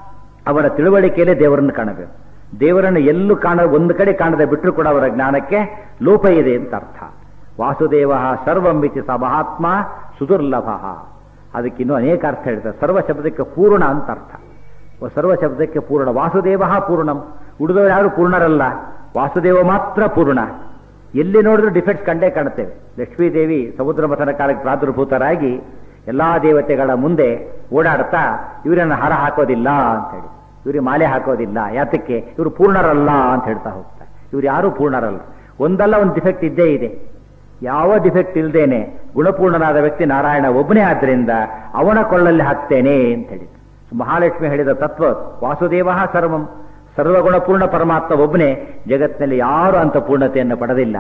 ಅವರ ತಿಳುವಳಿಕೆಯಲ್ಲೇ ದೇವರನ್ನು ಕಾಣಬೇಕು ದೇವರನ್ನು ಎಲ್ಲೂ ಕಾಣ ಒಂದು ಕಡೆ ಕಾಣದೆ ಬಿಟ್ಟರು ಕೂಡ ಅವರ ಜ್ಞಾನಕ್ಕೆ ಲೋಪ ಇದೆ ಅಂತ ಅರ್ಥ ವಾಸುದೇವ ಸರ್ವಮಿತಿ ಸ ಮಹಾತ್ಮ ಸುದುರ್ಲಭ ಅದಕ್ಕಿನ್ನೂ ಅನೇಕ ಅರ್ಥ ಹೇಳ್ತಾರೆ ಸರ್ವ ಶಬ್ದಕ್ಕೆ ಪೂರ್ಣ ಅಂತ ಅರ್ಥ ಸರ್ವ ಶಬ್ದಕ್ಕೆ ಪೂರ್ಣ ವಾಸುದೇವ ಪೂರ್ಣಂ ಉಳಿದವರು ಯಾರು ಪೂರ್ಣರಲ್ಲ ವಾಸುದೇವ ಮಾತ್ರ ಪೂರ್ಣ ಎಲ್ಲಿ ನೋಡಿದ್ರು ಡಿಫೆಕ್ಟ್ಸ್ ಕಂಡೇ ಕಾಣುತ್ತೇವೆ ಲಕ್ಷ್ಮೀದೇವಿ ಸಮುದ್ರ ಮಥನ ಕಾಲಕ್ಕೆ ಪ್ರಾದುರ್ಭೂತರಾಗಿ ಎಲ್ಲಾ ದೇವತೆಗಳ ಮುಂದೆ ಓಡಾಡ್ತಾ ಇವರನ್ನು ಹರ ಹಾಕೋದಿಲ್ಲ ಅಂತ ಹೇಳಿ ಇವ್ರಿಗೆ ಮಾಲೆ ಹಾಕೋದಿಲ್ಲ ಯಾತಕ್ಕೆ ಇವರು ಪೂರ್ಣರಲ್ಲ ಅಂತ ಹೇಳ್ತಾ ಹೋಗ್ತಾರೆ ಇವ್ರು ಯಾರೂ ಪೂರ್ಣರಲ್ಲ ಒಂದಲ್ಲ ಒಂದು ಡಿಫೆಕ್ಟ್ ಇದ್ದೇ ಇದೆ ಯಾವ ಡಿಫೆಕ್ಟ್ ಇಲ್ದೇನೆ ಗುಣಪೂರ್ಣನಾದ ವ್ಯಕ್ತಿ ನಾರಾಯಣ ಒಬ್ಬನೇ ಆದ್ರಿಂದ ಅವನ ಕೊಳ್ಳಲ್ಲಿ ಹಾಕ್ತೇನೆ ಅಂತ ಹೇಳಿದ್ರು ಮಹಾಲಕ್ಷ್ಮಿ ಹೇಳಿದ ತತ್ವ ವಾಸುದೇವ ಸರ್ವಂ ಸರ್ವಗುಣಪೂರ್ಣ ಪರಮಾತ್ಮ ಒಬ್ಬನೇ ಜಗತ್ತಿನಲ್ಲಿ ಯಾರು ಅಂತ ಪೂರ್ಣತೆಯನ್ನು ಪಡೆದಿಲ್ಲ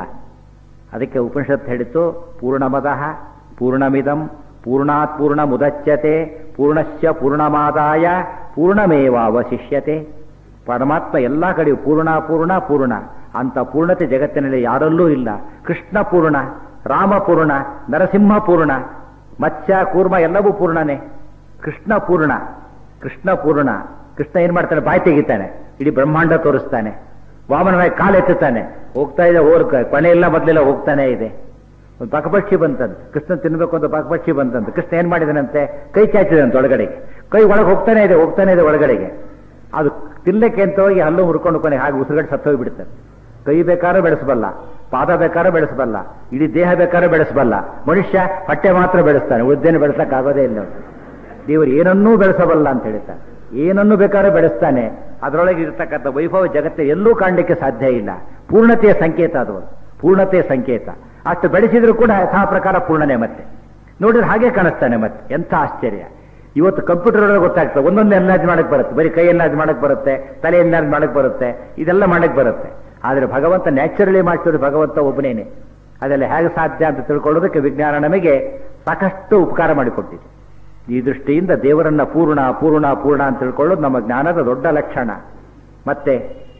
ಅದಕ್ಕೆ ಉಪನಿಷತ್ ಹೇಳಿತು ಪೂರ್ಣಮದಃ ಪೂರ್ಣಮಿದಂ ಪೂರ್ಣಾತ್ ಪೂರ್ಣ ಮುದಚ್ಯತೆ ಪೂರ್ಣಶ್ಚ ಪೂರ್ಣಮಾದಾಯ ಪೂರ್ಣಮೇವಾವಶಿಷ್ಯತೆ ಪರಮಾತ್ಮ ಎಲ್ಲ ಕಡೆಯೂ ಪೂರ್ಣ ಪೂರ್ಣ ಪೂರ್ಣ ಅಂತ ಪೂರ್ಣತೆ ಜಗತ್ತಿನಲ್ಲಿ ಯಾರಲ್ಲೂ ಇಲ್ಲ ಕೃಷ್ಣ ಪೂರ್ಣ ರಾಮ ಪೂರ್ಣ ನರಸಿಂಹ ಪೂರ್ಣ ಮತ್ಸ್ಯ ಕೂರ್ಮ ಎಲ್ಲವೂ ಪೂರ್ಣನೇ ಕೃಷ್ಣ ಪೂರ್ಣ ಕೃಷ್ಣ ಪೂರ್ಣ ಕೃಷ್ಣ ಏನ್ ಮಾಡ್ತಾನೆ ಬಾಯಿ ತೆಗಿತಾನೆ ಇಡೀ ಬ್ರಹ್ಮಾಂಡ ತೋರಿಸ್ತಾನೆ ವಾಮನವಾಗಿ ಕಾಲೆತ್ತುತ್ತಾನೆ ಹೋಗ್ತಾ ಇದೆ ಓರ್ ಕೊನೆಯೆಲ್ಲ ಮೊದಲೆಲ್ಲ ಹೋಗ್ತಾನೆ ಇದೆ ಒಂದು ಪಕಪಕ್ಷಿ ಬಂತಂತೆ ಕೃಷ್ಣ ತಿನ್ಬೇಕು ಅಂತ ಪಕಪಕ್ಷಿ ಬಂತಂತೆ ಕೃಷ್ಣ ಏನ್ ಮಾಡಿದನಂತೆ ಕೈ ಚಾಚಿದಂತೆ ಒಳಗಡೆಗೆ ಕೈ ಒಳಗೆ ಹೋಗ್ತಾನೆ ಇದೆ ಹೋಗ್ತಾನೆ ಇದೆ ಒಳಗಡೆಗೆ ಅದು ತಿನ್ಲಿಕ್ಕೆ ಅಂತ ಹೋಗಿ ಹಲ್ಲು ಮುರ್ಕೊಂಡು ಕೊನೆ ಹಾಗೆ ಉಸಿರುಗಡೆ ಸತ್ತೋಗಿ ಬಿಡ್ತಾರೆ ಕೈ ಬೇಕಾದ್ರೂ ಬೆಳೆಸಬಲ್ಲ ಪಾದ ಬೇಕಾದ್ರೂ ಬೆಳೆಸಬಲ್ಲ ಇಡೀ ದೇಹ ಬೇಕಾದ್ರೂ ಬೆಳೆಸಬಲ್ಲ ಮನುಷ್ಯ ಹೊಟ್ಟೆ ಮಾತ್ರ ಬೆಳೆಸ್ತಾನೆ ಉದ್ದೇನೆ ಬೆಳೆಸಕ್ ಆಗೋದೇ ಇಲ್ಲ ದೇವರು ಏನನ್ನೂ ಬೆಳೆಸಬಲ್ಲ ಅಂತ ಹೇಳ್ತಾನೆ ಏನನ್ನು ಬೇಕಾದ್ರೂ ಬೆಳೆಸ್ತಾನೆ ಅದರೊಳಗೆ ಇರತಕ್ಕಂಥ ವೈಭವ ಜಗತ್ತೆ ಎಲ್ಲೂ ಕಾಣಲಿಕ್ಕೆ ಸಾಧ್ಯ ಇಲ್ಲ ಪೂರ್ಣತೆಯ ಸಂಕೇತ ಅದು ಪೂರ್ಣತೆಯ ಸಂಕೇತ ಅಷ್ಟು ಬೆಳೆಸಿದ್ರು ಕೂಡ ಯಥಾ ಪ್ರಕಾರ ಪೂರ್ಣನೆ ಮತ್ತೆ ನೋಡಿದ್ರೆ ಹಾಗೆ ಕಾಣಿಸ್ತಾನೆ ಮತ್ತೆ ಎಂಥ ಆಶ್ಚರ್ಯ ಇವತ್ತು ಕಂಪ್ಯೂಟರ್ ಒಳಗೆ ಗೊತ್ತಾಗ್ತದೆ ಒಂದೊಂದು ಎನ್ಲಾಜ್ ಮಾಡಕ್ ಬರುತ್ತೆ ಬರೀ ಕೈ ಎನ್ಲಾಜ್ ಮಾಡಕ್ ಬರುತ್ತೆ ತಲೆ ಎನ್ಲಾಜ್ ಮಾಡಕ್ ಬರುತ್ತೆ ಇದೆಲ್ಲ ಮಾಡಕ್ ಬರುತ್ತೆ ಆದ್ರೆ ಭಗವಂತ ನ್ಯಾಚುರಲಿ ಮಾಡ್ತಿರೋ ಭಗವಂತ ಒಬ್ಬನೇನೆ ಅದೆಲ್ಲ ಹೇಗೆ ಸಾಧ್ಯ ಅಂತ ತಿಳ್ಕೊಳ್ಳೋದಕ್ಕೆ ವಿಜ್ಞಾನ ನಮಗೆ ಸಾಕಷ್ಟು ಉಪಕಾರ ಮಾಡಿಕೊಟ್ಟಿದೆ ಈ ದೃಷ್ಟಿಯಿಂದ ದೇವರನ್ನ ಪೂರ್ಣ ಪೂರ್ಣ ಪೂರ್ಣ ಅಂತ ತಿಳ್ಕೊಳ್ಳೋದು ನಮ್ಮ ಜ್ಞಾನದ ದೊಡ್ಡ ಲಕ್ಷಣ ಮತ್ತೆ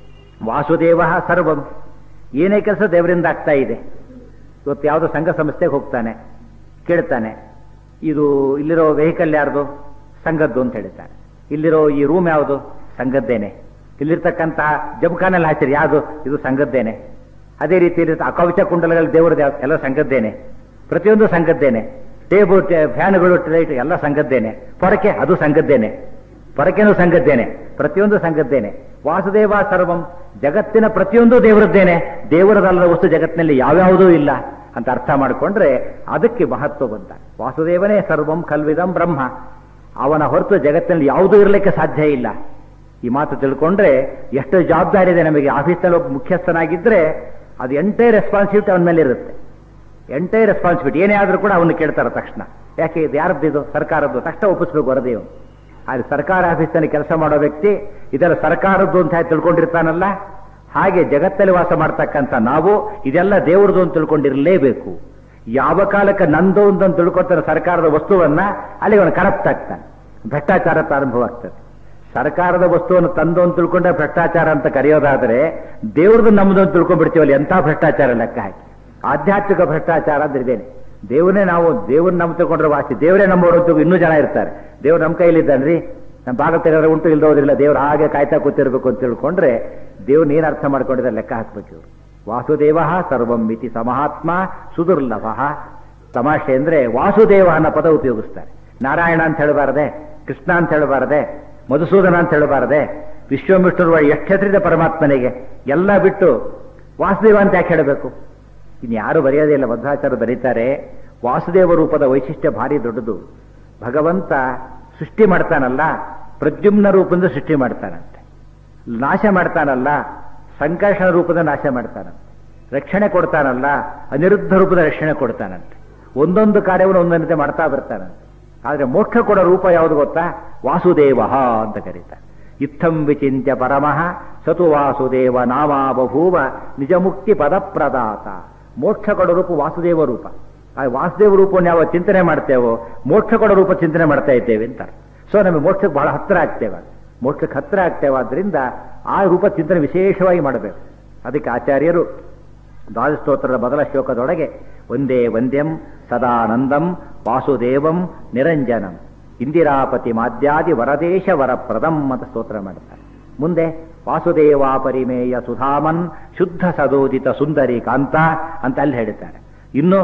ವಾಸುದೇವ ಸರ್ವಂ ಏನೇ ಕೆಲಸ ದೇವರಿಂದ ಆಗ್ತಾ ಇದೆ ಇವತ್ತು ಯಾವುದೋ ಸಂಘ ಸಂಸ್ಥೆಗೆ ಹೋಗ್ತಾನೆ ಕೇಳ್ತಾನೆ ಇದು ಇಲ್ಲಿರೋ ವೆಹಿಕಲ್ ಯಾರ್ದು ಸಂಘದ್ದು ಅಂತ ಹೇಳ್ತಾನೆ ಇಲ್ಲಿರೋ ಈ ರೂಮ್ ಯಾವುದು ಸಂಘದ್ದೇನೆ ಇಲ್ಲಿರ್ತಕ್ಕಂತಹ ಜಮಖಾನಲ್ಲಿ ಹಾಕಿರಿ ಯಾವುದು ಇದು ಸಂಘದ್ದೇನೆ ಅದೇ ರೀತಿ ಕವಚ ಕುಂಡಲಗಳ ದೇವರದ್ದು ಯಾವ್ದು ಎಲ್ಲ ಸಂಘದ್ದೇನೆ ಪ್ರತಿಯೊಂದು ಸಂಘದ್ದೇನೆ ಟೇಬಲ್ ಫ್ಯಾನ್ಗಳು ಲೈಟ್ ಎಲ್ಲ ಸಂಘದ್ದೇನೆ ಪೊರಕೆ ಅದು ಸಂಘದ್ದೇನೆ ಪೊರಕೆನೂ ಸಂಘದ್ದೇನೆ ಪ್ರತಿಯೊಂದು ಸಂಘದ್ದೇನೆ ವಾಸುದೇವ ಸರ್ವಂ ಜಗತ್ತಿನ ಪ್ರತಿಯೊಂದು ದೇವರದ್ದೇನೆ ದೇವರದಲ್ಲದ ವಸ್ತು ಜಗತ್ತಿನಲ್ಲಿ ಯಾವ್ಯಾವುದೂ ಇಲ್ಲ ಅಂತ ಅರ್ಥ ಮಾಡಿಕೊಂಡ್ರೆ ಅದಕ್ಕೆ ಮಹತ್ವ ಬಂತ ವಾಸುದೇವನೇ ಸರ್ವಂ ಕಲ್ವಿದಂ ಬ್ರಹ್ಮ ಅವನ ಹೊರತು ಜಗತ್ತಿನಲ್ಲಿ ಯಾವುದೂ ಇರಲಿಕ್ಕೆ ಸಾಧ್ಯ ಇಲ್ಲ ಈ ಮಾತು ತಿಳ್ಕೊಂಡ್ರೆ ಎಷ್ಟು ಜವಾಬ್ದಾರಿ ಇದೆ ನಮಗೆ ಆಫೀಸಲ್ಲಿ ಒಬ್ಬ ಮುಖ್ಯಸ್ಥನಾಗಿದ್ರೆ ಅದು ಎಂಟೇ ರೆಸ್ಪಾನ್ಸಿಬಿಲಿಟಿ ಅವನ ಮೇಲೆ ಇರುತ್ತೆ ಎಂಟೇ ರೆಸ್ಪಾನ್ಸಿಬಿಲಿಟಿ ಏನೇ ಆದರೂ ಕೂಡ ಅವನು ಕೇಳ್ತಾರೆ ತಕ್ಷಣ ಯಾಕೆ ಇದು ಯಾರದ್ದು ಸರ್ಕಾರದ್ದು ತಕ್ಷಣ ಒಪ್ಪಿಸ್ಬೇಕು ವರದಿ ಅವನು ಆದರೆ ಸರ್ಕಾರ ಆಫೀಸಲ್ಲಿ ಕೆಲಸ ಮಾಡೋ ವ್ಯಕ್ತಿ ಇದೆಲ್ಲ ಸರ್ಕಾರದ್ದು ಅಂತ ತಿಳ್ಕೊಂಡಿರ್ತಾನಲ್ಲ ಹಾಗೆ ಜಗತ್ತಲ್ಲಿ ವಾಸ ಮಾಡ್ತಕ್ಕಂಥ ನಾವು ಇದೆಲ್ಲ ದೇವ್ರದ್ದು ಅಂತ ತಿಳ್ಕೊಂಡಿರಲೇಬೇಕು ಯಾವ ಕಾಲಕ್ಕೆ ನಂದು ಅಂತ ತಿಳ್ಕೊತಾನೆ ಸರ್ಕಾರದ ವಸ್ತುವನ್ನ ಅಲ್ಲಿ ಅವನು ಕರಪ್ಟ್ ಆಗ್ತಾನೆ ಭ್ರಷ್ಟಾಚಾರ ಪ್ರಾರಂಭ ಆಗ್ತದೆ ಸರ್ಕಾರದ ವಸ್ತುವನ್ನು ತಂದು ಅಂತ ತಿಳ್ಕೊಂಡ್ರೆ ಭ್ರಷ್ಟಾಚಾರ ಅಂತ ಕರೆಯೋದಾದ್ರೆ ದೇವ್ರದ್ದು ನಮ್ದು ಅಂತ ತಿಳ್ಕೊಂಡ್ಬಿಡ್ತೀವಲ್ಲ ಎಂಥ ಭ್ರಷ್ಟಾಚಾರ ಲೆಕ್ಕ ಹಾಕಿ ಆಧ್ಯಾತ್ಮಿಕ ಭ್ರಷ್ಟಾಚಾರ ಅಂದ್ರೆ ಇದೇನೆ ದೇವರೇ ನಾವು ದೇವ್ರನ್ನ ನಮ್ಮ ತಿಳ್ಕೊಂಡ್ರೆ ವಾಸಿ ದೇವರೇ ನಮ್ಮವರು ಅಂತ ಇನ್ನೂ ಜನ ಇರ್ತಾರೆ ದೇವ್ರು ನಮ್ಮ ಕೈಲಿದ್ದಾನ್ರಿ ನಮ್ಮ ಭಾಗ ತೆಗೆದ್ರೆ ಉಂಟು ಇಲ್ದೋದ್ರಿಲ್ಲ ದೇವ್ರು ಹಾಗೆ ಕಾಯ್ತಾ ಕೂತಿರ್ಬೇಕು ಅಂತ ತಿಳ್ಕೊಂಡ್ರೆ ದೇವ್ರನ್ನ ಏನ್ ಅರ್ಥ ಮಾಡ್ಕೊಂಡಿದ್ದಾರೆ ಲೆಕ್ಕ ಹಾಕ್ಬೇಕು ಇವರು ವಾಸುದೇವ ಸರ್ವಂ ಮಿತಿ ಸಮಹಾತ್ಮ ಸುದುರ್ಲಭ ತಮಾಷೆ ಅಂದ್ರೆ ವಾಸುದೇವ ಅನ್ನೋ ಪದ ಉಪಯೋಗಿಸ್ತಾರೆ ನಾರಾಯಣ ಅಂತ ಹೇಳಬಾರದೆ ಕೃಷ್ಣ ಅಂತ ಹೇಳಬಾರದೆ ಮಧುಸೂದನ ಅಂತ ಹೇಳಬಾರದೆ ವಿಶ್ವಮಿಷ್ಣರು ಎಷ್ಟು ಹೆಸರಿದೆ ಪರಮಾತ್ಮನಿಗೆ ಎಲ್ಲ ಬಿಟ್ಟು ವಾಸುದೇವ ಅಂತ ಯಾಕೆ ಹೇಳಬೇಕು ಇನ್ನು ಯಾರು ಬರೆಯೋದೇ ಇಲ್ಲ ಮಧ್ವಾಚಾರ್ಯ ಬರೀತಾರೆ ವಾಸುದೇವ ರೂಪದ ವೈಶಿಷ್ಟ್ಯ ಭಾರಿ ದೊಡ್ಡದು ಭಗವಂತ ಸೃಷ್ಟಿ ಮಾಡ್ತಾನಲ್ಲ ಪ್ರದ್ಯುಮ್ನ ರೂಪದಿಂದ ಸೃಷ್ಟಿ ಮಾಡ್ತಾನಂತೆ ನಾಶ ಮಾಡ್ತಾನಲ್ಲ ಸಂಕರ್ಷಣ ರೂಪದ ನಾಶ ಮಾಡ್ತಾನಂತೆ ರಕ್ಷಣೆ ಕೊಡ್ತಾನಲ್ಲ ಅನಿರುದ್ಧ ರೂಪದ ರಕ್ಷಣೆ ಕೊಡ್ತಾನಂತೆ ಒಂದೊಂದು ಕಾರ್ಯವನ್ನು ಒಂದೊಂದೇ ಮಾಡ್ತಾ ಬರ್ತಾನಂತೆ ಆದ್ರೆ ಮೋಕ್ಷ ಕೊಡೋ ರೂಪ ಯಾವುದು ಗೊತ್ತಾ ವಾಸುದೇವ ಅಂತ ಕರೀತಾರೆ ಇತ್ತಂ ವಿಚಿಂತ್ಯ ಪರಮಃ ಸತು ವಾಸುದೇವ ನಾಮಾ ಬಭೂವ ನಿಜ ಮುಕ್ತಿ ಪದಪ್ರದಾತ ಮೋಕ್ಷ ಕೊಡೋ ರೂಪ ವಾಸುದೇವ ರೂಪ ಆ ವಾಸುದೇವ ರೂಪವನ್ನು ಯಾವ ಚಿಂತನೆ ಮಾಡ್ತೇವೋ ಮೋಕ್ಷ ಕೊಡೋ ರೂಪ ಚಿಂತನೆ ಮಾಡ್ತಾ ಇದ್ದೇವೆ ಅಂತ ಸೊ ನಮಗೆ ಮೋಕ್ಷಕ್ಕೆ ಬಹಳ ಹತ್ರ ಆಗ್ತೇವೆ ಮೋಕ್ಷಕ್ಕೆ ಹತ್ರ ಆಗ್ತೇವಾದ್ರಿಂದ ಆ ರೂಪ ಚಿಂತನೆ ವಿಶೇಷವಾಗಿ ಮಾಡಬೇಕು ಅದಕ್ಕೆ ಆಚಾರ್ಯರು ದ್ವಾದಸ್ತೋತ್ರದ ಮೊದಲ ಶ್ಲೋಕದೊಳಗೆ ಒಂದೇ ವಂದ್ಯಂ ಸದಾನಂದಂ ವಾಸುದೇವಂ ನಿರಂಜನಂ ಇಂದಿರಾಪತಿ ಮಾದ್ಯಾದಿ ವರದೇಶ ವರಪ್ರದಂ ಅಂತ ಸ್ತೋತ್ರ ಮಾಡ್ತಾರೆ ಮುಂದೆ ವಾಸುದೇವ ಪರಿಮೇಯ ಸುಧಾಮನ್ ಶುದ್ಧ ಸದೋದಿತ ಸುಂದರಿ ಕಾಂತ ಅಂತ ಅಲ್ಲಿ ಹೇಳ್ತಾರೆ ಇನ್ನು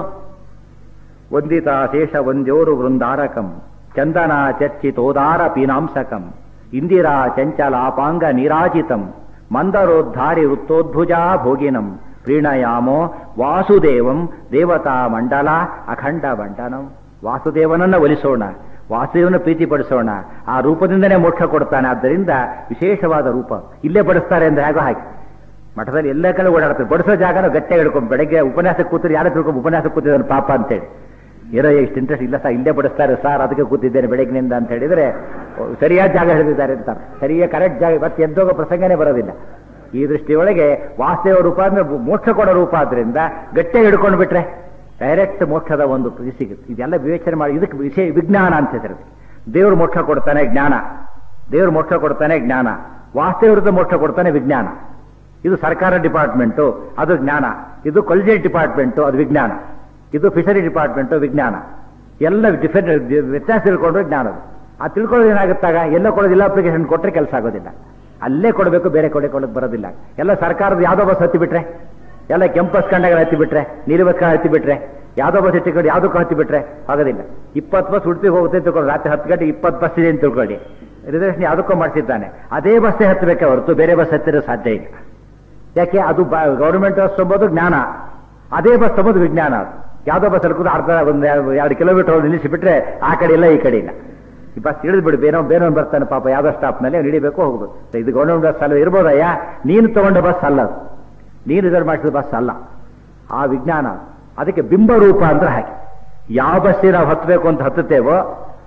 ವಂದಿತ ಶೇಷ ವಂದ್ಯೋರು ವೃಂದಾರಕಂ ಚಂದನ ಚರ್ಚಿತೋದಾರ ಪೀನಾಂಸಕಂ ಇಂದಿರಾ ಚಂಚಲಾಪಾಂಗ ನೀರಾಜಿತಂ ಮಂದರೋದ್ಧಾರಿ ವೃತ್ತೋದ್ಭುಜಾ ಭೋಗಿನಂ ಪ್ರೀಣಯಾಮೋ ವಾಸುದೇವಂ ದೇವತಾ ಮಂಡಲ ಅಖಂಡ ಬಂಡನಂ ವಾಸುದೇವನನ್ನ ಒಲಿಸೋಣ ವಾಸುದೇವನ ಪ್ರೀತಿಪಡಿಸೋಣ ಆ ರೂಪದಿಂದನೇ ಮೋಕ್ಷ ಕೊಡ್ತಾನೆ ಆದ್ದರಿಂದ ವಿಶೇಷವಾದ ರೂಪ ಇಲ್ಲೇ ಬಡಿಸ್ತಾರೆ ಅಂದ್ರೆ ಹೇಗೋ ಹಾಗೆ ಮಠದಲ್ಲಿ ಎಲ್ಲ ಕಡೆ ಓಡಾಡ್ತಾರೆ ಬಡಿಸೋ ಜಾಗನ ಗಟ್ಟಿಯಾಗಿ ಹಿಡ್ಕೊಂಡು ಬೆಳಗ್ಗೆ ಉಪನ್ಯಾಸಕ್ಕೆ ಕೂತರು ಯಾರು ತಿಳ್ಕೊಂಡು ಉಪನ್ಯಾಸಕ್ಕೆ ಕೂತಿದ್ದಾನೆ ಪಾಪ ಅಂತೇಳಿ ಇರೋ ಇಷ್ಟು ಇಂಟ್ರೆಸ್ಟ್ ಇಲ್ಲ ಸರ್ ಇಲ್ಲೇ ಬಡಿಸ್ತಾರೆ ಸರ್ ಅದಕ್ಕೆ ಕೂತಿದ್ದೇನೆ ಬೆಳಗ್ಗಿನಿಂದ ಅಂತ ಹೇಳಿದ್ರೆ ಓ, ಸರಿಯಾದ ಜಾಗ ಹಿಡಿದಿದ್ದಾರೆ ಅಂತ ಸರಿಯಾದ ಕರೆಕ್ಟ್ ಜಾಗ ಮತ್ತೆ ಎದ್ದೋಗೋ ಪ್ರಸಂಗನೇ ಬರೋದಿಲ್ಲ ಈ ದೃಷ್ಟಿಯೊಳಗೆ ವಾಸುದೇವ ರೂಪ ಅಂದ್ರೆ ಮೋಕ್ಷ ಕೊಡೋ ರೂಪ ಆದ್ರಿಂದ ಗಟ್ಟಿಯಾಗಿ ಹಿಡ್ಕೊಂಡು ಬಿಟ್ರೆ ಡೈರೆಕ್ಟ್ ಮೋಕ್ಷದ ಒಂದು ಇದು ಸಿಗುತ್ತೆ ಇದೆಲ್ಲ ವಿವೇಚನೆ ಮಾಡಿ ಇದಕ್ಕೆ ವಿಷಯ ವಿಜ್ಞಾನ ಅಂತ ಹೆಸರು ದೇವರು ಮೋಕ್ಷ ಕೊಡ್ತಾನೆ ಜ್ಞಾನ ದೇವರು ಮೋಕ್ಷ ಕೊಡ್ತಾನೆ ಜ್ಞಾನ ವಾಸ್ತವ್ಯದ ಮೋಕ್ಷ ಕೊಡ್ತಾನೆ ವಿಜ್ಞಾನ ಇದು ಸರ್ಕಾರ ಡಿಪಾರ್ಟ್ಮೆಂಟು ಅದು ಜ್ಞಾನ ಇದು ಕೊಲ್ಜೇಟ್ ಡಿಪಾರ್ಟ್ಮೆಂಟು ಅದು ವಿಜ್ಞಾನ ಇದು ಫಿಶರಿ ಡಿಪಾರ್ಟ್ಮೆಂಟು ವಿಜ್ಞಾನ ಎಲ್ಲ ಡಿಫೆಂಟ್ ವ್ಯತ್ಯಾಸ ತಿಳ್ಕೊಂಡ್ರೆ ಜ್ಞಾನ ಅದು. ಆ ತಿಳ್ಕೊಳ್ಳೋದು ಏನಾಗುತ್ತಾಗ ಎಲ್ಲ ಕೊಡೋದಿಲ್ಲ ಅಪ್ಲಿಕೇಶನ್ ಕೊಟ್ಟರೆ ಕೆಲಸ ಆಗೋದಿಲ್ಲ ಅಲ್ಲೇ ಕೊಡಬೇಕು ಬೇರೆ ಕಡೆ ಕೊಡೋಕೆ ಬರೋದಿಲ್ಲ ಎಲ್ಲ ಸರ್ಕಾರದ ಯಾವುದೋ ಬಸ್ ಹತ್ತಿ ಬಿಟ್ರೆ ಎಲ್ಲ ಕೆಂಪಸ್ ಕಂಡಗಳು ಹತ್ತಿ ಬಿಟ್ರೆ ನೀಲಿ ಬಸ್ ಹತ್ತಿ ಬಿಟ್ರೆ ಯಾವುದೋ ಬಸ್ ಇಟ್ಟುಕೊಂಡು ಯಾವುದಕ್ಕೂ ಹತ್ತಿ ಬಿಟ್ರೆ ಆಗೋದಿಲ್ಲ ಇಪ್ಪತ್ತು ಬಸ್ ಉಡುಪಿಗೆ ಹೋಗುತ್ತೆ ಅಂತ ತಿಳ್ಕೊಳ್ಳಿ ರಾತ್ರಿ ಹತ್ತು ಗಂಟೆ ಇಪ್ಪತ್ತು ಬಸ್ ಇದೆ ಅಂತ ತಿಳ್ಕೊಳ್ಳಿ ರಿಸರ್ವೇಷನ್ ಯಾವುದಕ್ಕೂ ಮಾಡಿಸಿದ್ದಾನೆ ಅದೇ ಬಸ್ಸೇ ಹತ್ತಬೇಕೆ ಹೊರತು ಬೇರೆ ಬಸ್ ಹತ್ತಿರೋ ಸಾಧ್ಯ ಇಲ್ಲ ಯಾಕೆ ಅದು ಗೌರ್ಮೆಂಟ್ ಬಸ್ ಎಂಬುದು ಜ್ಞಾನ ಅದೇ ಬಸ್ ಎಂಬುದು ವಿಜ್ಞಾನ ಅದು ಯಾವುದೋ ಬಸ್ ಹಿಡ್ಕೊಂಡು ಅರ್ಧ ಒಂದು ಎರಡು ಕಿಲೋಮೀಟರ್ ನಿಲ್ಲಿಸಿ ಬಿಟ್ರೆ ಆ ಕಡೆ ಇಲ್ಲ ಈ ಕಡೆ ಇಲ್ಲ ಈ ಬಸ್ ಇಳಿದು ಬಿಡು ಬೇನೋ ಬೇನೋನ್ ಬರ್ತಾನೆ ಪಾಪ ಯಾವ್ದೋ ಸ್ಟಾಪ್ನಲ್ಲಿ ಅವ್ನು ಹಿಡಿಬೇಕು ಹೋಗ್ಬೇಕು ಸೊ ಇದು ಗೌರ್ಮೆಂಟ್ ಬಸ್ ಅಲ್ಲ ಇರ್ಬೋದಯ್ಯ ನೀನು ತಗೊಂಡ ಬಸ್ ಅಲ್ಲ ಅದು ನೀನು ರಿಸರ್ವ್ ಮಾಡಿಸಿದ ಬಸ್ ಅಲ್ಲ ಆ ವಿಜ್ಞಾನ ಅದಕ್ಕೆ ಬಿಂಬರೂಪ ಅಂದ್ರೆ ಹಾಗೆ ಯಾವ ಬಸ್ಸಿಗೆ ನಾವು ಹತ್ತಬೇಕು ಅಂತ ಹತ್ತುತ್ತೇವೋ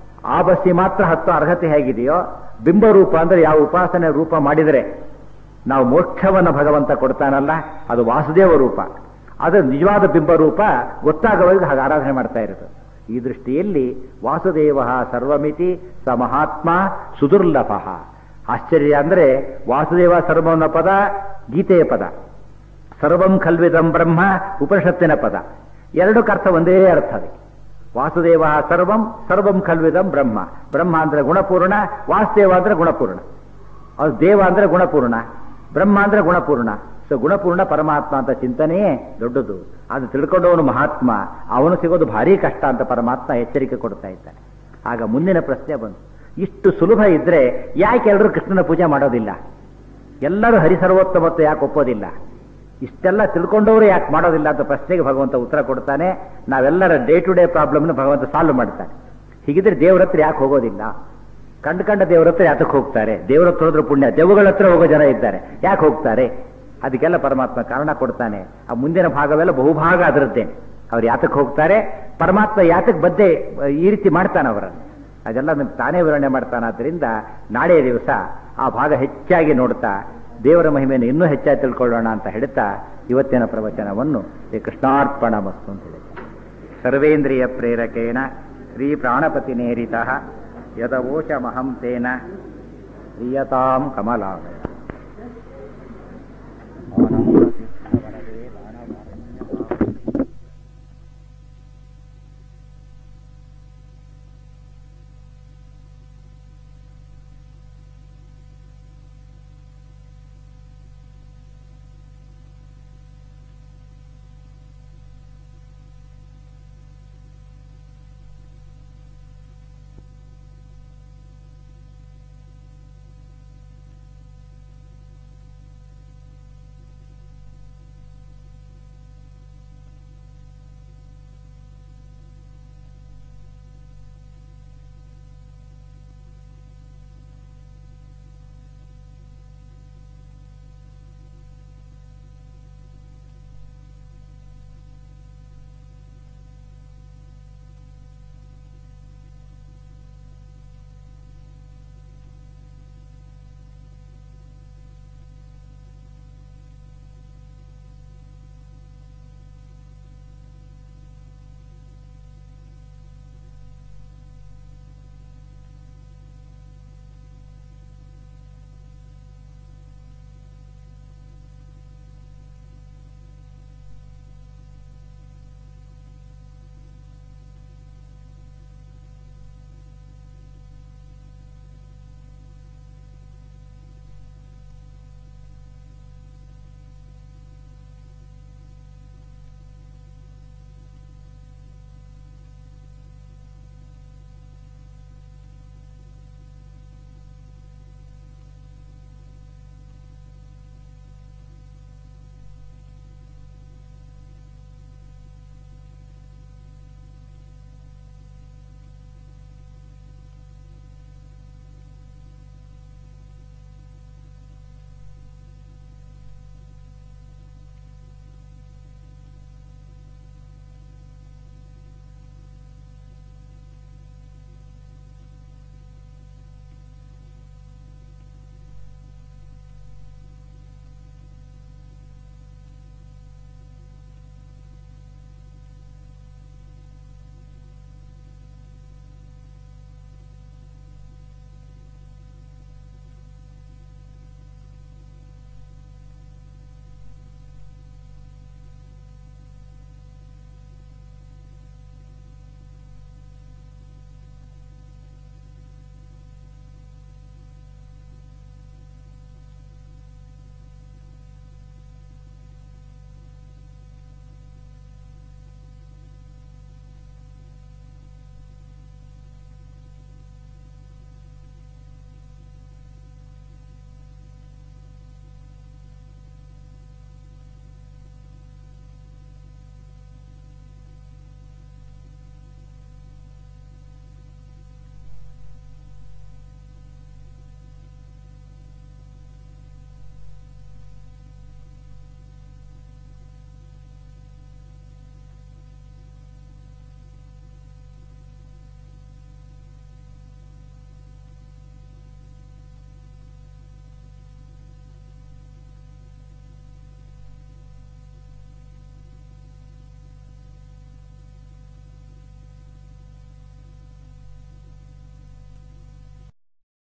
ಆ ಬಸ್ಸಿಗೆ ಮಾತ್ರ ಹತ್ತೋ ಅರ್ಹತೆ ಹೇಗಿದೆಯೋ ಬಿಂಬರೂಪ ಅಂದ್ರೆ ಯಾವ ಉಪಾಸನೆ ರೂಪ ಮಾಡಿದರೆ ನಾವು ಮೋಕ್ಷವನ್ನು ಭಗವಂತ ಕೊಡ್ತಾನಲ್ಲ ಅದು ವಾಸುದೇವ ರೂಪ ಅದು ನಿಜವಾದ ಬಿಂಬರೂಪ ಗೊತ್ತಾಗುವಾಗ ಹಾಗೆ ಆರಾಧನೆ ಮಾಡ್ತಾ ಇರುತ್ತೆ ಈ ದೃಷ್ಟಿಯಲ್ಲಿ ವಾಸುದೇವ ಸರ್ವಮಿತಿ ಸ ಮಹಾತ್ಮ ಸುದುರ್ಲಭ ಆಶ್ಚರ್ಯ ಅಂದ್ರೆ ವಾಸುದೇವ ಸರ್ವನ ಪದ ಗೀತೆಯ ಪದ ಸರ್ವಂ ಖಲ್ವಿದಂ ಬ್ರಹ್ಮ ಉಪನಿಷತ್ತಿನ ಪದ ಎರಡಕ್ಕೆ ಅರ್ಥ ಒಂದೇ ಅರ್ಥ ಅದಕ್ಕೆ ವಾಸುದೇವ ಸರ್ವಂ ಸರ್ವಂ ಖಲ್ವಿದಂ ಬ್ರಹ್ಮ ಬ್ರಹ್ಮ ಅಂದ್ರೆ ಗುಣಪೂರ್ಣ ವಾಸುದೇವ ಅಂದ್ರೆ ಗುಣಪೂರ್ಣ ಅದು ದೇವ ಅಂದ್ರೆ ಗುಣಪೂರ್ಣ ಬ್ರಹ್ಮ ಅಂದ್ರೆ ಗುಣಪೂರ್ಣ ಸೊ ಗುಣಪೂರ್ಣ ಪರಮಾತ್ಮ ಅಂತ ಚಿಂತನೆಯೇ ದೊಡ್ಡದು ಅದು ತಿಳ್ಕೊಂಡವನು ಮಹಾತ್ಮ ಅವನು ಸಿಗೋದು ಭಾರಿ ಕಷ್ಟ ಅಂತ ಪರಮಾತ್ಮ ಎಚ್ಚರಿಕೆ ಕೊಡ್ತಾ ಇದ್ದಾನೆ ಆಗ ಮುಂದಿನ ಪ್ರಶ್ನೆ ಬಂತು ಇಷ್ಟು ಸುಲಭ ಇದ್ರೆ ಯಾಕೆ ಎಲ್ಲರೂ ಕೃಷ್ಣನ ಪೂಜೆ ಮಾಡೋದಿಲ್ಲ ಎಲ್ಲರೂ ಹರಿಸರ್ವೋತ್ತಮತ್ವ ಯಾಕೆ ಒಪ್ಪೋದಿಲ್ಲ ಇಷ್ಟೆಲ್ಲ ತಿಳ್ಕೊಂಡವರು ಯಾಕೆ ಮಾಡೋದಿಲ್ಲ ಅಂತ ಪ್ರಶ್ನೆಗೆ ಭಗವಂತ ಉತ್ತರ ಕೊಡ್ತಾನೆ ನಾವೆಲ್ಲರ ಡೇ ಟು ಡೇ ಪ್ರಾಬ್ಲಮ್ನ ಭಗವಂತ ಸಾಲ್ವ್ ಮಾಡ್ತಾನೆ ಹೀಗಿದ್ರೆ ದೇವ್ರ ಹತ್ರ ಯಾಕೆ ಹೋಗೋದಿಲ್ಲ ಕಂಡು ಕಂಡ ದೇವ್ರ ಹತ್ರ ಯಾತಕ್ಕೆ ಹೋಗ್ತಾರೆ ದೇವ್ರ ಹತ್ರ ಹೋದ್ರೆ ಪುಣ್ಯ ದೇವಗಳ ಹತ್ರ ಹೋಗೋ ಜನ ಇದ್ದಾರೆ ಯಾಕೆ ಹೋಗ್ತಾರೆ ಅದಕ್ಕೆಲ್ಲ ಪರಮಾತ್ಮ ಕಾರಣ ಕೊಡ್ತಾನೆ ಆ ಮುಂದಿನ ಭಾಗವೆಲ್ಲ ಬಹುಭಾಗ ಅದರದ್ದೇ ಅವ್ರು ಯಾತಕ್ಕೆ ಹೋಗ್ತಾರೆ ಪರಮಾತ್ಮ ಯಾತಕ್ಕೆ ಬದ್ದೆ ಈ ರೀತಿ ಮಾಡ್ತಾನೆ ಅವರನ್ನು ಅದೆಲ್ಲ ನಮ್ಗೆ ತಾನೇ ವಿವರಣೆ ಮಾಡ್ತಾನಾದ್ರಿಂದ ನಾಳೆ ದಿವಸ ಆ ಭಾಗ ಹೆಚ್ಚಾಗಿ ನೋಡ್ತಾ ದೇವರ ಮಹಿಮೆಯನ್ನು ಇನ್ನೂ ಹೆಚ್ಚಾಗಿ ತಿಳ್ಕೊಳ್ಳೋಣ ಅಂತ ಹೇಳ್ತಾ ಇವತ್ತಿನ ಪ್ರವಚನವನ್ನು ಶ್ರೀ ಕೃಷ್ಣಾರ್ಪಣ ಮಸ್ತು ಅಂತ ಹೇಳಿ ಸರ್ವೇಂದ್ರಿಯ ಪ್ರೇರಕೇಣ ಶ್ರೀ ಪ್ರಾಣಪತಿ ನೇರಿತ ಯದವೋಚಮಹಂ ತೇನ ಪ್ರಿಯತಾಂ ಕಮಲಾಲಯ